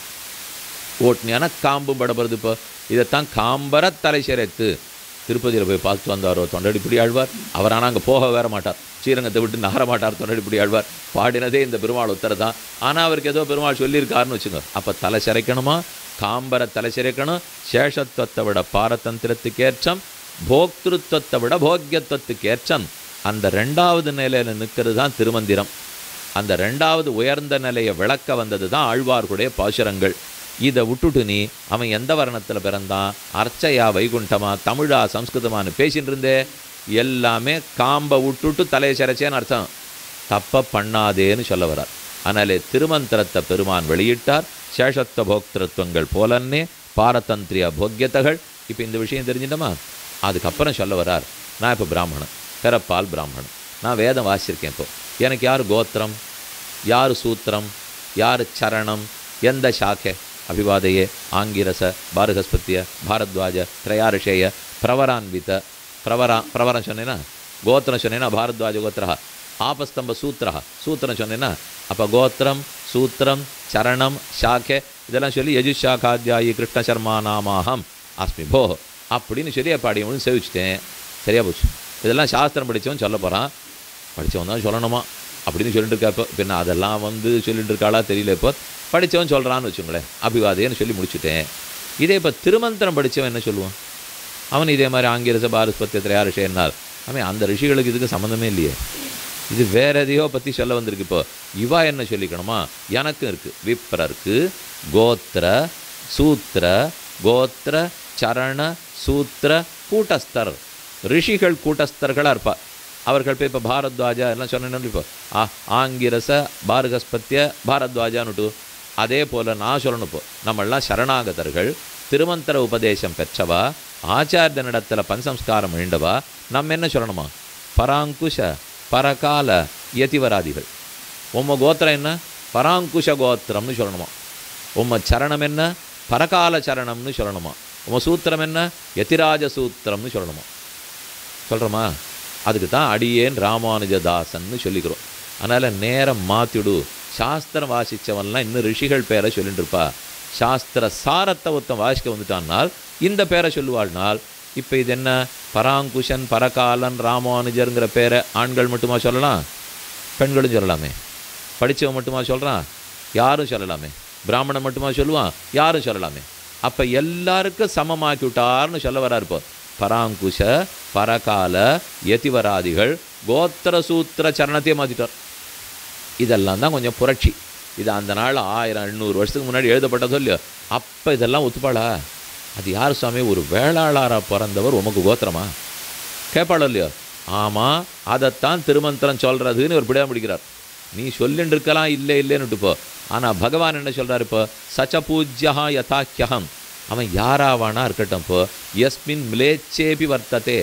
ஓட்டுனியானா காம்பும் படப்படுறது இப்போ இதைத்தான் காம்பர தலை சிரைத்து திருப்பதியில் போய் பார்த்து வந்தாரோ தொண்டடிப்படி ஆழ்வார் அவர் ஆனால் அங்கே போக வேற மாட்டார் ஸ்ரீரங்கத்தை விட்டு நகர மாட்டார் தொண்டடிப்படி ஆழ்வார் பாடினதே இந்த பெருமாள் உத்தர தான் ஆனால் அவருக்கு ஏதோ பெருமாள் சொல்லியிருக்காருன்னு வச்சுங்க அப்போ தலை சிரைக்கணுமா காம்பர தலை சிரைக்கணும் சேஷத்துவத்தை விட பாரதந்திரத்துக்கு ஏற்றம் போக்திருத்துவத்தை விட போக்கியத்துவத்துக்கு ஏற்றம் அந்த ரெண்டாவது நிலையில் நிற்கிறது தான் திருமந்திரம் அந்த ரெண்டாவது உயர்ந்த நிலையை விளக்க வந்தது தான் ஆழ்வார்களுடைய பாசுரங்கள் இதை விட்டுட்டு நீ அவன் எந்த வர்ணத்தில் பிறந்தான் அர்ச்சையா வைகுண்டமா தமிழா சம்ஸ்கிருதமான்னு பேசின்னு இருந்தே எல்லாமே காம்பை விட்டுட்டு தலையை சிரைச்சேன்னு அர்த்தம் தப்ப பண்ணாதேன்னு சொல்ல வரார் ஆனாலே திருமந்திரத்தை பெருமான் வெளியிட்டார் சேஷத்துவ போக்திருத்துவங்கள் போலன்னே பாரதந்திரிய போக்கியத்தைகள் இப்போ இந்த விஷயம் தெரிஞ்சிட்டோமா அதுக்கப்புறம் சொல்ல வரார் நான் இப்போ பிராமணன் பிறப்பால் பிராமணன் நான் வேதம் வாசிச்சிருக்கேன் இப்போ எனக்கு யார் கோத்திரம் யார் சூத்திரம் யார் சரணம் எந்த சாக்கை அபிவாதையே ஆங்கிரச பாரகஸ்பத்திய பாரத்வாஜ திரையாரிஷேய பிரவரான்வித பிரவரா பிரவரம் சொன்னேன்னா கோத்திரம் சொன்னேன்னா பாரத்வாஜ கோத்திரா ஆபஸ்தம்ப சூத்திரா சூத்திரம் சொன்னேன்னா அப்போ கோத்திரம் சூத்திரம் சரணம் சாக்கை இதெல்லாம் சொல்லி யஜுஷாகாத்தியாயி கிருஷ்ண சர்மா நாமாகம் அஸ்மி போ அப்படின்னு சொல்லி அப்போ அடியவனும் சேவிச்சிட்டேன் சரியா போச்சு இதெல்லாம் சாஸ்திரம் படித்தவன் சொல்ல போகிறான் படித்தவன் தான் சொல்லணுமா அப்படின்னு சொல்லிட்டு இருக்கா இப்போ பின்ன அதெல்லாம் வந்து சொல்லிட்டு இருக்காளா தெரியல இப்போ படித்தவன் சொல்கிறான்னு வச்சுங்களேன் அபிவாதையன்னு சொல்லி முடிச்சுட்டேன் இதே இப்போ திருமந்திரம் படித்தவன் என்ன சொல்லுவான் அவன் இதே மாதிரி ஆங்கிரச பாரஸ்பத்திய திரையாரிஷேனால் அவன் அந்த ரிஷிகளுக்கு இதுக்கு சம்மந்தமே இல்லையே இது வேற எதையோ பற்றி சொல்ல வந்திருக்கு இப்போ இவா என்ன சொல்லிக்கணுமா எனக்கும் இருக்குது விப்ரருக்கு கோத்திர சூத்திர கோத்திர சரண சூத்திர கூட்டஸ்தர் ரிஷிகள் கூட்டஸ்தர்களாக இருப்பா அவர்கள் போய் இப்போ பாரத்வாஜா எல்லாம் சொன்னேன்னு இப்போ ஆ ஆங்கிரச பாரகஸ்பத்திய பாரத்வாஜான்னுட்டு அதே போல் நான் சொல்லணும் இப்போ நம்மெல்லாம் சரணாகதர்கள் திருமந்திர உபதேசம் பெற்றவா ஆச்சாரியனிடத்தில் பஞ்சசம்ஸ்காரம் இழந்தவா நம்ம என்ன சொல்லணுமா பராங்குஷ பரகால யதிவராதிகள் உம்ம கோத்திரம் என்ன பராங்குஷ கோத்திரம்னு சொல்லணுமா உம்ம சரணம் என்ன பரகால சரணம்னு சொல்லணுமா உம்ம சூத்திரம் என்ன யதிராஜ சூத்திரம்னு சொல்லணுமா சொல்கிறோமா அதுக்கு தான் அடியேன் ராமானுஜதாசன்னு சொல்லிக்கிறோம் அதனால் நேரம் மாற்றிடு சாஸ்திரம் வாசித்தவன்லாம் இன்னும் ரிஷிகள் பேரை சொல்லிட்டு இருப்பா சாஸ்திர சாரத்தை ஒருத்தன் வாசிக்க வந்துட்டான்னால் இந்த பேரை சொல்லுவாள்னால் இப்போ இது என்ன பராங்குஷன் பரகாலன் ராமானுஜருங்கிற பேரை ஆண்கள் மட்டுமா சொல்லலாம் பெண்களும் சொல்லலாமே படித்தவன் மட்டுமா சொல்கிறான் யாரும் சொல்லலாமே பிராமணன் மட்டுமா சொல்லுவான் யாரும் சொல்லலாமே அப்போ எல்லாருக்கும் சமமாக்கி விட்டார்னு சொல்ல வரார் இப்போ பராங்குஷ பரகால யதிவராதிகள் கோத்திர சூத்திர சரணத்தையே மாற்றிட்டார் இதெல்லாம் தான் கொஞ்சம் புரட்சி இது அந்த நாள் ஆயிரம் எண்ணூறு வருஷத்துக்கு முன்னாடி எழுதப்பட்டதோ இல்லையோ அப்போ இதெல்லாம் ஒத்துப்பாளா அது யார் சுவாமி ஒரு வேளாளாராக பிறந்தவர் உமக்கு கோத்திரமா கேட்பாளோ இல்லையோ ஆமாம் அதைத்தான் திருமந்திரம் சொல்கிறதுன்னு ஒரு பிடியா முடிக்கிறார் நீ சொல்லின்னு இருக்கலாம் இல்லை இல்லைன்னுட்டு போ ஆனால் பகவான் என்ன சொல்கிறார் இப்போ சச்ச பூஜ்யா யதாக்கியகம் அவன் யாராவானா இருக்கட்டும் இப்போ எஸ்மின் மிலேச்சேபி வர்த்ததே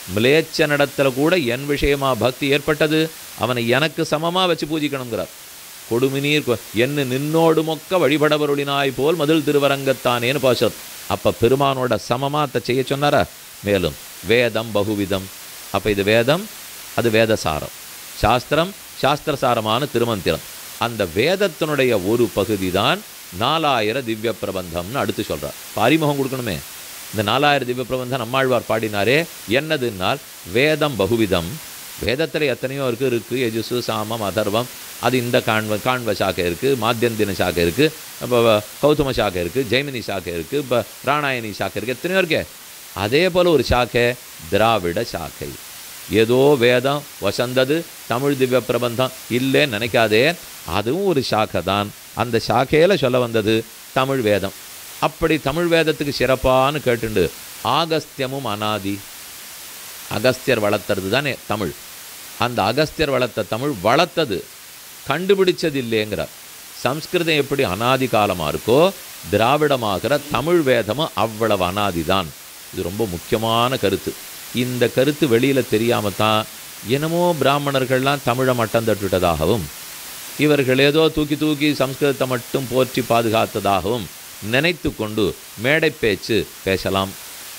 மிலேச்ச நடத்தில் கூட என் விஷயமா பக்தி ஏற்பட்டது அவனை எனக்கு சமமாக வச்சு பூஜிக்கணுங்கிறார் கொடுமினீர் கொ- என்ன நின்னோடு மொக்க வழிபடவருளினாய் போல் மதில் திருவரங்கத்தானேன்னு பாசம் அப்போ பெருமானோட சமமாக அதை செய்ய சொன்னாரா மேலும் வேதம் பகுவிதம் அப்போ இது வேதம் அது வேதசாரம் சாஸ்திரம் சாஸ்திரசாரமான திருமந்திரம் அந்த வேதத்தினுடைய ஒரு பகுதி தான் நாலாயிர திவ்ய பிரபந்தம்னு அடுத்து சொல்கிறார் அறிமுகம் கொடுக்கணுமே இந்த நாலாயிர திவ்ய பிரபந்தம் நம்மாழ்வார் பாடினாரே என்னதுன்னால் வேதம் பகுவிதம் வேதத்தில் எத்தனையோ இருக்குது ருக்கு யஜுசு சாமம் அதர்வம் அது இந்த காண்வ காண்வ சாக்கை இருக்குது மாத்தியந்தின சாக்கை இருக்குது இப்போ கௌதம சாக்கை இருக்குது ஜெய்மினி சாக்கை இருக்குது இப்போ ராணாயணி சாக்கை இருக்குது எத்தனையோ இருக்கே அதே போல் ஒரு சாக்கை திராவிட சாக்கை ஏதோ வேதம் வசந்தது தமிழ் திவ்ய பிரபந்தம் இல்லைன்னு நினைக்காதே அதுவும் ஒரு சாக்கை தான் அந்த சாக்கையில் சொல்ல வந்தது தமிழ் வேதம் அப்படி தமிழ் வேதத்துக்கு சிறப்பான்னு கேட்டுண்டு ஆகஸ்தியமும் அனாதி அகஸ்தியர் வளர்த்துறது தானே தமிழ் அந்த அகஸ்தியர் வளர்த்த தமிழ் வளர்த்தது கண்டுபிடிச்சது இல்லைங்கிறார் சம்ஸ்கிருதம் எப்படி அனாதி காலமாக இருக்கோ திராவிடமாகிற தமிழ் வேதமும் அவ்வளவு அனாதி தான் இது ரொம்ப முக்கியமான கருத்து இந்த கருத்து வெளியில் தெரியாம தான் என்னமோ பிராமணர்கள்லாம் தமிழை மட்டம் தட்டுட்டதாகவும் இவர்கள் ஏதோ தூக்கி தூக்கி சம்ஸ்கிருதத்தை மட்டும் போற்றி பாதுகாத்ததாகவும் நினைத்து கொண்டு மேடை பேச்சு பேசலாம்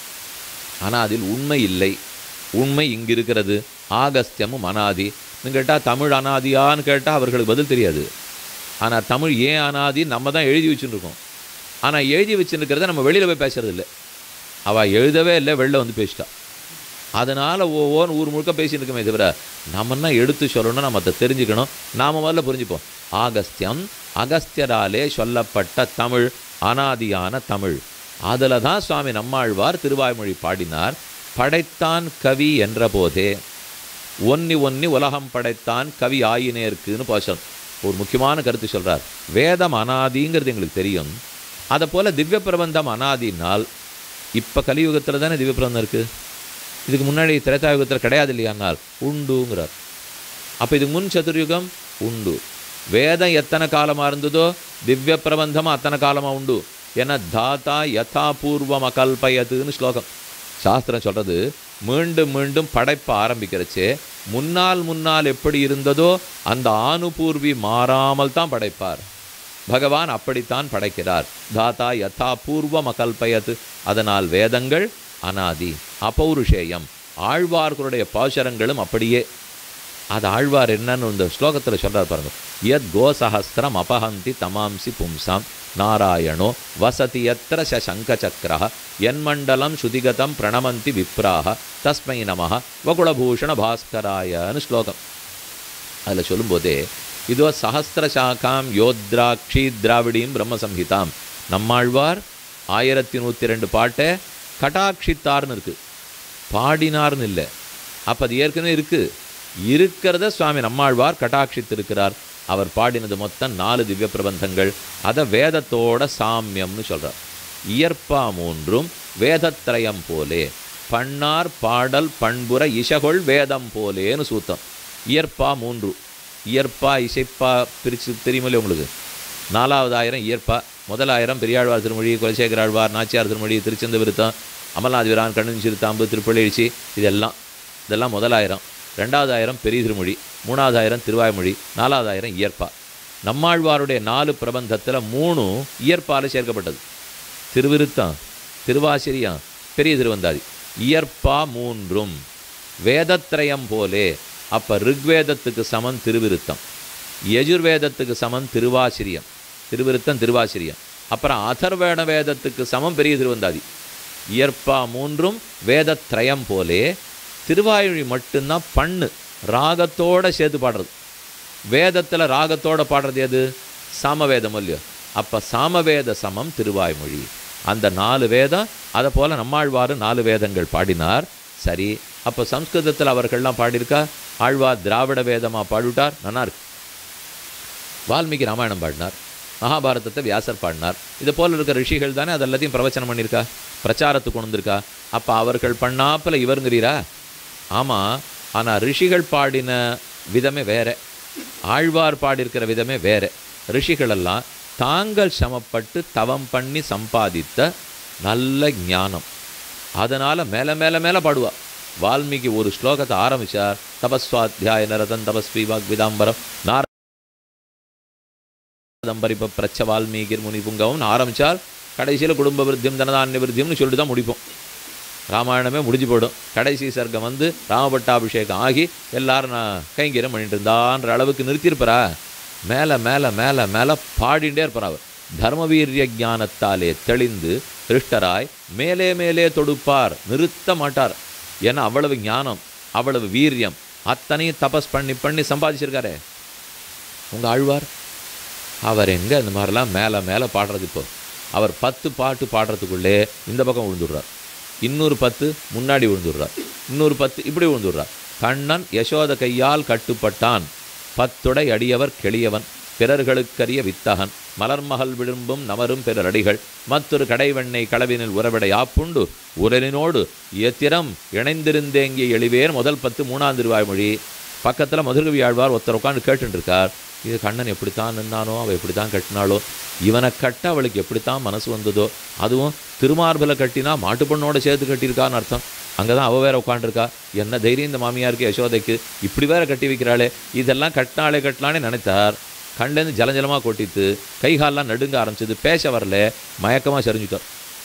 ஆனால் அதில் உண்மை இல்லை உண்மை இங்கு இருக்கிறது ஆகஸ்தியமும் அனாதி கேட்டால் தமிழ் அனாதியான்னு கேட்டால் அவர்களுக்கு பதில் தெரியாது ஆனால் தமிழ் ஏன் அனாதி நம்ம தான் எழுதி வச்சுருக்கோம் ஆனால் எழுதி வச்சுருக்கிறத நம்ம வெளியில் போய் பேசுறது இல்லை அவள் எழுதவே இல்லை வெளில வந்து பேசிட்டா அதனால் ஒவ்வொரு ஊர் முழுக்க பேசிட்டு இருக்கமே தவிர நம்மன்னா எடுத்து சொல்லணும் நம்ம அதை தெரிஞ்சுக்கணும் நாம் முதல்ல புரிஞ்சுப்போம் ஆகஸ்தியம் அகஸ்தியராலே சொல்லப்பட்ட தமிழ் அனாதியான தமிழ் அதில் தான் சுவாமி நம்மாழ்வார் திருவாய்மொழி பாடினார் படைத்தான் கவி என்ற போதே ஒன்னி ஒன்னி உலகம் படைத்தான் கவி ஆயினேற்குன்னு பாசம் ஒரு முக்கியமான கருத்து சொல்றார் வேதம் அனாதிங்கிறது எங்களுக்கு தெரியும் அதை போல் திவ்ய பிரபந்தம் அனாதினால் இப்போ கலியுகத்தில் தானே திவ்ய பிரபந்தம் இருக்குது இதுக்கு முன்னாடி திரேதாயுகத்தில் கிடையாது இல்லையானால் உண்டுங்கிறார் அப்போ இதுக்கு முன் சதுர்யுகம் உண்டு வேதம் எத்தனை காலமாக இருந்ததோ திவ்ய பிரபந்தமும் அத்தனை காலமாக உண்டு ஏன்னா தாத்தா யதா பூர்வம் அகல்பயத்துன்னு ஸ்லோகம் சாஸ்திரம் சொல்கிறது மீண்டும் மீண்டும் படைப்ப ஆரம்பிக்கிறச்சே முன்னால் முன்னால் எப்படி இருந்ததோ அந்த ஆணுபூர்வி மாறாமல் தான் படைப்பார் பகவான் அப்படித்தான் படைக்கிறார் தாத்தா யதா பூர்வம் அகல்பயத் அதனால் வேதங்கள் அனாதி அபௌருஷேயம் ஆழ்வார்களுடைய பாசுரங்களும் அப்படியே அது ஆழ்வார் என்னன்னு இந்த ஸ்லோகத்தில் சொல்றார் பாருங்க யத் கோசஹஸ்திரம் அபஹந்தி தமாம்சி பும்சாம் நாராயணோ வசதி எத்திர சங்க சக்கர என்மண்டலம் சுதிகதம் பிரணமந்தி விப்ராக தஸ்மை நமः வகுளபூஷண பாஸ்கராயன்னு ஸ்லோகம் அதில் சொல்லும்போதே இதோ சஹஸ்திர சாக்காம் யோத்ராட்சி திராவிடியும் பிரம்மசம்ஹிதாம் நம்மாழ்வார் ஆயிரத்தி நூற்றி ரெண்டு பாட்டை கட்டாட்சித்தார்னு இருக்கு பாடினார்னு இல்லை அப்போ அது ஏற்கனவே இருக்குது இருக்கிறத சுவாமி நம்மாழ்வார் கட்டாட்சித்திருக்கிறார் அவர் பாடினது மொத்தம் நாலு திவ்ய பிரபந்தங்கள் அதை வேதத்தோட சாமியம்னு சொல்கிறார் இயற்பா மூன்றும் வேதத்திரயம் போலே பண்ணார் பாடல் பண்புற இசகொள் வேதம் போலேன்னு சூத்தம் இயற்பா மூன்று இயற்பா இசைப்பா பிரித்து தெரியுமில்ல உங்களுக்கு நாலாவது ஆயிரம் இயற்பா முதலாயிரம் பெரியாழ்வார் திருமொழி குலசேகர ஆழ்வார் நாச்சியார் திருமொழி திருச்செந்த விருத்தம் அமல்நாத் வீரான் கண்ணன் சிறுத்தாம்பு திருப்பள்ளி இதெல்லாம் இதெல்லாம் முதலாயிரம் ரெண்டாவது ஆயிரம் பெரிய திருமொழி மூணாவது ஆயிரம் திருவாய்மொழி நாலாவது ஆயிரம் இயற்பா நம்மாழ்வாருடைய நாலு பிரபந்தத்தில் மூணு இயற்பால் சேர்க்கப்பட்டது திருவிருத்தம் திருவாசிரியம் பெரிய திருவந்தாதி இயற்பா மூன்றும் வேதத்ரயம் போலே அப்போ ரிக்வேதத்துக்கு சமன் திருவிருத்தம் யஜுர்வேதத்துக்கு சமன் திருவாசிரியம் திருவிருத்தம் திருவாசிரியம் அப்புறம் அதர்வேண வேதத்துக்கு சமம் பெரிய திருவந்தாதி இயற்பா மூன்றும் வேதத்ரயம் போலே திருவாயுழி மட்டும்தான் பண்ணு ராகத்தோட சேர்த்து பாடுறது வேதத்தில் ராகத்தோட பாடுறது எது சாமவேதம் இல்லையோ அப்போ சாமவேத சமம் திருவாய்மொழி அந்த நாலு வேதம் அதை போல் நம்மாழ்வார் நாலு வேதங்கள் பாடினார் சரி அப்போ சம்ஸ்கிருதத்தில் அவர்கள்லாம் பாடியிருக்கா ஆழ்வார் திராவிட வேதமாக பாடிவிட்டார் நல்லா இருக்கு வால்மீகி ராமாயணம் பாடினார் மகாபாரதத்தை வியாசர் பாடினார் இது போல் இருக்கிற ரிஷிகள் தானே அது எல்லாத்தையும் பிரவச்சனம் பண்ணியிருக்கா பிரச்சாரத்துக்கு கொண்டு வந்திருக்கா அப்போ அவர்கள் பண்ணாப்பில் இவருங்கிறீரா ஆமாம் ஆனால் ரிஷிகள் பாடின விதமே வேற ஆழ்வார் பாடியிருக்கிற விதமே வேற ரிஷிகளெல்லாம் தாங்கள் சமப்பட்டு தவம் பண்ணி சம்பாதித்த நல்ல ஞானம் அதனால் மேலே மேலே மேலே பாடுவா வால்மீகி ஒரு ஸ்லோகத்தை ஆரம்பிச்சார் தபஸ்வாத்தியாய நரதன் தபஸ்வி வாக்விதாம்பரம் நார தம்பரிப்ப பிரச்ச வால்மீகிர் முனி புங்கவம்னு ஆரம்பிச்சால் கடைசியில் குடும்ப விருத்தியம் தனதானிய விருத்தியம்னு சொல்லிட்டு தான் முடிப்போம் ராமாயணமே முடிஞ்சு போயிடும் கடைசி சர்க்கம் வந்து ராமபட்டாபிஷேகம் ஆகி எல்லாரும் நான் கைங்கரியம் பண்ணிட்டு இருந்தான்ற அளவுக்கு நிறுத்தியிருப்பாரா மேலே மேலே மேலே மேலே பாடிண்டே இருப்பார் அவர் தர்மவீரிய ஞானத்தாலே தெளிந்து திருஷ்டராய் மேலே மேலே தொடுப்பார் நிறுத்த மாட்டார் ஏன்னா அவ்வளவு ஞானம் அவ்வளவு வீரியம் அத்தனையும் தபஸ் பண்ணி பண்ணி சம்பாதிச்சிருக்காரே உங்கள் ஆழ்வார் அவர் எங்கே இந்த மாதிரிலாம் மேலே மேலே பாடுறது இப்போ அவர் பத்து பாட்டு பாடுறதுக்குள்ளே இந்த பக்கம் விழுந்துடுறார் இன்னொரு பத்து முன்னாடி விழுந்துடுறார் இன்னொரு பத்து இப்படி விழுந்துடுறார் கண்ணன் யசோத கையால் கட்டுப்பட்டான் பத்துடை அடியவர் கெளியவன் பிறர்களுக்கரிய வித்தகன் மலர்மகள் விழும்பும் நமரும் பிறரடிகள் மற்றொரு கடைவெண்ணை களவினில் உறவிட யாப்புண்டு உரலினோடு எத்திரம் இணைந்திருந்தேங்கிய எளிவேர் முதல் பத்து மூணாம் திருவாய்மொழி பக்கத்தில் மதுரகவி ஆழ்வார் ஒருத்தர் உட்காந்து கேட்டுட்டு இருக்கார் இது கண்ணன் எப்படித்தான் நின்னானோ அவள் எப்படித்தான் கட்டினாளோ இவனை கட்ட அவளுக்கு எப்படித்தான் மனசு வந்ததோ அதுவும் திருமார்பில் கட்டினா மாட்டு பொண்ணோட சேர்த்து கட்டியிருக்கான்னு அர்த்தம் அங்கே தான் அவள் வேற உட்காண்டிருக்கா என்ன தைரியம் இந்த மாமியாருக்கு யசோதைக்கு இப்படி வேற கட்டி வைக்கிறாளே இதெல்லாம் கட்டினாலே கட்டலான்னு நினைத்தார் கண்லேருந்து ஜலஜலமாக கொட்டித்து கை கால்லாம் நடுங்க ஆரம்பிச்சது பேச வரல மயக்கமாக சரிஞ்சுட்டார்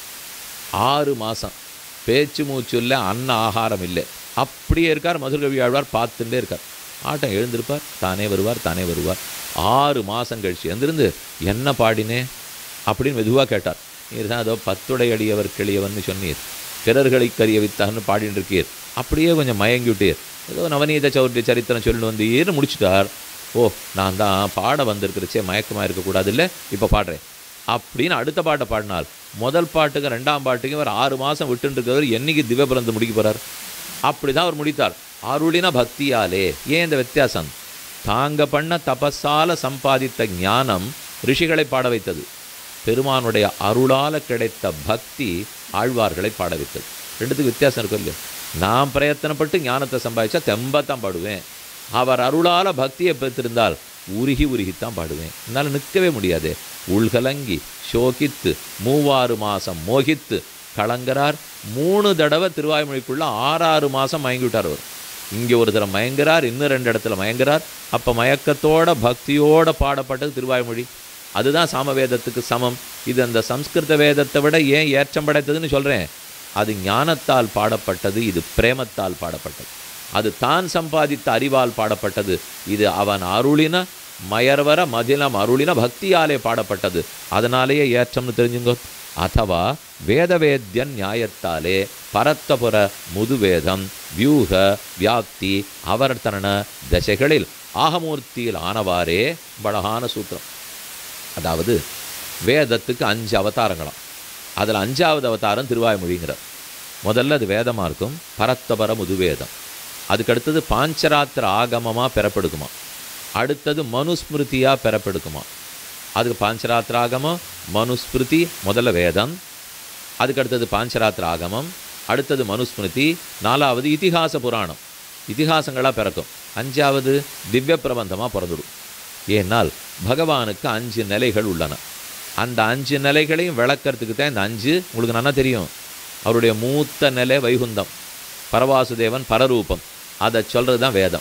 ஆறு மாதம் பேச்சு மூச்சு இல்லை அன்ன ஆகாரம் இல்லை அப்படியே இருக்கார் மதுரகவி ஆழ்வார் பார்த்துட்டே இருக்கார் ஆட்டம் எழுந்திருப்பார் தானே வருவார் தானே வருவார் ஆறு மாதம் கழிச்சு எந்திருந்து என்ன பாடினே அப்படின்னு மெதுவாக கேட்டார் நீர் தான் ஏதோ பத்துடை அடியவர் கிளியவன்னு சொன்னீர் பிறர்களை கரிய வித்தான்னு பாடிட்டு இருக்கீர் அப்படியே கொஞ்சம் மயங்கி விட்டீர் ஏதோ நவநீத சௌரிய சரித்திரம் சொல்லி வந்தீர்னு முடிச்சுட்டார் ஓ நான் தான் பாட வந்திருக்கிறச்சே மயக்கமாக இருக்கக்கூடாது இல்லை இப்போ பாடுறேன் அப்படின்னு அடுத்த பாட்டை பாடினார் முதல் பாட்டுக்கு ரெண்டாம் பாட்டுக்கு இவர் ஆறு மாதம் விட்டுட்டு இருக்கிறவர் என்னைக்கு திவ்யபிரந்து முடிக்க போகிறார் அப்படி தான் அவர் முடித்தார் அருளின பக்தியாலே ஏன் இந்த வித்தியாசம் தாங்க பண்ண தபஸால சம்பாதித்த ஞானம் ரிஷிகளை பாட வைத்தது பெருமானுடைய அருளால கிடைத்த பக்தி ஆழ்வார்களை பாட வைத்தது ரெண்டுத்துக்கு வித்தியாசம் இருக்கும் இல்லையா நான் பிரயத்தனப்பட்டு ஞானத்தை சம்பாதிச்சா தெம்பத்தான் பாடுவேன் அவர் அருளால பக்தியை பெற்றிருந்தால் உருகி உருகித்தான் பாடுவேன் என்னால் நிற்கவே முடியாது உள்கலங்கி சோகித்து மூவாறு மாதம் மோகித்து கலங்கரார் மூணு தடவை திருவாய்மொழிக்குள்ள ஆறாறு மாதம் மயங்கி விட்டார் அவர் இங்கே ஒரு தடவை மயங்குறார் இன்னும் ரெண்டு இடத்துல மயங்குறார் அப்போ மயக்கத்தோட பக்தியோட பாடப்பட்டது திருவாய்மொழி அதுதான் சாமவேதத்துக்கு சமம் இது அந்த சம்ஸ்கிருத வேதத்தை விட ஏன் ஏற்றம் படைத்ததுன்னு சொல்கிறேன் அது ஞானத்தால் பாடப்பட்டது இது பிரேமத்தால் பாடப்பட்டது அது தான் சம்பாதித்த அறிவால் பாடப்பட்டது இது அவன் அருளின மயர்வர மதிலம் அருளின பக்தியாலே பாடப்பட்டது அதனாலேயே ஏற்றம்னு தெரிஞ்சுங்கோ அதவா வேதவேத்யன் நியாயத்தாலே பரத்தபுர முதுவேதம் வியூக வியாப்தி அவர்த்தன தசைகளில் ஆகமூர்த்தியில் ஆனவாறே பலகான சூத்திரம் அதாவது வேதத்துக்கு அஞ்சு அவதாரங்களாம் அதில் அஞ்சாவது அவதாரம் திருவாய்மொழிங்கிறார் முதல்ல அது வேதமாக இருக்கும் பரத்தபர முதுவேதம் அதுக்கடுத்தது பாஞ்சராத்திர ஆகமமாக பெறப்படுக்குமா அடுத்தது மனுஸ்மிருதியாக பெறப்படுக்குமா அதுக்கு பாஞ்சராத்திர ஆகமம் மனுஸ்மிருதி முதல்ல வேதம் அதுக்கடுத்தது பாஞ்சராத்திர ஆகமம் அடுத்தது மனுஸ்மிருதி நாலாவது இதிகாச புராணம் இதிகாசங்களாக பிறக்கும் அஞ்சாவது திவ்ய பிரபந்தமாக பிறந்துடும் ஏனால் பகவானுக்கு அஞ்சு நிலைகள் உள்ளன அந்த அஞ்சு நிலைகளையும் விளக்கறதுக்கு தான் இந்த அஞ்சு உங்களுக்கு நல்லா தெரியும் அவருடைய மூத்த நிலை வைகுந்தம் பரவாசுதேவன் பரரூபம் அதை சொல்கிறது தான் வேதம்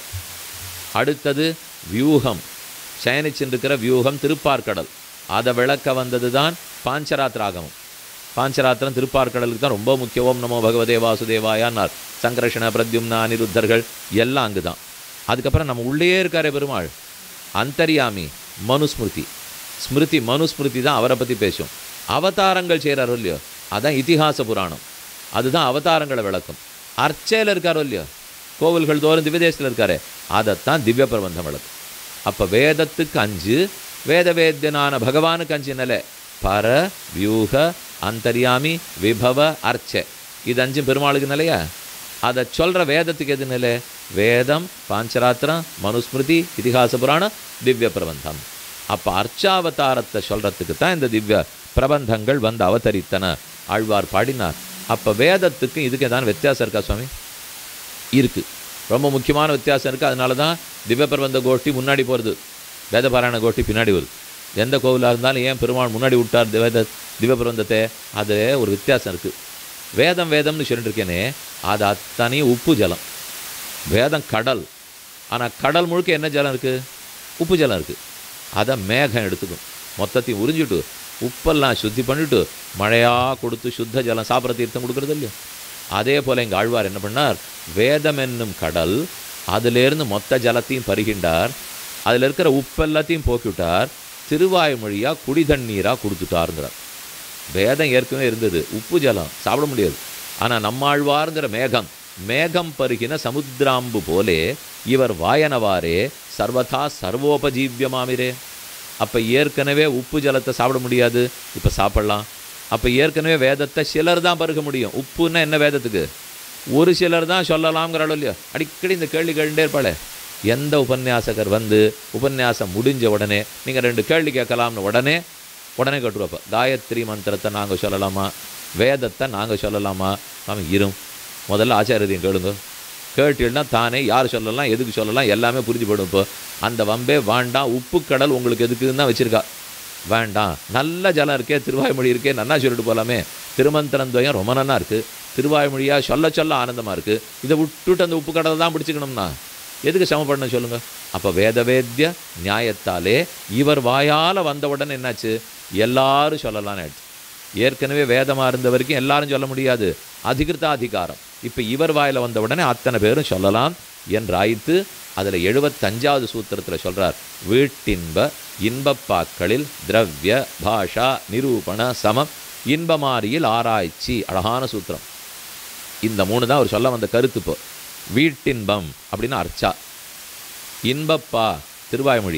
அடுத்தது வியூகம் சயனிச்சுருக்கிற வியூகம் திருப்பார்கடல் அதை விளக்க வந்தது தான் பாஞ்சராத்திராகமம் பாஞ்சராத்திரம் திருப்பார்கடலுக்கு தான் ரொம்ப முக்கியம் ஓம் நமோ பகவதே வாசுதேவாயான்னார் சங்கரஷண பிரத்யும்னா அனிருத்தர்கள் எல்லாம் அங்கு தான் அதுக்கப்புறம் நம்ம உள்ளே இருக்காரே பெருமாள் அந்தர்யாமி மனுஸ்மிருதி ஸ்மிருதி மனுஸ்மிருதி தான் அவரை பற்றி பேசும் அவதாரங்கள் செய்கிறாரோ இல்லையோ அதான் இதிகாச புராணம் அதுதான் அவதாரங்களை விளக்கும் அர்ச்சையில் இருக்காரோ இல்லையோ கோவில்கள் தோறும் திவ்யதேசத்தில் இருக்காரே அதைத்தான் திவ்ய பிரபந்தம் விளக்கும் அப்போ வேதத்துக்கு அஞ்சு வேத வேத்தியனான பகவானுக்கு அஞ்சு நிலை பர வியூக அந்தர்யாமி விபவ அர்ச்சை இது அஞ்சும் பெருமாளுக்கு நிலையா அதை சொல்கிற வேதத்துக்கு எது நிலை வேதம் பாஞ்சராத்திரம் மனுஸ்மிருதி இதிகாச புராணம் திவ்ய பிரபந்தம் அப்போ அர்ச்சாவதாரத்தை சொல்கிறதுக்கு தான் இந்த திவ்ய பிரபந்தங்கள் வந்து அவதரித்தன ஆழ்வார் பாடினார் அப்போ வேதத்துக்கு இதுக்கு ஏதாவது வித்தியாசம் இருக்கா சுவாமி இருக்குது ரொம்ப முக்கியமான வித்தியாசம் இருக்குது அதனால தான் திவ்ய பிரபந்த கோஷ்டி முன்னாடி போகிறது வேதபாராயண கோஷ்டி பின்னாடி வருது எந்த கோவிலாக இருந்தாலும் ஏன் பெருமாள் முன்னாடி விட்டார் வேத திவ்ய பிரபந்தத்தை அது ஒரு வித்தியாசம் இருக்குது வேதம் வேதம்னு சொல்லிட்டு இருக்கேனே அது அத்தனையும் உப்பு ஜலம் வேதம் கடல் ஆனால் கடல் முழுக்க என்ன ஜலம் இருக்குது உப்பு ஜலம் இருக்குது அதை மேகம் எடுத்துக்கும் மொத்தத்தையும் உறிஞ்சிட்டு உப்பெல்லாம் சுத்தி பண்ணிட்டு மழையாக கொடுத்து சுத்த ஜலம் சாப்பிட்ற தீர்த்தம் கொடுக்குறது இல்லையோ அதே போல் எங்கள் ஆழ்வார் என்ன பண்ணார் வேதம் என்னும் கடல் அதிலேருந்து மொத்த ஜலத்தையும் பருகின்றார் அதில் இருக்கிற உப்பெல்லாத்தையும் போக்கிவிட்டார் திருவாய்மொழியாக குடி தண்ணீராக கொடுத்துட்டாருங்கிறார் வேதம் ஏற்கனவே இருந்தது உப்பு ஜலம் சாப்பிட முடியாது ஆனால் நம்மாழ்வாருங்கிற மேகம் மேகம் பருகின சமுத்திராம்பு போலே இவர் வாயனவாரே சர்வதா சர்வோபஜீவியமாமிரே அப்போ ஏற்கனவே உப்பு ஜலத்தை சாப்பிட முடியாது இப்போ சாப்பிடலாம் அப்போ ஏற்கனவே வேதத்தை சிலர் தான் பருக முடியும் உப்புன்னா என்ன வேதத்துக்கு ஒரு சிலர் தான் சொல்லலாம்ங்கிறாளோ இல்லையோ அடிக்கடி இந்த கேள்வி கேட்டுட்டே இருப்பாளே எந்த உபன்யாசகர் வந்து உபன்யாசம் முடிஞ்ச உடனே நீங்கள் ரெண்டு கேள்வி கேட்கலாம்னு உடனே உடனே கட்டுருவப்ப காயத்ரி மந்திரத்தை நாங்கள் சொல்லலாமா வேதத்தை நாங்கள் சொல்லலாமா அவன் இரும் முதல்ல ஆச்சாரியதையும் கேளுங்க கேட்டீங்கன்னா தானே யார் சொல்லலாம் எதுக்கு சொல்லலாம் எல்லாமே புரிஞ்சு போயிடும் இப்போ அந்த வம்பே வேண்டாம் உப்பு கடல் உங்களுக்கு எதுக்குன்னு தான் வச்சுருக்கா வேண்டாம் நல்ல ஜலம் இருக்கே திருவாய்மொழி இருக்கே நன்னா சொல்லிட்டு போகலாமே திருமந்திரந்தோயம் ரொம்ப நன்னா இருக்குது திருவாய்மொழியாக சொல்ல சொல்ல ஆனந்தமாக இருக்குது இதை விட்டுட்டு அந்த உப்பு கடலை தான் பிடிச்சிக்கணும்னா எதுக்கு சமப்படணும் சொல்லுங்கள் அப்போ வேதவேத்திய நியாயத்தாலே இவர் வாயால் வந்த உடனே என்னாச்சு எல்லாரும் சொல்லலாம்னு ஆயிடுச்சு ஏற்கனவே வேதமாக இருந்த வரைக்கும் எல்லாரும் சொல்ல முடியாது அதிகிருத்த அதிகாரம் இப்போ இவர் வாயில் வந்த உடனே அத்தனை பேரும் சொல்லலாம் என்றாய்த்து அதில் எழுபத்தஞ்சாவது சூத்திரத்தில் சொல்கிறார் வீட்டின்ப இன்பப்பாக்களில் திரவிய பாஷா நிரூபண சமம் இன்பமாரியில் ஆராய்ச்சி அழகான சூத்திரம் இந்த மூணு தான் அவர் சொல்ல வந்த கருத்து இப்போ வீட்டின்பம் அப்படின்னு அர்ச்சா இன்பப்பா திருவாய்மொழி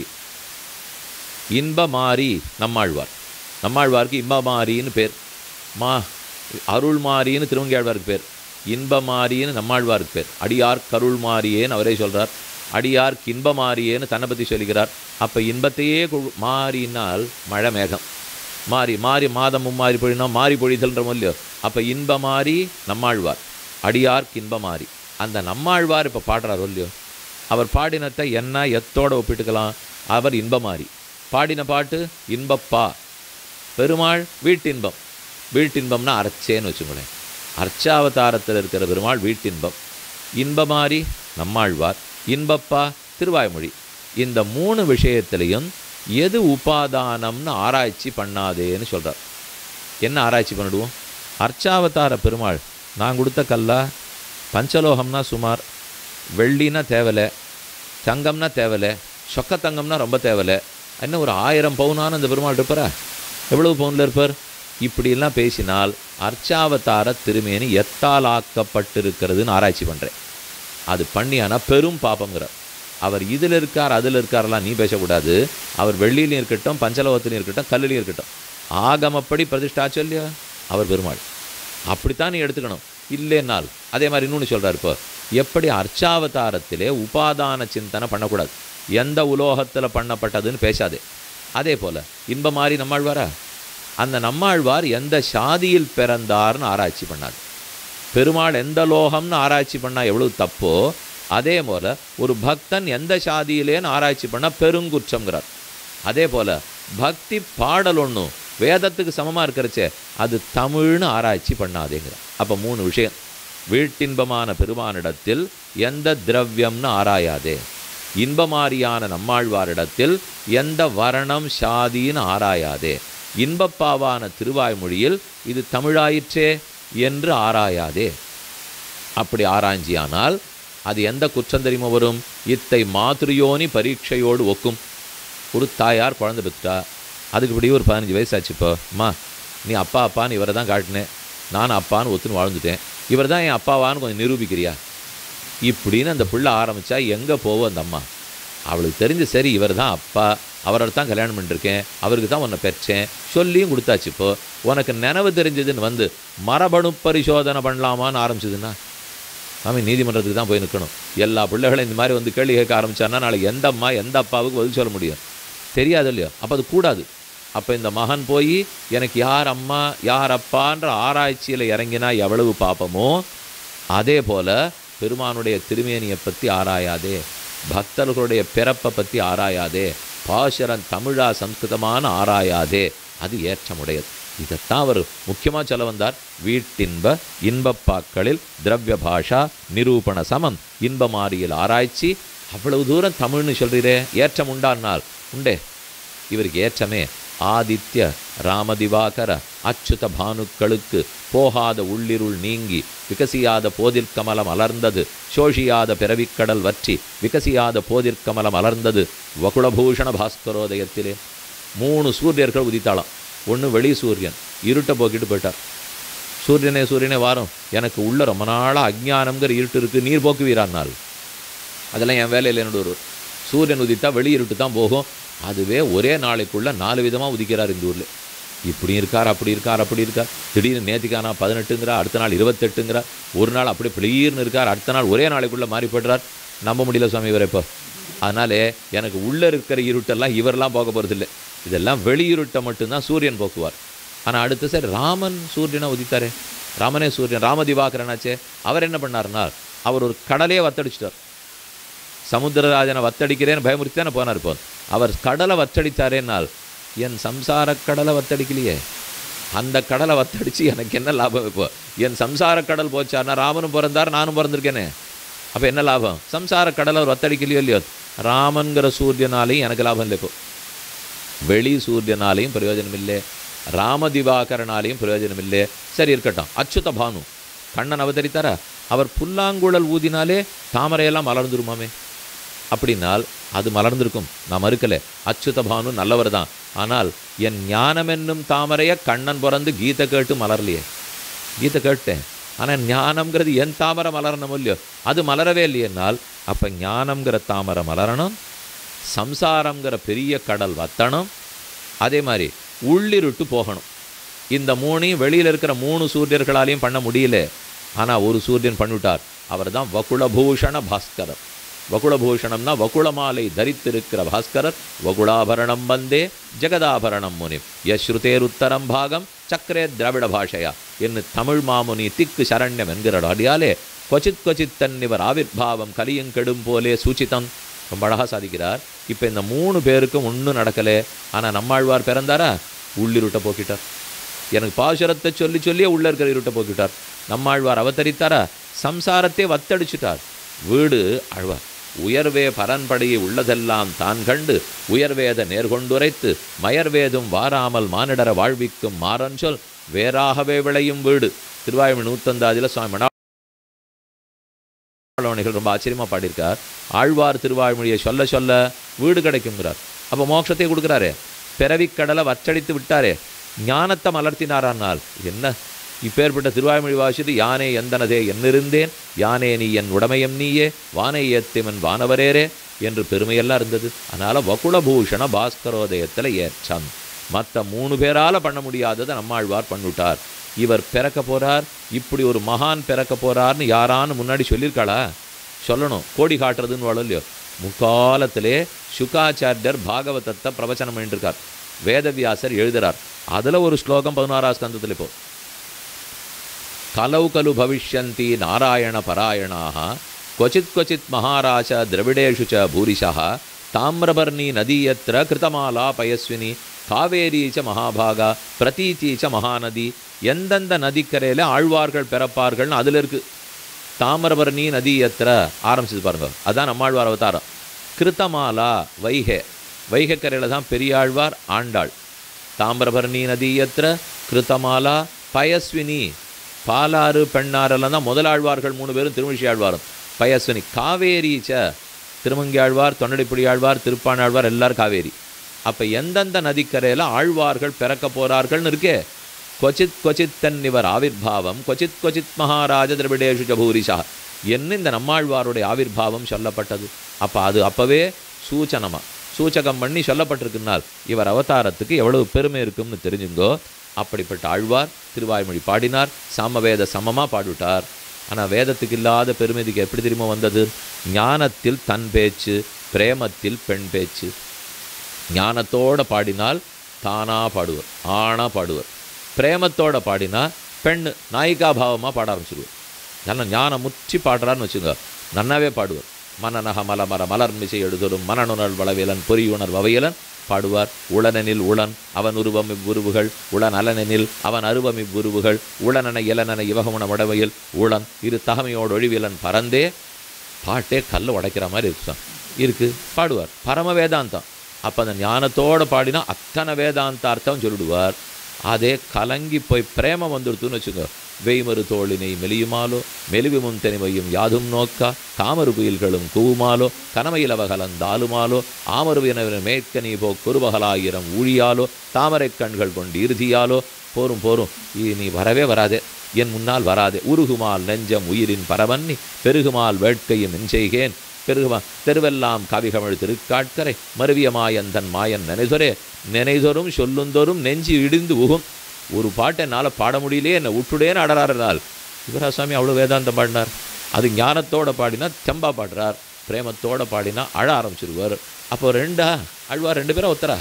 இன்பமாரி நம்மாழ்வார் நம்மாழ்வாருக்கு இன்பமாரின்னு பேர் மா அருள்மாரின்னு திருவங்கியாழ்வாருக்கு பேர் இன்பமாரின்னு நம்மாழ்வாருக்கு பேர் அடியார் கருள்மாரியேன்னு அவரே சொல்கிறார் அடியார்க்கு இன்பமாரியேன்னு தன்னை பற்றி சொல்லுகிறார் அப்போ இன்பத்தையே கு- மாறினால் மழை மேகம் மாறி மாறி மாதம் மும்மாறி பொழினா மாறி பொழிதல்ன்ற இல்லையோ அப்போ இன்பமாரி நம்மாழ்வார் அடியார்க்கு இன்பமாரி அந்த நம்மாழ்வார் இப்போ பாடுறாரோ இல்லையோ அவர் பாடினத்தை என்ன எத்தோட ஒப்பிட்டுக்கலாம் அவர் இன்பமாரி பாடின பாட்டு இன்பப்பா பெருமாள் வீட்டின்பம் வீட்டின்பம்னா அர்ச்சேன்னு வச்சுக்கோங்களேன் அர்ச்சாவதாரத்தில் இருக்கிற பெருமாள் வீட்டின்பம் இன்பமாரி நம்மாழ்வார் இன்பப்பா திருவாய்மொழி இந்த மூணு விஷயத்திலையும் எது உபாதானம்னு ஆராய்ச்சி பண்ணாதேன்னு சொல்கிறார் என்ன ஆராய்ச்சி பண்ணிடுவோம் அர்ச்சாவதார பெருமாள் நான் கொடுத்த கல்லா பஞ்சலோகம்னா சுமார் வெள்ளினா தேவலை தங்கம்னா தேவலை சொக்க தங்கம்னா ரொம்ப தேவலை என்ன ஒரு ஆயிரம் பவுனான இந்த பெருமாள் இருப்பாரா எவ்வளவு பவுனில் இருப்பார் இப்படியெல்லாம் பேசினால் அர்ச்சாவதார திருமேனி எத்தால் ஆக்கப்பட்டிருக்கிறதுன்னு ஆராய்ச்சி பண்ணுறேன் அது பண்ணியானா பெரும் பாப்பங்கிறார் அவர் இதில் இருக்கார் அதில் இருக்காரெல்லாம் நீ பேசக்கூடாது அவர் வெள்ளியிலையும் இருக்கட்டும் பஞ்சலோகத்திலையும் இருக்கட்டும் கல்லுலையும் இருக்கட்டும் ஆகமப்படி பிரதிஷ்டாச்சோ இல்லையா அவர் பெருமாள் அப்படித்தான் நீ எடுத்துக்கணும் இல்லைன்னால் அதே மாதிரி இன்னொன்று சொல்கிறார் இப்போ எப்படி அர்ச்சாவதாரத்திலே உபாதான சிந்தனை பண்ணக்கூடாது எந்த உலோகத்தில் பண்ணப்பட்டதுன்னு பேசாதே அதே போல் இன்ப மாதிரி நம்மாழ்வாரா அந்த நம்மாழ்வார் எந்த சாதியில் பிறந்தார்னு ஆராய்ச்சி பண்ணார் பெருமாள் எந்த லோகம்னு ஆராய்ச்சி பண்ணால் எவ்வளவு தப்போ அதே போல் ஒரு பக்தன் எந்த சாதியிலேன்னு ஆராய்ச்சி பண்ணால் பெருங்குற்றம்ங்கிறார் அதே போல் பக்தி பாடல் ஒன்றும் வேதத்துக்கு சமமாக இருக்கிறச்சே அது தமிழ்னு ஆராய்ச்சி பண்ணாதேங்கிறார் அப்போ மூணு விஷயம் வீட்டின்பமான பெருமானிடத்தில் எந்த திரவியம்னு ஆராயாதே இன்பமாரியான நம்மாழ்வாரிடத்தில் எந்த வர்ணம் சாதின்னு ஆராயாதே இன்பப்பாவான திருவாய்மொழியில் இது தமிழாயிற்றே என்று ஆராயாதே அப்படி ஆராய்ஞ்சியானால் அது எந்த குற்றம் தெரியுமா வரும் இத்தை மாத்ருயோனி பரீட்சையோடு ஒக்கும் ஒரு தாயார் குழந்தை பெற்றுட்டா அதுக்கு இப்படி ஒரு பதினஞ்சு வயசு ஆச்சு இப்போ அம்மா நீ அப்பா அப்பான்னு இவரை தான் காட்டினேன் நான் அப்பான்னு ஒத்துன்னு வாழ்ந்துட்டேன் இவர் தான் என் அப்பாவான்னு கொஞ்சம் நிரூபிக்கிறியா இப்படின்னு அந்த பிள்ளை ஆரம்பித்தா எங்கே போவோம் அந்த அம்மா அவளுக்கு தெரிஞ்சு சரி இவர் தான் அப்பா அவரை தான் கல்யாணம் பண்ணிருக்கேன் அவருக்கு தான் உன்னை பெற்றேன் சொல்லியும் கொடுத்தாச்சு இப்போ உனக்கு நினைவு தெரிஞ்சதுன்னு வந்து மரபணு பரிசோதனை பண்ணலாமான்னு ஆரம்பிச்சதுன்னா சாமி நீதிமன்றத்துக்கு தான் போய் நிற்கணும் எல்லா பிள்ளைகளும் இந்த மாதிரி வந்து கேள்வி கேட்க ஆரம்பிச்சான்னா நாளைக்கு எந்த அம்மா எந்த அப்பாவுக்கு பதில் சொல்ல முடியும் தெரியாது இல்லையோ அப்போ அது கூடாது அப்போ இந்த மகன் போய் எனக்கு யார் அம்மா யார் அப்பான்ற ஆராய்ச்சியில் இறங்கினா எவ்வளவு பாப்பமோ அதே போல் பெருமானுடைய திருமேனியை பற்றி ஆராயாதே பக்தர்களுடைய பிறப்பை பற்றி ஆராயாதே பாசுரன் தமிழா சம்ஸ்கிருதமான ஆராயாதே அது ஏற்றமுடையது இதைத்தான் அவர் முக்கியமாக சொல்ல வந்தார் வீட்டின்ப இன்பப்பாக்களில் திரவிய பாஷா நிரூபண சமம் இன்பமாரியில் ஆராய்ச்சி அவ்வளவு தூரம் தமிழ்னு சொல்கிறீரே ஏற்றம் உண்டானால் உண்டே இவருக்கு ஏற்றமே ஆதித்ய ராமதிவாகர அச்சுத பானுக்களுக்கு போகாத உள்ளிருள் நீங்கி விகசியாத போதிற்கமலம் அலர்ந்தது சோஷியாத பிறவிக்கடல் வற்றி விகசியாத போதிற்கமலம் அலர்ந்தது வகுளபூஷண பாஸ்கரோதயத்திலே மூணு சூரியர்கள் உதித்தாளாம் ஒன்று வெளி சூரியன் இருட்டை போக்கிட்டு போயிட்டார் சூரியனே சூரியனே வாரம் எனக்கு உள்ள ரொம்ப நாளாக அஜ்ஞானம்ங்கிற இருட்டு இருக்குது நீர் போக்குவீரானால் அதெல்லாம் என் வேலையில் என்னோட ஒரு சூரியன் உதித்தா வெளி இருட்டு தான் போகும் அதுவே ஒரே நாளைக்குள்ள நாலு விதமாக உதிக்கிறார் இந்த ஊரில் இப்படி இருக்கார் அப்படி இருக்கார் அப்படி இருக்கார் திடீர்னு நேத்திக்கானா பதினெட்டுங்கிறா அடுத்த நாள் இருபத்தெட்டுங்கிறா ஒரு நாள் அப்படி பிளீர்னு இருக்கார் அடுத்த நாள் ஒரே நாளைக்குள்ளே மாறி போய்ட்றார் நம்ப முடியல சுவாமி இவர் இப்போ அதனாலே எனக்கு உள்ளே இருக்கிற இருட்டெல்லாம் இவரெல்லாம் போக போகிறதில்லை இதெல்லாம் வெளி இருட்டை மட்டும்தான் சூரியன் போக்குவார் ஆனால் அடுத்த சரி ராமன் சூரியனை உதித்தாரே ராமனே சூரியன் ராமதிவாகரனாச்சே அவர் என்ன பண்ணார்னா அவர் ஒரு கடலையே வத்தடிச்சிட்டார் சமுத்திரராஜனை வத்தடிக்கிறேன்னு பயமுறுத்தி தானே போனார் இப்போ அவர் கடலை வத்தடித்தாரேனால் என் சம்சார கடலை வத்தடிக்கலையே அந்த கடலை வத்தடிச்சு எனக்கு என்ன லாபம் இப்போ என் சம்சார கடல் போச்சார்னா ராமனும் பிறந்தார் நானும் பிறந்திருக்கேனே அப்போ என்ன லாபம் சம்சார கடலை அவர் வத்தடிக்கலையோ இல்லையோ ராமன்கிற சூரியனாலையும் எனக்கு லாபம் இல்லை இப்போ வெளி சூரியனாலையும் பிரயோஜனம் இல்லை ராமதிவாகரனாலையும் பிரயோஜனம் இல்லை சரி இருக்கட்டும் அச்சுத பானு கண்ணன் அவதரித்தாரா அவர் புல்லாங்குழல் ஊதினாலே தாமரையெல்லாம் மலர்ந்துருமாமே அப்படின்னால் அது மலர்ந்திருக்கும் நான் மறுக்கலை அச்சுத பானு நல்லவர் தான் ஆனால் என் ஞானம் என்னும் தாமரைய கண்ணன் பிறந்து கீதை கேட்டு மலரலையே கீதை கேட்டேன் ஆனால் ஞானம்ங்கிறது என் தாமரை மலரணும் இல்லையோ அது மலரவே இல்லையென்னால் அப்போ ஞானம்ங்கிற தாமரை மலரணும் சம்சாரம்ங்கிற பெரிய கடல் வத்தணும் அதே மாதிரி உள்ளிருட்டு போகணும் இந்த மூணையும் வெளியில் இருக்கிற மூணு சூரியர்களாலையும் பண்ண முடியல ஆனால் ஒரு சூரியன் பண்ணிவிட்டார் அவர் தான் வகுளபூஷண பாஸ்கரர் வகுளபூஷணம்னா வகுளமாலை தரித்திருக்கிற பாஸ்கரர் வகுளாபரணம் வந்தே ஜெகதாபரணம் முனி யஸ்ருதேருத்தரம் பாகம் சக்கரே திராவிட பாஷையா என்று தமிழ் மாமுனி திக்கு சரண்யம் என்கிற அடியாலே கொச்சித் கொச்சித் தன்னிவர் ஆவிர்பாவம் கலியும் கெடும் போலே சூச்சிதம் ரொம்ப அழகாக சாதிக்கிறார் இப்போ இந்த மூணு பேருக்கும் ஒன்றும் நடக்கலை ஆனால் நம்மாழ்வார் பிறந்தாரா உள்ளிருட்டை போக்கிட்டார் எனக்கு பாசுரத்தை சொல்லி சொல்லியே உள்ள இருக்கிற இருட்டை போக்கிட்டார் நம்மாழ்வார் அவதரித்தாரா சம்சாரத்தை வத்தடிச்சிட்டார் வீடு ஆழ்வார் உயர்வே பரன்படியை உள்ளதெல்லாம் தான் கண்டு உயர்வேத நேர்கொண்டுரைத்து மயர்வேதும் வாராமல் மானிடர வாழ்விக்கும் மாறன் சொல் வேறாகவே விளையும் வீடு திருவாயுமணி நூத்தந்தாதியில் சுவாமி மணா ஆழ்வாணிகள் ரொம்ப ஆச்சரியமாக பாடியிருக்கார் ஆழ்வார் திருவாய்மொழியை சொல்ல சொல்ல வீடு கிடைக்குங்கிறார் அப்போ மோட்சத்தை கொடுக்குறாரே பிறவிக்கடலை வச்சடித்து விட்டாரே ஞானத்தை மலர்த்தினாரானால் என்ன இப்பேற்பட்ட திருவாய்மொழி வாசித்து யானே எந்தனதே என்னிருந்தேன் யானே நீ என் உடமையம் நீயே வானை ஏத்திமன் வானவரேரே என்று பெருமையெல்லாம் இருந்தது அதனால் வகுளபூஷண பாஸ்கரோதயத்தில் ஏற்றம் மற்ற மூணு பேரால் பண்ண முடியாததை நம்மாழ்வார் பண்ணிவிட்டார் இவர் பிறக்க போறார் இப்படி ஒரு மகான் பிறக்க போறார்னு யாரான்னு முன்னாடி சொல்லியிருக்காளா சொல்லணும் கோடி காட்டுறதுன்னு வாழும் இல்லையோ முக்காலத்திலே சுகாச்சாரியர் பாகவதத்தை பிரவச்சனம் பண்ணிட்டுருக்கார் வேதவியாசர் எழுதுறார் அதில் ஒரு ஸ்லோகம் பதினாறாம் ஸ்கந்தத்தில் இப்போ கலௌ கலு பவிஷ்யந்தி நாராயண பராயணாக क्वचित् क्वचित् महाराज द्रविडेषु च भूरिशः ताम्रपर्णी नदी यत्र कृतमाला पयस्विनी காவேரி ச மகாபாகா பிரதீச்சி ச மகாநதி எந்தெந்த நதிக்கரையில் ஆழ்வார்கள் பிறப்பார்கள்னு அதில் இருக்குது தாமிரபரணி நதி எத்திர ஆரம்பிச்சது பாருங்க அதான் நம்மாழ்வார் அவதாரம் கிருத்தமாலா வைகை வைகைக்கரையில் தான் பெரியாழ்வார் ஆண்டாள் தாமிரபரணி நதி எத்திர கிருத்தமாலா பயஸ்வினி பாலாறு பெண்ணாரெல்லாம் தான் முதலாழ்வார்கள் மூணு பேரும் திருமிஷி ஆழ்வாரும் பயஸ்வினி காவேரி ச திருமங்கி ஆழ்வார் தொண்டடிப்புடி ஆழ்வார் திருப்பாணாழ்வார் எல்லாரும் காவேரி அப்போ எந்தெந்த நதிக்கரையில் ஆழ்வார்கள் பிறக்க போகிறார்கள்னு இருக்கே கொச்சித் கொச்சித் தன்னிவர் ஆவிர்பாவம் கொச்சித் கொச்சித் மகாராஜ திரவிடேஷு ஜபூரிஷா என்ன இந்த நம்மாழ்வாருடைய ஆவிர்பாவம் சொல்லப்பட்டது அப்போ அது அப்போவே சூச்சனமா சூச்சகம் பண்ணி சொல்லப்பட்டிருக்குனால் இவர் அவதாரத்துக்கு எவ்வளவு பெருமை இருக்கும்னு தெரிஞ்சுங்கோ அப்படிப்பட்ட ஆழ்வார் திருவாய்மொழி பாடினார் சாமவேத சமமாக பாடிவிட்டார் ஆனால் வேதத்துக்கு இல்லாத பெருமைதிக்கு எப்படி தெரியுமா வந்தது ஞானத்தில் தன் பேச்சு பிரேமத்தில் பெண் பேச்சு ஞானத்தோட பாடினால் தானா பாடுவர் ஆணா பாடுவர் பிரேமத்தோட பாடினா பெண் நாயிகா பாவமாக பாட ஆரம்பிச்சிடுவார் நல்ல ஞானம் முற்றி பாடுறான்னு வச்சுங்க நன்னாவே பாடுவார் மனநக மலமர மலர் மிசை எழுதலும் மனனுணர் வளவியலன் பொறியுணர் வவையலன் பாடுவார் உளனெனில் உளன் அவன் உருவம் இவ்வுருவுகள் உளன் அலனெனில் அவன் அருவம் இவ்வுருவுகள் உளனன இளனன இவகமுன வடவையில் உளன் இரு தகமையோடு ஒழிவிலன் பறந்தே பாட்டே கல்லை உடைக்கிற மாதிரி இருக்கு சார். இருக்கு பாடுவார் பரம வேதாந்தம் அப்போ அந்த ஞானத்தோட பாடினா அத்தனை வேதாந்தார்த்தம் சொல்லிடுவார் அதே கலங்கி போய் பிரேமம் வந்துடுத்துன்னு வச்சுக்கோ வெய்மறு தோளினை மெலியுமாலோ மெலிவு முன்தனிமையும் யாதும் நோக்கா காமரு குயில்களும் கூவுமாலோ கனமையிலவ கலந்தாலுமாலோ ஆமருவினவின மேற்க நீ போ குருபகலாயிரம் ஊழியாலோ தாமரைக் கண்கள் கொண்டு இறுதியாலோ போரும் போரும் இ- நீ வரவே வராதே என் முன்னால் வராதே உருகுமால் நெஞ்சம் உயிரின் பரவன்னி பெருகுமால் வேட்கையும் நெஞ்செய்கேன் பெருகுமா தெருவெல்லாம் கவிகமிழ் திருக்காட்கரை மருவிய மாயன் தன் மாயன் நினைதொரே நினைதொரும் சொல்லுந்தோறும் நெஞ்சு இடிந்து உகும் ஒரு பாட்டை என்னால் பாட முடியலையே என்னை விட்டுடேன்னு அடறாருனால் இவராசாமி அவ்வளோ வேதாந்தம் பாடினார் அது ஞானத்தோட பாடினா தெம்பா பாடுறார் பிரேமத்தோட பாடினா அழ ஆரம்பிச்சிருவார் அப்போ ரெண்டா அழ்வார் ரெண்டு பேரும் ஒத்தரா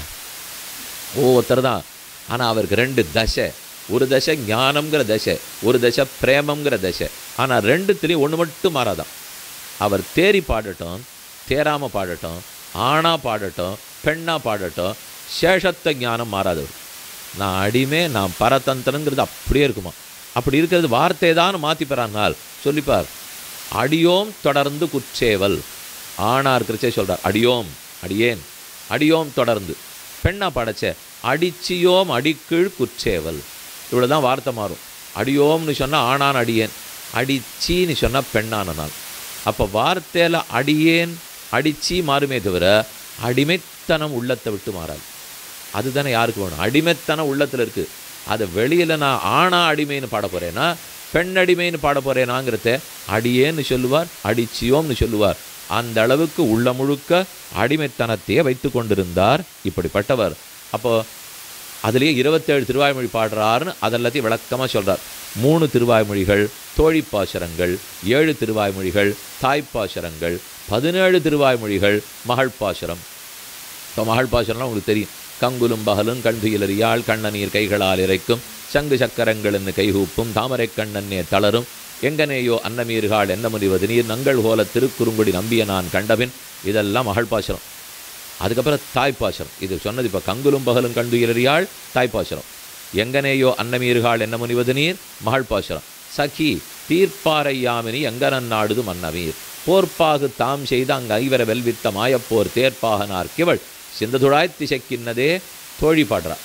ஓ ஒருத்தர் தான் ஆனால் அவருக்கு ரெண்டு தசை ஒரு தசை ஞானம்ங்கிற தசை ஒரு தசை பிரேமங்கிற தசை ஆனால் ரெண்டுத்துலேயும் ஒன்று மட்டும் மாறாதான் அவர் தேறி பாடட்டும் தேராமல் பாடட்டும் ஆணா பாடட்டும் பெண்ணா பாடட்டும் சேஷத்த ஞானம் மாறாதவர் நான் அடிமை நான் பரதந்திரங்கிறது அப்படியே இருக்குமா அப்படி இருக்கிறது வார்த்தை தான் மாற்றி பெறானால் சொல்லிப்பார் அடியோம் தொடர்ந்து குச்சேவல் ஆணா இருக்கிறச்சே சொல்றார் அடியோம் அடியேன் அடியோம் தொடர்ந்து பெண்ணா படைச்ச அடிச்சியோம் அடிக்கீழ் குச்சேவல் இவ்வளோ தான் வார்த்தை மாறும் அடியோம்னு சொன்னால் ஆணான் அடியேன் அடிச்சின்னு சொன்னால் பெண்ணான நாள் அப்போ வார்த்தையில் அடியேன் அடிச்சி மாறுமே தவிர அடிமைத்தனம் உள்ளத்தை விட்டு மாறாது அதுதானே யாருக்கு வேணும் அடிமைத்தனம் உள்ளத்தில் இருக்குது அதை வெளியில் நான் ஆணா அடிமைன்னு பாட போகிறேன்னா பெண் அடிமைன்னு பாட போகிறேனாங்கிறத அடியேன்னு சொல்லுவார் அடிச்சியோம்னு சொல்லுவார் அந்த அளவுக்கு உள்ள முழுக்க அடிமைத்தனத்தையே வைத்து கொண்டிருந்தார் இப்படிப்பட்டவர் அப்போ அதுலேயே இருபத்தேழு திருவாய்மொழி பாடுறாருன்னு அதெல்லாத்தையும் விளக்கமாக சொல்றார் மூணு திருவாய்மொழிகள் தோழிப்பாசுரங்கள் ஏழு திருவாய்மொழிகள் தாய்ப்பாசுரங்கள் பதினேழு திருவாய்மொழிகள் மகள் பாசுரம் இப்போ மகள் பாசுரம்லாம் உங்களுக்கு தெரியும் கங்குலும் பகலும் கண்டுயிலறியாள் கண்ணநீர் கைகளால் இறைக்கும் சங்கு சக்கரங்கள் கைகூப்பும் தாமரை கண்ணன்னே தளரும் எங்கனேயோ அன்னமீர்காள் என்ன முடிவது நீர் நங்கள் கோல திருக்குறுங்குடி நம்பிய நான் கண்டபின் இதெல்லாம் மகள் பாசுரம் அதுக்கப்புறம் தாய்ப்பாசுரம் இது சொன்னது இப்போ கங்குலும் பகலும் கண்டுயிலறியாள் தாய்ப்பாசுரம் எங்கனேயோ அன்னமீர்காள் என்ன முனிவது நீர் மகள் பாசுரம் சகி தீர்ப்பாரை யாமினி எங்கனன் நாடுது மன்னவீர் போர்ப்பாகு தாம் செய்த அங்கு ஐவர வெல்வித்த மாயப்போர் தேர்ப்பாக நார்க்கிவள் சிந்ததுழாய் திசைக்கின்னதே தோழி பாடுறா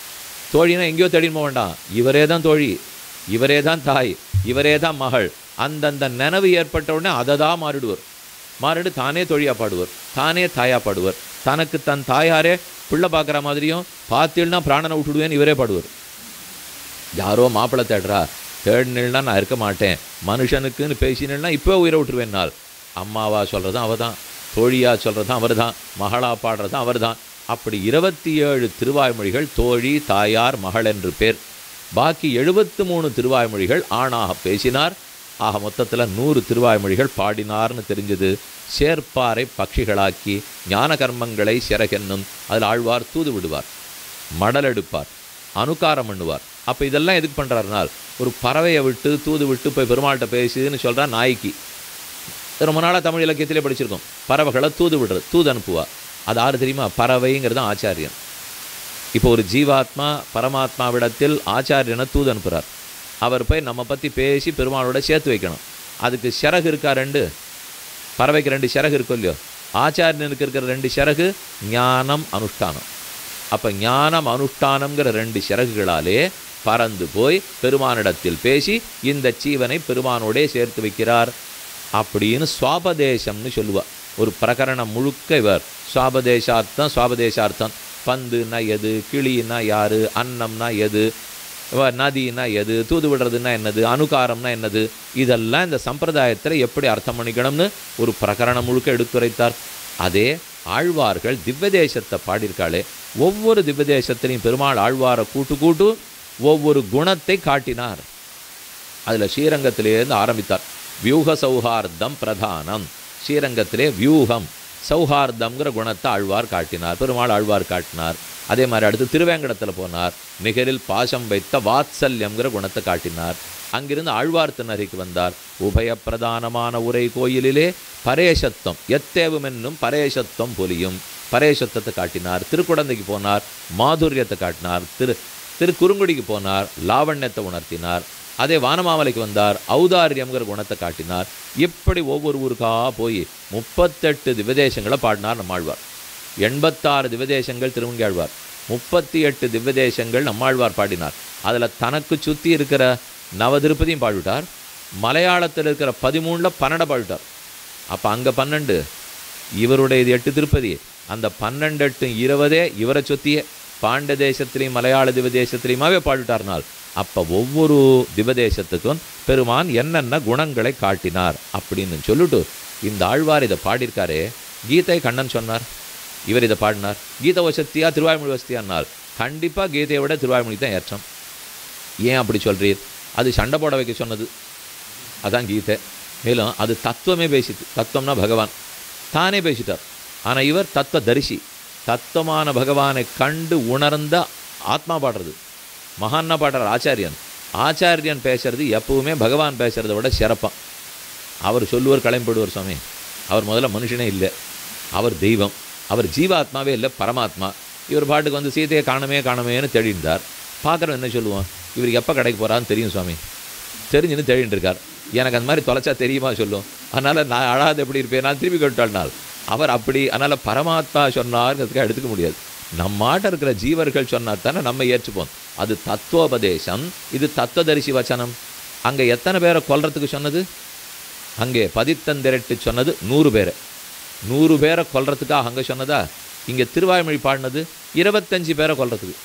தோழினா எங்கேயோ தேடின்னு போக வேண்டாம் இவரே தான் தோழி இவரே தான் தாய் இவரே தான் மகள் அந்தந்த நினைவு ஏற்பட்ட உடனே அதை தான் மாறிடுவர் மாறிடு தானே தொழியா பாடுவர் தானே தாயா பாடுவர் தனக்கு தன் தாயாரே பிள்ளை பார்க்குற மாதிரியும் பார்த்தீங்கன்னா பிராணனை விட்டுடுவேன்னு இவரே பாடுவார் யாரோ மாப்பிள்ளை தேடுறா தேடினா நான் இருக்க மாட்டேன் மனுஷனுக்குன்னு பேசினா இப்போ உயிரை விட்டுருவேன் நாள் அம்மாவா சொல்கிறதும் அவ தான் தோழியா சொல்கிறதும் அவர் தான் மகளா பாடுறதும் அவர் தான் அப்படி இருபத்தி ஏழு திருவாய்மொழிகள் தோழி தாயார் மகள் என்று பேர் பாக்கி எழுபத்து மூணு திருவாய்மொழிகள் ஆணாக பேசினார் ஆக மொத்தத்தில் நூறு திருவாய்மொழிகள் பாடினார்னு தெரிஞ்சது சேர்ப்பாரை பட்சிகளாக்கி ஞான கர்மங்களை சிறகென்னும் அதில் ஆழ்வார் தூது விடுவார் மடல் எடுப்பார் அனுகாரம் பண்ணுவார் அப்போ இதெல்லாம் எதுக்கு பண்ணுறாருனால் ஒரு பறவையை விட்டு தூது விட்டு போய் பெருமாள்கிட்ட பேசுதுன்னு சொல்கிறா நாய்க்கு ரொம்ப நாளாக தமிழ் இலக்கியத்திலே படிச்சிருக்கோம் பறவைகளை தூது விடுறது தூது அனுப்புவா அது யாரு தெரியுமா பறவைங்கிறது தான் ஆச்சாரியன் இப்போ ஒரு ஜீவாத்மா பரமாத்மாவிடத்தில் ஆச்சாரியனை தூது அனுப்புகிறார் அவர் போய் நம்ம பற்றி பேசி பெருமாளோட சேர்த்து வைக்கணும் அதுக்கு சிறகு இருக்கா ரெண்டு பறவைக்கு ரெண்டு சிறகு இருக்கும் இல்லையோ ஆச்சாரியனுக்கு இருக்கிற ரெண்டு சிறகு ஞானம் அனுஷ்டானம் அப்போ ஞானம் அனுஷ்டானம்ங்கிற ரெண்டு சிறகுகளாலே பறந்து போய் பெருமானிடத்தில் பேசி இந்த ஜீவனை பெருமானோடே சேர்த்து வைக்கிறார் அப்படின்னு சுவாபதேசம்னு சொல்லுவா ஒரு பிரகரணம் முழுக்க இவர் சுவாபதேசார்த்தம் சுவாபதேசார்த்தம் பந்துன்னா எது கிளின்னா யாரு அன்னம்னா எது வ- நதினா எது தூது விடுறதுன்னா என்னது அனுகாரம்னா என்னது இதெல்லாம் இந்த சம்பிரதாயத்தில் எப்படி அர்த்தம் பண்ணிக்கணும்னு ஒரு பிரகரணம் முழுக்க எடுத்துரைத்தார் அதே ஆழ்வார்கள் திவ்யதேசத்தை பாடியிருக்காளே ஒவ்வொரு திவ்யதேசத்திலையும் பெருமாள் ஆழ்வாரை கூட்டு கூட்டு ஒவ்வொரு குணத்தை காட்டினார் அதில் ஸ்ரீரங்கத்திலேருந்து ஆரம்பித்தார் வியூக சௌஹார்தம் பிரதானம் ஸ்ரீரங்கத்திலே வியூகம் சௌஹார்தம்ங்கிற குணத்தை ஆழ்வார் காட்டினார் பெருமாள் ஆழ்வார் காட்டினார் அதே மாதிரி அடுத்து திருவேங்கடத்தில் போனார் நிகரில் பாசம் வைத்த வாத்சல்யம்ங்கிற குணத்தை காட்டினார் அங்கிருந்து ஆழ்வார் திண்ணறைக்கு வந்தார் உபய பிரதானமான உரை கோயிலிலே பரேசத்துவம் எத்தேவும் என்னும் பரேசத்துவம் பொலியும் பரேசத்துவத்தை காட்டினார் திருக்குடந்தைக்கு போனார் மாதுரியத்தை காட்டினார் திரு திருக்குறுங்குடிக்கு போனார் லாவண்யத்தை உணர்த்தினார் அதே வானமாமலைக்கு வந்தார் ஔதாரியம்ங்கிற குணத்தை காட்டினார் இப்படி ஒவ்வொரு ஊருக்கா போய் முப்பத்தெட்டு திவ்யதேசங்களை பாடினார் நம்மாழ்வார் எண்பத்தாறு திவ்யதேசங்கள் திருவங்கியாழ்வார் முப்பத்தி எட்டு திவ்யதேசங்கள் நம்மாழ்வார் பாடினார் அதில் தனக்கு சுற்றி இருக்கிற நவ திருப்பதியும் பாடிவிட்டார் மலையாளத்தில் இருக்கிற பதிமூணில் பன்னெண்டை பாடிவிட்டார் அப்போ அங்கே பன்னெண்டு இவருடைய இது எட்டு திருப்பதி அந்த பன்னெண்டு எட்டு இருபதே இவரை சுற்றியே பாண்ட தேசத்திலையும் மலையாள திவதேசத்திலையுமாவே பாடிட்டார்னால் அப்போ ஒவ்வொரு திவதேசத்துக்கும் பெருமான் என்னென்ன குணங்களை காட்டினார் அப்படின்னு சொல்லிட்டு இந்த ஆழ்வார் இதை பாடியிருக்காரே கீதை கண்ணன் சொன்னார் இவர் இதை பாடினார் கீத வசத்தியா திருவாய்மொழி வசத்தியானால் கண்டிப்பாக கீதையை விட திருவாய்மொழி தான் ஏற்றம் ஏன் அப்படி சொல்றீர் அது சண்டை போட வைக்க சொன்னது அதான் கீதை மேலும் அது தத்துவமே பேசிட்டு தத்துவம்னா பகவான் தானே பேசிட்டார் ஆனால் இவர் தத்துவ தரிசி தத்துவமான பகவானை கண்டு உணர்ந்த ஆத்மா பாடுறது மகான்னா பாடுறார் ஆச்சாரியன் ஆச்சாரியன் பேசுறது எப்பவுமே பகவான் பேசுறதை விட சிறப்பாக அவர் சொல்லுவர் கிளம்பிடுவார் சுவாமி அவர் முதல்ல மனுஷனே இல்லை அவர் தெய்வம் அவர் ஜீவாத்மாவே இல்லை பரமாத்மா இவர் பாட்டுக்கு வந்து சீதையை காணமே காணமேன்னு தேடிந்தார் பார்க்குறோம் என்ன சொல்லுவோம் இவருக்கு எப்போ கடைக்கு போகிறான்னு தெரியும் சுவாமி தெரிஞ்சுன்னு தேடிட்டு இருக்கார் எனக்கு அந்த மாதிரி தொலைச்சா தெரியுமா சொல்லும் அதனால் நான் அழாது எப்படி இருப்பேன் நான் திருப்பி கேட்டாள்னால் அவர் அப்படி அதனால் பரமாத்மா சொன்னார்ங்கிறதுக்காக எடுத்துக்க முடியாது நம்மாட்ட இருக்கிற ஜீவர்கள் சொன்னார் தானே நம்ம ஏற்றுப்போம் அது தத்துவோபதேசம் இது தத்துவதரிசி வச்சனம் அங்கே எத்தனை பேரை கொல்றதுக்கு சொன்னது அங்கே பதித்தந்திரட்டு சொன்னது நூறு பேரை நூறு பேரை கொல்றதுக்காக அங்கே சொன்னதா இங்கே திருவாய்மொழி பாடினது இருபத்தஞ்சு பேரை கொல்றதுக்கு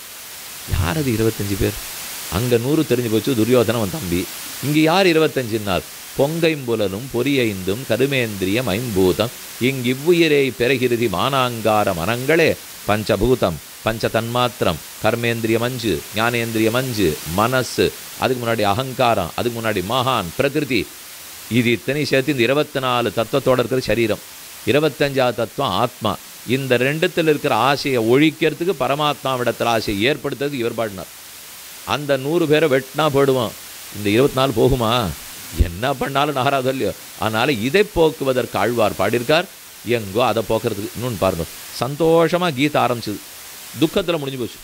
யார் அது இருபத்தஞ்சு பேர் அங்கே நூறு தெரிஞ்சு போச்சு துரியோதனன் தம்பி இங்கே யார் இருபத்தஞ்சுனால் பொங்கைம்புலனும் பொரியைந்தும் கருமேந்திரியம் ஐம்பூதம் இங்கிவ்வுயிரை பெருகிருதி மானாங்கார மனங்களே பஞ்சபூதம் பஞ்ச தன்மாத்திரம் கர்மேந்திரியம் அஞ்சு ஞானேந்திரியம் அஞ்சு மனசு அதுக்கு முன்னாடி அகங்காரம் அதுக்கு முன்னாடி மகான் பிரகிருதி இது இத்தனை சேர்த்து இந்த இருபத்தி நாலு தத்துவத்தோட இருக்கிற சரீரம் இருபத்தஞ்சாவது தத்துவம் ஆத்மா இந்த ரெண்டுத்தில் இருக்கிற ஆசையை ஒழிக்கிறதுக்கு பரமாத்மாவிடத்தில் ஆசையை ஏற்படுத்துறதுக்கு இவர் பாடினார் அந்த நூறு பேரை வெட்டினா போயிடுவோம் இந்த இருபத்தி நாலு போகுமா என்ன பண்ணாலும் நகராது இல்லையோ அதனால் இதை போக்குவதற்கு ஆழ்வார் பாடியிருக்கார் எங்கோ அதை போக்குறதுக்கு இன்னொன்று பாருங்க சந்தோஷமாக கீதை ஆரம்பிச்சது துக்கத்தில் முடிஞ்சு போச்சு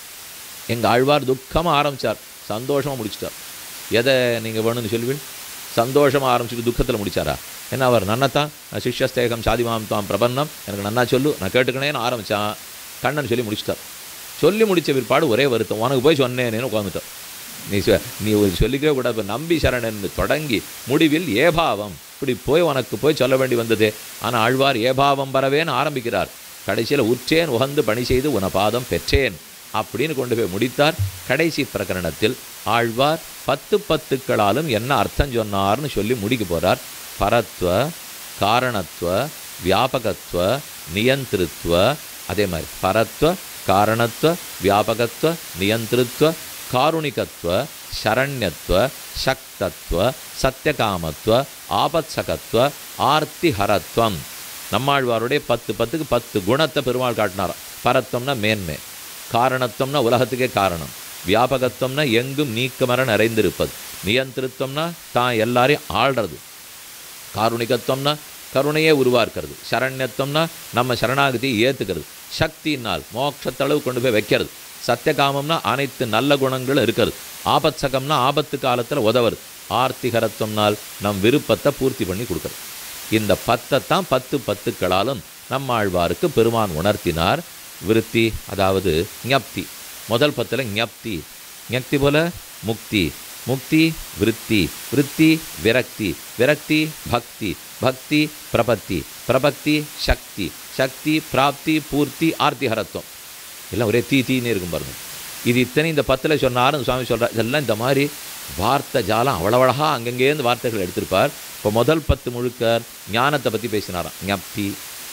எங்கள் ஆழ்வார் துக்கமாக ஆரம்பித்தார் சந்தோஷமாக முடிச்சிட்டார் எதை நீங்கள் வேணும்னு சொல்லுவீள் சந்தோஷமாக ஆரம்பிச்சுட்டு துக்கத்தில் முடிச்சாரா என்ன அவர் நன்னத்தான் நான் சிஷ்யஸ்தேகம் சாதிமாம் தாம் பிரபன்னம் எனக்கு நன்னா சொல்லு நான் கேட்டுக்கணேன்னு ஆரம்பித்தான் கண்ணன் சொல்லி முடிச்சிட்டார் சொல்லி முடித்த பிற்பாடு ஒரே வருத்தம் உனக்கு போய் சொன்னேனேன்னு உட்காந்துட்டான் நீ சொ- நீ ஒரு சொல்லிக்கவே கூடாது இப்ப நம்பி சரணன் தொடங்கி முடிவில் ஏபாவம் இப்படி போய் உனக்கு போய் சொல்ல வேண்டி வந்ததே ஆனால் ஆழ்வார் ஏபாவம் வரவேன்னு ஆரம்பிக்கிறார் கடைசியில் உற்றேன் உகந்து பணி செய்து உன பாதம் பெற்றேன் அப்படின்னு கொண்டு போய் முடித்தார் கடைசி பிரகரணத்தில் ஆழ்வார் பத்து பத்துக்களாலும் என்ன அர்த்தம் சொன்னார்னு சொல்லி முடிக்க போறார் பரத்வ காரணத்துவ வியாபகத்துவ நியந்திருத்துவ அதே மாதிரி பரத்வ காரணத்துவ வியாபகத்துவ நியந்திருத்துவ காருணிகத்துவ சரண்யத்துவ சக்தத்துவ சத்தியகாமத்துவ ஆபத்சகத்துவ ஆர்த்திஹரத்வம் நம்மாழ்வாருடைய பத்து பத்துக்கு பத்து குணத்தை பெருமாள் காட்டினாராம் பரத்வம்னா மேன்மை காரணத்துவம்னா உலகத்துக்கே காரணம் வியாபகத்துவம்னா எங்கும் நீக்கமர நிறைந்திருப்பது நியந்திருத்தம்னா தான் எல்லாரையும் ஆள்றது காருணிகத்துவம்னா கருணையே உருவாக்குறது சரண்யத்துவம்னா நம்ம சரணாகதியை ஏற்றுக்கிறது சக்தினால் மோட்சத்தளவு கொண்டு போய் வைக்கிறது சத்தியகாமம்னா அனைத்து நல்ல குணங்களும் இருக்கிறது ஆபத்சகம்னா ஆபத்து காலத்தில் உதவுறது ஆர்த்திகரத்துவம்னால் நம் விருப்பத்தை பூர்த்தி பண்ணி கொடுக்குறது இந்த பத்தைத்தான் பத்து பத்துக்களாலும் நம்மாழ்வாருக்கு பெருமான் உணர்த்தினார் விருத்தி அதாவது ஞப்தி முதல் பத்தில் ஞப்தி ஞப்தி போல முக்தி முக்தி விருத்தி விருத்தி விரக்தி விரக்தி பக்தி பக்தி பிரபத்தி பிரபத்தி சக்தி சக்தி பிராப்தி பூர்த்தி ஆர்த்திஹரத்துவம் எல்லாம் ஒரே தீ தீன்னு இருக்கும் பாருங்க இது இத்தனை இந்த பத்தில் சொன்னாருன்னு சுவாமி சொல்கிறார் இதெல்லாம் இந்த மாதிரி வார்த்தை ஜாலம் அவ்வளவழகா அங்கங்கேருந்து வார்த்தைகள் எடுத்திருப்பார் இப்போ முதல் பத்து முழுக்க ஞானத்தை பற்றி பேசினாராம் ஞப்தி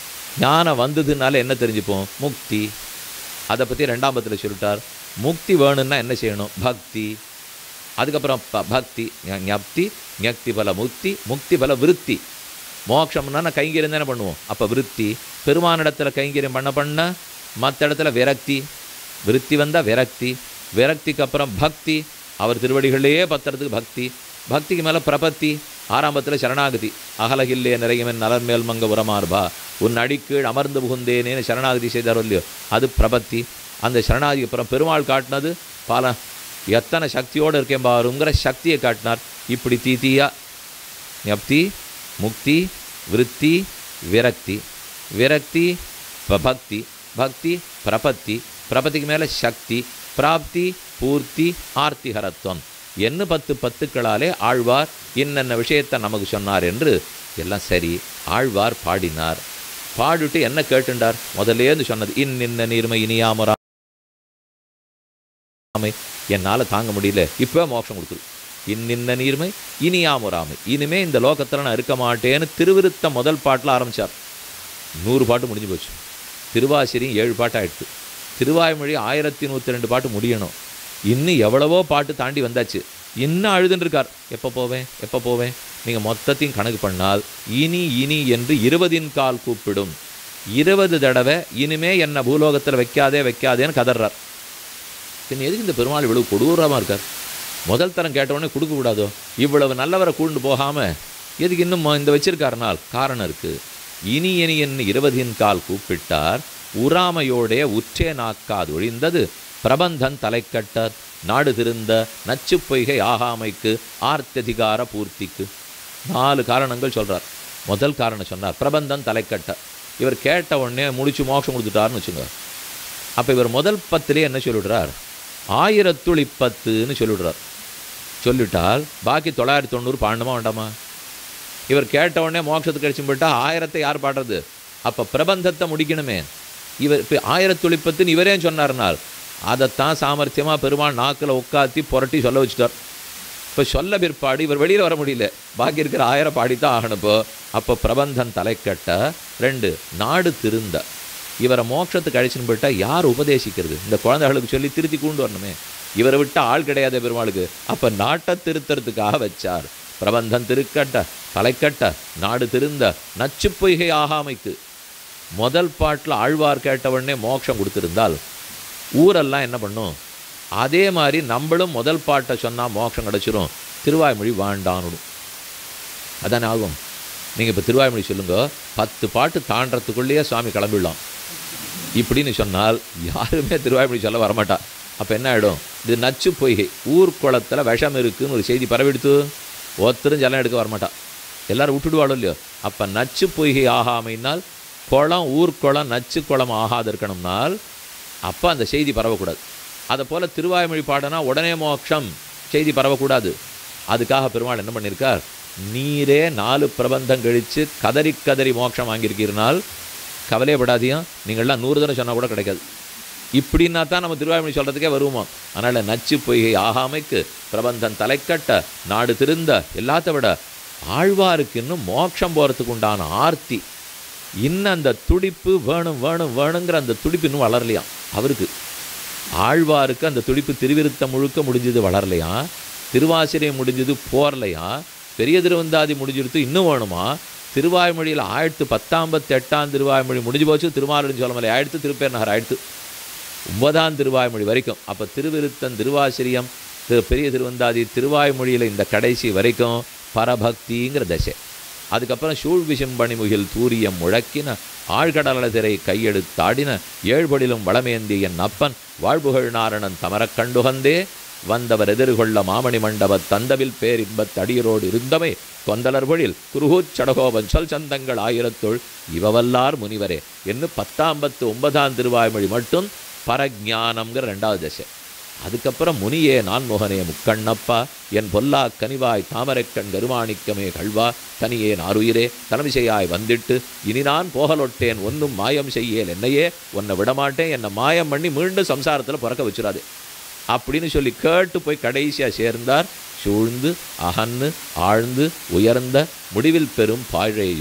ஞானம் வந்ததுனால என்ன தெரிஞ்சுப்போம் முக்தி அதை பற்றி ரெண்டாம் பத்தில் சொல்லிட்டார் முக்தி வேணும்னா என்ன செய்யணும் பக்தி அதுக்கப்புறம் ப பக்தி ஞ- ஞப்தி ஞக்தி பல முக்தி முக்தி பல விருத்தி மோட்சம்னா நான் கைங்கரியம் தானே பண்ணுவோம் அப்போ விருத்தி பெருமானிடத்தில் கைங்கரியம் பண்ண பண்ண மற்ற இடத்துல விரக்தி விருத்தி வந்தால் விரக்தி விரக்திக்கு அப்புறம் பக்தி அவர் திருவடிகளிலேயே பத்துறதுக்கு பக்தி பக்திக்கு மேலே பிரபத்தி ஆரம்பத்தில் சரணாகதி அகலகில்லே நிறையவன் நலர்மேல் மங்க உரமார்பா உன் அடிக்கீழ் அமர்ந்து புகுந்தேனேன்னு சரணாகதி செய்தாரோ இல்லையோ அது பிரபத்தி அந்த சரணாகதி அப்புறம் பெருமாள் காட்டினது பல எத்தனை சக்தியோடு இருக்கேன் பாருங்கிற சக்தியை காட்டினார் இப்படி தீத்தீயா ஞப்தி முக்தி விருத்தி விரக்தி விரக்தி ப- பக்தி பக்தி பிரபத்தி பிரபத்திக்கு மேலே சக்தி பிராப்தி பூர்த்தி ஆர்த்திகரத்துவம் என்ன பத்து பத்துக்களாலே ஆழ்வார் இன்னென்ன விஷயத்தை நமக்கு சொன்னார் என்று எல்லாம் சரி ஆழ்வார் பாடினார் பாடிட்டு என்ன கேட்டுண்டார் முதல்லேருந்து சொன்னது இன்னின்ன நீர்மை இனியாமரா என்னால் தாங்க முடியல இப்போ மோட்சம் கொடுத்துரு இன்னின்ன நீர்மை இனியாமுறாமை இனிமே இந்த லோகத்தில் நான் இருக்க மாட்டேன்னு திருவிருத்த முதல் பாட்டில் ஆரம்பிச்சார் நூறு பாட்டு முடிஞ்சு போச்சு திருவாசிரியும் ஏழு பாட்டு ஆயிடுச்சு திருவாய்மொழி ஆயிரத்தி நூற்றி ரெண்டு பாட்டு முடியணும் இன்னும் எவ்வளவோ பாட்டு தாண்டி வந்தாச்சு இன்னும் அழுதுன்னு இருக்கார் எப்போ போவேன் எப்போ போவேன் நீங்கள் மொத்தத்தையும் கணக்கு பண்ணால் இனி இனி என்று இருபதின் கால் கூப்பிடும் இருபது தடவை இனிமே என்னை பூலோகத்தில் வைக்காதே வைக்காதேன்னு கதறார் பின் எதுக்கு இந்த பெருமாள் இவ்வளவு கொடூரமாக இருக்கார் முதல் தரம் கேட்டவுடனே கொடுக்கக்கூடாதோ இவ்வளவு நல்லவரை கூண்டு போகாமல் எதுக்கு இன்னும் ம- இந்த வச்சிருக்காருனால் காரணம் இருக்குது இனி இனி என்று இருபதின் கால் கூப்பிட்டார் உறாமையோடே உற்றே நாக்காது ஒழிந்தது பிரபந்தன் தலைக்கட்டார் நாடு திருந்த நச்சுப் பொய்கை ஆகாமைக்கு ஆர்த்ததிகார பூர்த்திக்கு நாலு காரணங்கள் சொல்றார் முதல் காரணம் சொன்னார் பிரபந்தன் தலைக்கட்ட இவர் கேட்ட உடனே முடிச்சு மோட்சம் கொடுத்துட்டாருன்னு வச்சுங்க அப்போ இவர் முதல் பத்திலே என்ன சொல்லிடுறார் ஆயிரத்துள் இப்பத்துன்னு சொல்லிடுறார் சொல்லிட்டால் பாக்கி தொள்ளாயிரத்தி தொண்ணூறு பாண்டமா வேண்டாமா இவர் கேட்ட உடனே மோட்சத்துக்கு கழிச்சு போயிட்டா ஆயிரத்தை யார் பாடுறது அப்போ பிரபந்தத்தை முடிக்கணுமே இவர் இப்போ ஆயிரத்துளிப்பத்துன்னு இவரே சொன்னார்னால் அதைத்தான் சாமர்த்தியமாக பெருமாள் நாக்கில் உட்காத்தி புரட்டி சொல்ல வச்சுட்டார் இப்போ சொல்ல பிற்பாடு இவர் வெளியில் வர முடியல பாக்கி இருக்கிற ஆயிரம் பாடித்தான் ஆகணும் இப்போ அப்போ பிரபந்தன் தலைக்கட்ட ரெண்டு நாடு திருந்த இவரை மோட்சத்துக்கு அழைச்சின்னு போயிட்டா யார் உபதேசிக்கிறது இந்த குழந்தைகளுக்கு சொல்லி திருத்தி கொண்டு வரணுமே இவரை விட்ட ஆள் கிடையாது பெருமாளுக்கு அப்போ நாட்டை திருத்தறதுக்காக வச்சார் பிரபந்தன் திருக்கட்ட தலைக்கட்ட நாடு திருந்த நச்சுப் பொய்கை ஆகாமைக்கு முதல் பாட்டில் ஆழ்வார் கேட்ட உடனே மோட்சம் கொடுத்திருந்தால் ஊரெல்லாம் என்ன பண்ணும் அதே மாதிரி நம்மளும் முதல் பாட்டை சொன்னால் மோட்சம் கிடச்சிரும் திருவாய்மொழி வாண்டான்னு அதானே ஆகும் நீங்கள் இப்போ திருவாய்மொழி சொல்லுங்க பத்து பாட்டு தாண்டறதுக்குள்ளேயே சுவாமி கிளம்பிடலாம் இப்படின்னு சொன்னால் யாருமே திருவாய்மொழி சொல்ல வரமாட்டா அப்போ என்ன ஆகிடும் இது நச்சு பொய்கை ஊர் குளத்தில் விஷம் இருக்குன்னு ஒரு செய்தி பரவிடுத்து ஒருத்தரும் ஜலம் எடுக்க வரமாட்டா எல்லாரும் விட்டுடுவாளோ இல்லையோ அப்போ நச்சு பொய்கை ஆகாமைனால் குளம் ஊர் குளம் நச்சு குளம் ஆகாது இருக்கணும்னால் அப்போ அந்த செய்தி பரவக்கூடாது அதை போல் திருவாய்மொழி பாடனா உடனே மோட்சம் செய்தி பரவக்கூடாது அதுக்காக பெருமாள் என்ன பண்ணியிருக்கார் நீரே நாலு பிரபந்தம் கழித்து கதறி கதறி மோட்சம் வாங்கியிருக்கிறனால் கவலையப்படாதையும் நீங்கள்லாம் நூறு தடவை சொன்னால் கூட கிடைக்காது இப்படின்னா தான் நம்ம திருவாய்மொழி சொல்கிறதுக்கே வருவோமா அதனால் நச்சு பொய்கை ஆகாமைக்கு பிரபந்தம் தலைக்கட்ட நாடு திருந்த எல்லாத்த விட ஆழ்வாருக்கு இன்னும் மோட்சம் போகிறதுக்கு உண்டான ஆர்த்தி இன்னும் அந்த துடிப்பு வேணும் வேணும் வேணுங்கிற அந்த துடிப்பு இன்னும் வளரலையாம் அவருக்கு ஆழ்வாருக்கு அந்த துடிப்பு திருவிருத்தம் முழுக்க முடிஞ்சது வளரலையா திருவாசிரியம் முடிஞ்சது போரலையா பெரிய திருவந்தாதி முடிஞ்சிருத்து இன்னும் வேணுமா திருவாய்மொழியில் ஆயிரத்து பத்தாம்பத்தி எட்டாம் திருவாய்மொழி முடிஞ்சு போச்சு திருமாலின் சொல்லமலை ஆயிடுத்து திருப்பேர் நகர் ஆயிடுத்து ஒன்பதாம் திருவாய்மொழி வரைக்கும் அப்போ திருவிருத்தம் திருவாசிரியம் திரு பெரிய திருவந்தாதி திருவாய்மொழியில் இந்த கடைசி வரைக்கும் பரபக்திங்கிற தசை அதுக்கப்புறம் சூழ் விசும்பணிமுகில் தூரியம் முழக்கின ஆழ்கடல திரை கையெடுத்தாடின ஏழ்படிலும் வளமேந்திய என் அப்பன் வாழ்புகழ் நாரணன் தமரக் கண்டுகந்தே வந்தவர் எதிர்கொள்ள மாமணி மண்டபத் தந்தவில் பேரின்பத் தடியரோடு இருந்தமை கொந்தலர் பொழில் குருகூச் சடகோபன் சொல் சந்தங்கள் ஆயிரத்துள் இவவல்லார் முனிவரே என்று பத்தாம்பத்து ஒன்பதாம் திருவாய்மொழி மட்டும் பரஜானம்ங்கிற ரெண்டாவது தசை அதுக்கப்புறம் முனியே நான்முகனே முக்கண்ணப்பா என் பொல்லா கனிவாய் தாமரைக்கண் கருமாணிக்கமே கழ்வா தனியே நாருயிரே தலைமிசையாய் வந்திட்டு இனி நான் போகலொட்டேன் ஒன்றும் மாயம் செய்யேல் என்னையே உன்னை விடமாட்டேன் என்னை மாயம் பண்ணி மீண்டும் சம்சாரத்தில் பிறக்க வச்சிடாதே அப்படின்னு சொல்லி கேட்டு போய் கடைசியாக சேர்ந்தார் சூழ்ந்து அகன்னு ஆழ்ந்து உயர்ந்த முடிவில் பெறும் பாழையோ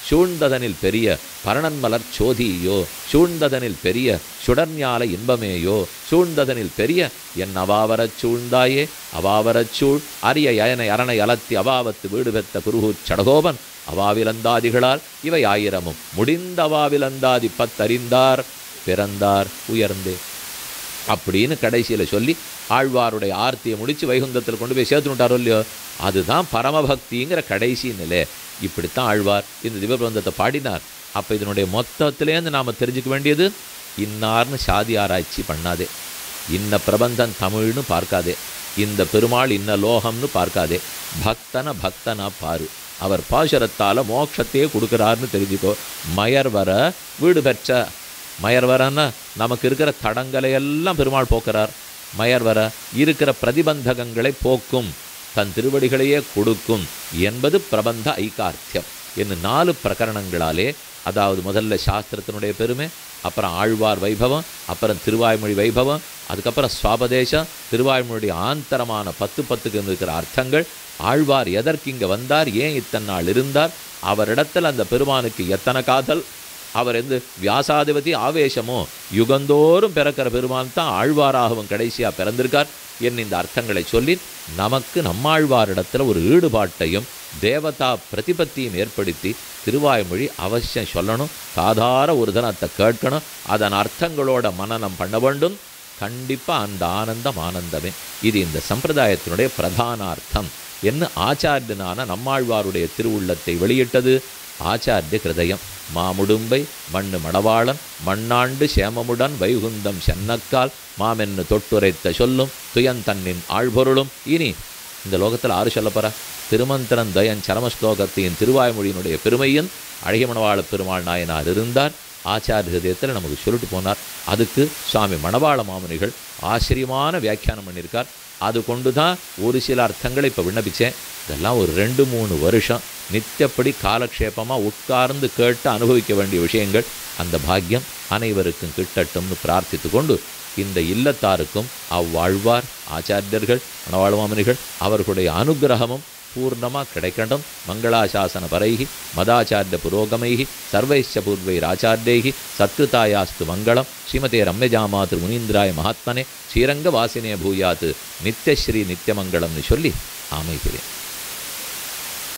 சூழ்ந்ததனில் பெரிய பரணன்மலர் சோதியோ சூழ்ந்ததனில் பெரிய சுடர்ஞால இன்பமேயோ சூழ்ந்ததனில் பெரிய என் அவாவரச் சூழ்ந்தாயே அவாவரச் சூழ் அரிய அயனை அரணை அலத்தி அவாவத்து வீடு பெற்ற குருகூச் சடகோபன் அவாவிலந்தாதிகளால் இவை ஆயிரமும் முடிந்த அவாவிலந்தாதி பத்தறிந்தார் பிறந்தார் உயர்ந்தே அப்படின்னு கடைசியில் சொல்லி ஆழ்வாருடைய ஆர்த்தியை முடித்து வைகுந்தத்தில் கொண்டு போய் சேர்த்துட்டாரோ இல்லையோ அதுதான் பரமபக்திங்கிற கடைசி நிலை இப்படித்தான் ஆழ்வார் இந்த திவபிரந்தத்தை பாடினார் அப்போ இதனுடைய மொத்தத்திலேருந்து நாம் தெரிஞ்சுக்க வேண்டியது இன்னார்னு சாதி ஆராய்ச்சி பண்ணாதே இன்ன பிரபந்தம் தமிழ்னு பார்க்காதே இந்த பெருமாள் இன்ன லோகம்னு பார்க்காதே பக்தன பக்தனா பாரு அவர் பாசுரத்தால் மோட்சத்தையே கொடுக்குறாருன்னு தெரிஞ்சுக்கோ மயர் வர வீடு பெற்ற மயர் வரன்னா நமக்கு இருக்கிற தடங்களை எல்லாம் பெருமாள் போக்குறார் மயர் வர இருக்கிற பிரதிபந்தகங்களை போக்கும் தன் திருவடிகளையே கொடுக்கும் என்பது பிரபந்த ஐகார்த்தியம் என்னும் நாலு பிரகரணங்களாலே அதாவது முதல்ல சாஸ்திரத்தினுடைய பெருமை அப்புறம் ஆழ்வார் வைபவம் அப்புறம் திருவாய்மொழி வைபவம் அதுக்கப்புறம் சுவாபதேசம் திருவாய்மொழியுடைய ஆந்தரமான பத்து பத்துக்கு இருக்கிற அர்த்தங்கள் ஆழ்வார் எதற்கு இங்கே வந்தார் ஏன் இத்தனை நாள் இருந்தார் அவரிடத்தில் அந்த பெருமானுக்கு எத்தனை காதல் அவர் எந்த வியாசாதிபதி ஆவேசமோ யுகந்தோறும் பிறக்கிற பெருமான் தான் ஆழ்வாராகவும் கடைசியாக பிறந்திருக்கார் என் இந்த அர்த்தங்களை சொல்லி நமக்கு நம்மாழ்வாரிடத்தில் ஒரு ஈடுபாட்டையும் தேவதா பிரதிபத்தியும் ஏற்படுத்தி திருவாய்மொழி அவசியம் சொல்லணும் சாதார ஒரு தினத்தை கேட்கணும் அதன் அர்த்தங்களோட மனனம் பண்ண வேண்டும் கண்டிப்பாக அந்த ஆனந்தம் ஆனந்தமே இது இந்த சம்பிரதாயத்தினுடைய பிரதான அர்த்தம் என்ன ஆச்சாரியனான நம்மாழ்வாருடைய திருவுள்ளத்தை வெளியிட்டது ஆச்சாரிய கிருதயம் மாமுடும்பை மண்ணு மடவாளன் மண்ணாண்டு சேமமுடன் வைகுந்தம் சென்னக்கால் மாமென்னு தொட்டுரைத்த சொல்லும் துயந்தன்னின் ஆழ்பொருளும் இனி இந்த லோகத்தில் ஆறு சொல்லப் போறா திருமந்திரன் தயன் சரமஸ்லோகத்தையும் திருவாய்மொழியினுடைய பெருமையும் அழகிமணவாள பெருமாள் நாயனார் இருந்தார் ஆச்சாரிய ஹிருதயத்தில் நமக்கு சொல்லிட்டு போனார் அதுக்கு சுவாமி மணவாள மாமுனிகள் ஆச்சரியமான வியாக்கியானம் பண்ணியிருக்கார் அது கொண்டு தான் ஒரு சில அர்த்தங்களை இப்போ விண்ணப்பிச்சேன் இதெல்லாம் ஒரு ரெண்டு மூணு வருஷம் நித்தியப்படி காலக்ஷேபமாக உட்கார்ந்து கேட்டு அனுபவிக்க வேண்டிய விஷயங்கள் அந்த பாக்கியம் அனைவருக்கும் கிட்டட்டும்னு பிரார்த்தித்து கொண்டு இந்த இல்லத்தாருக்கும் அவ்வாழ்வார் ஆச்சாரியர்கள் மணவாள மாமுனிகள் அவர்களுடைய அனுகிரகமும் பூர்ணமாக கிடைக்கணும் மங்களாசாசன பரைகி மதாச்சாரிய புரோகமைகி சர்வைச்ச பூர்வைராச்சாரியைகி சத்கிருதாயாஸ்து மங்களம் ஸ்ரீமதே ரம்யஜாமாதிரு முனீந்திராய மகாத்மனே ஸ்ரீரங்க வாசினே பூயாத்து நித்யஸ்ரீ நித்தியமங்கலம்னு சொல்லி அமைகிறேன்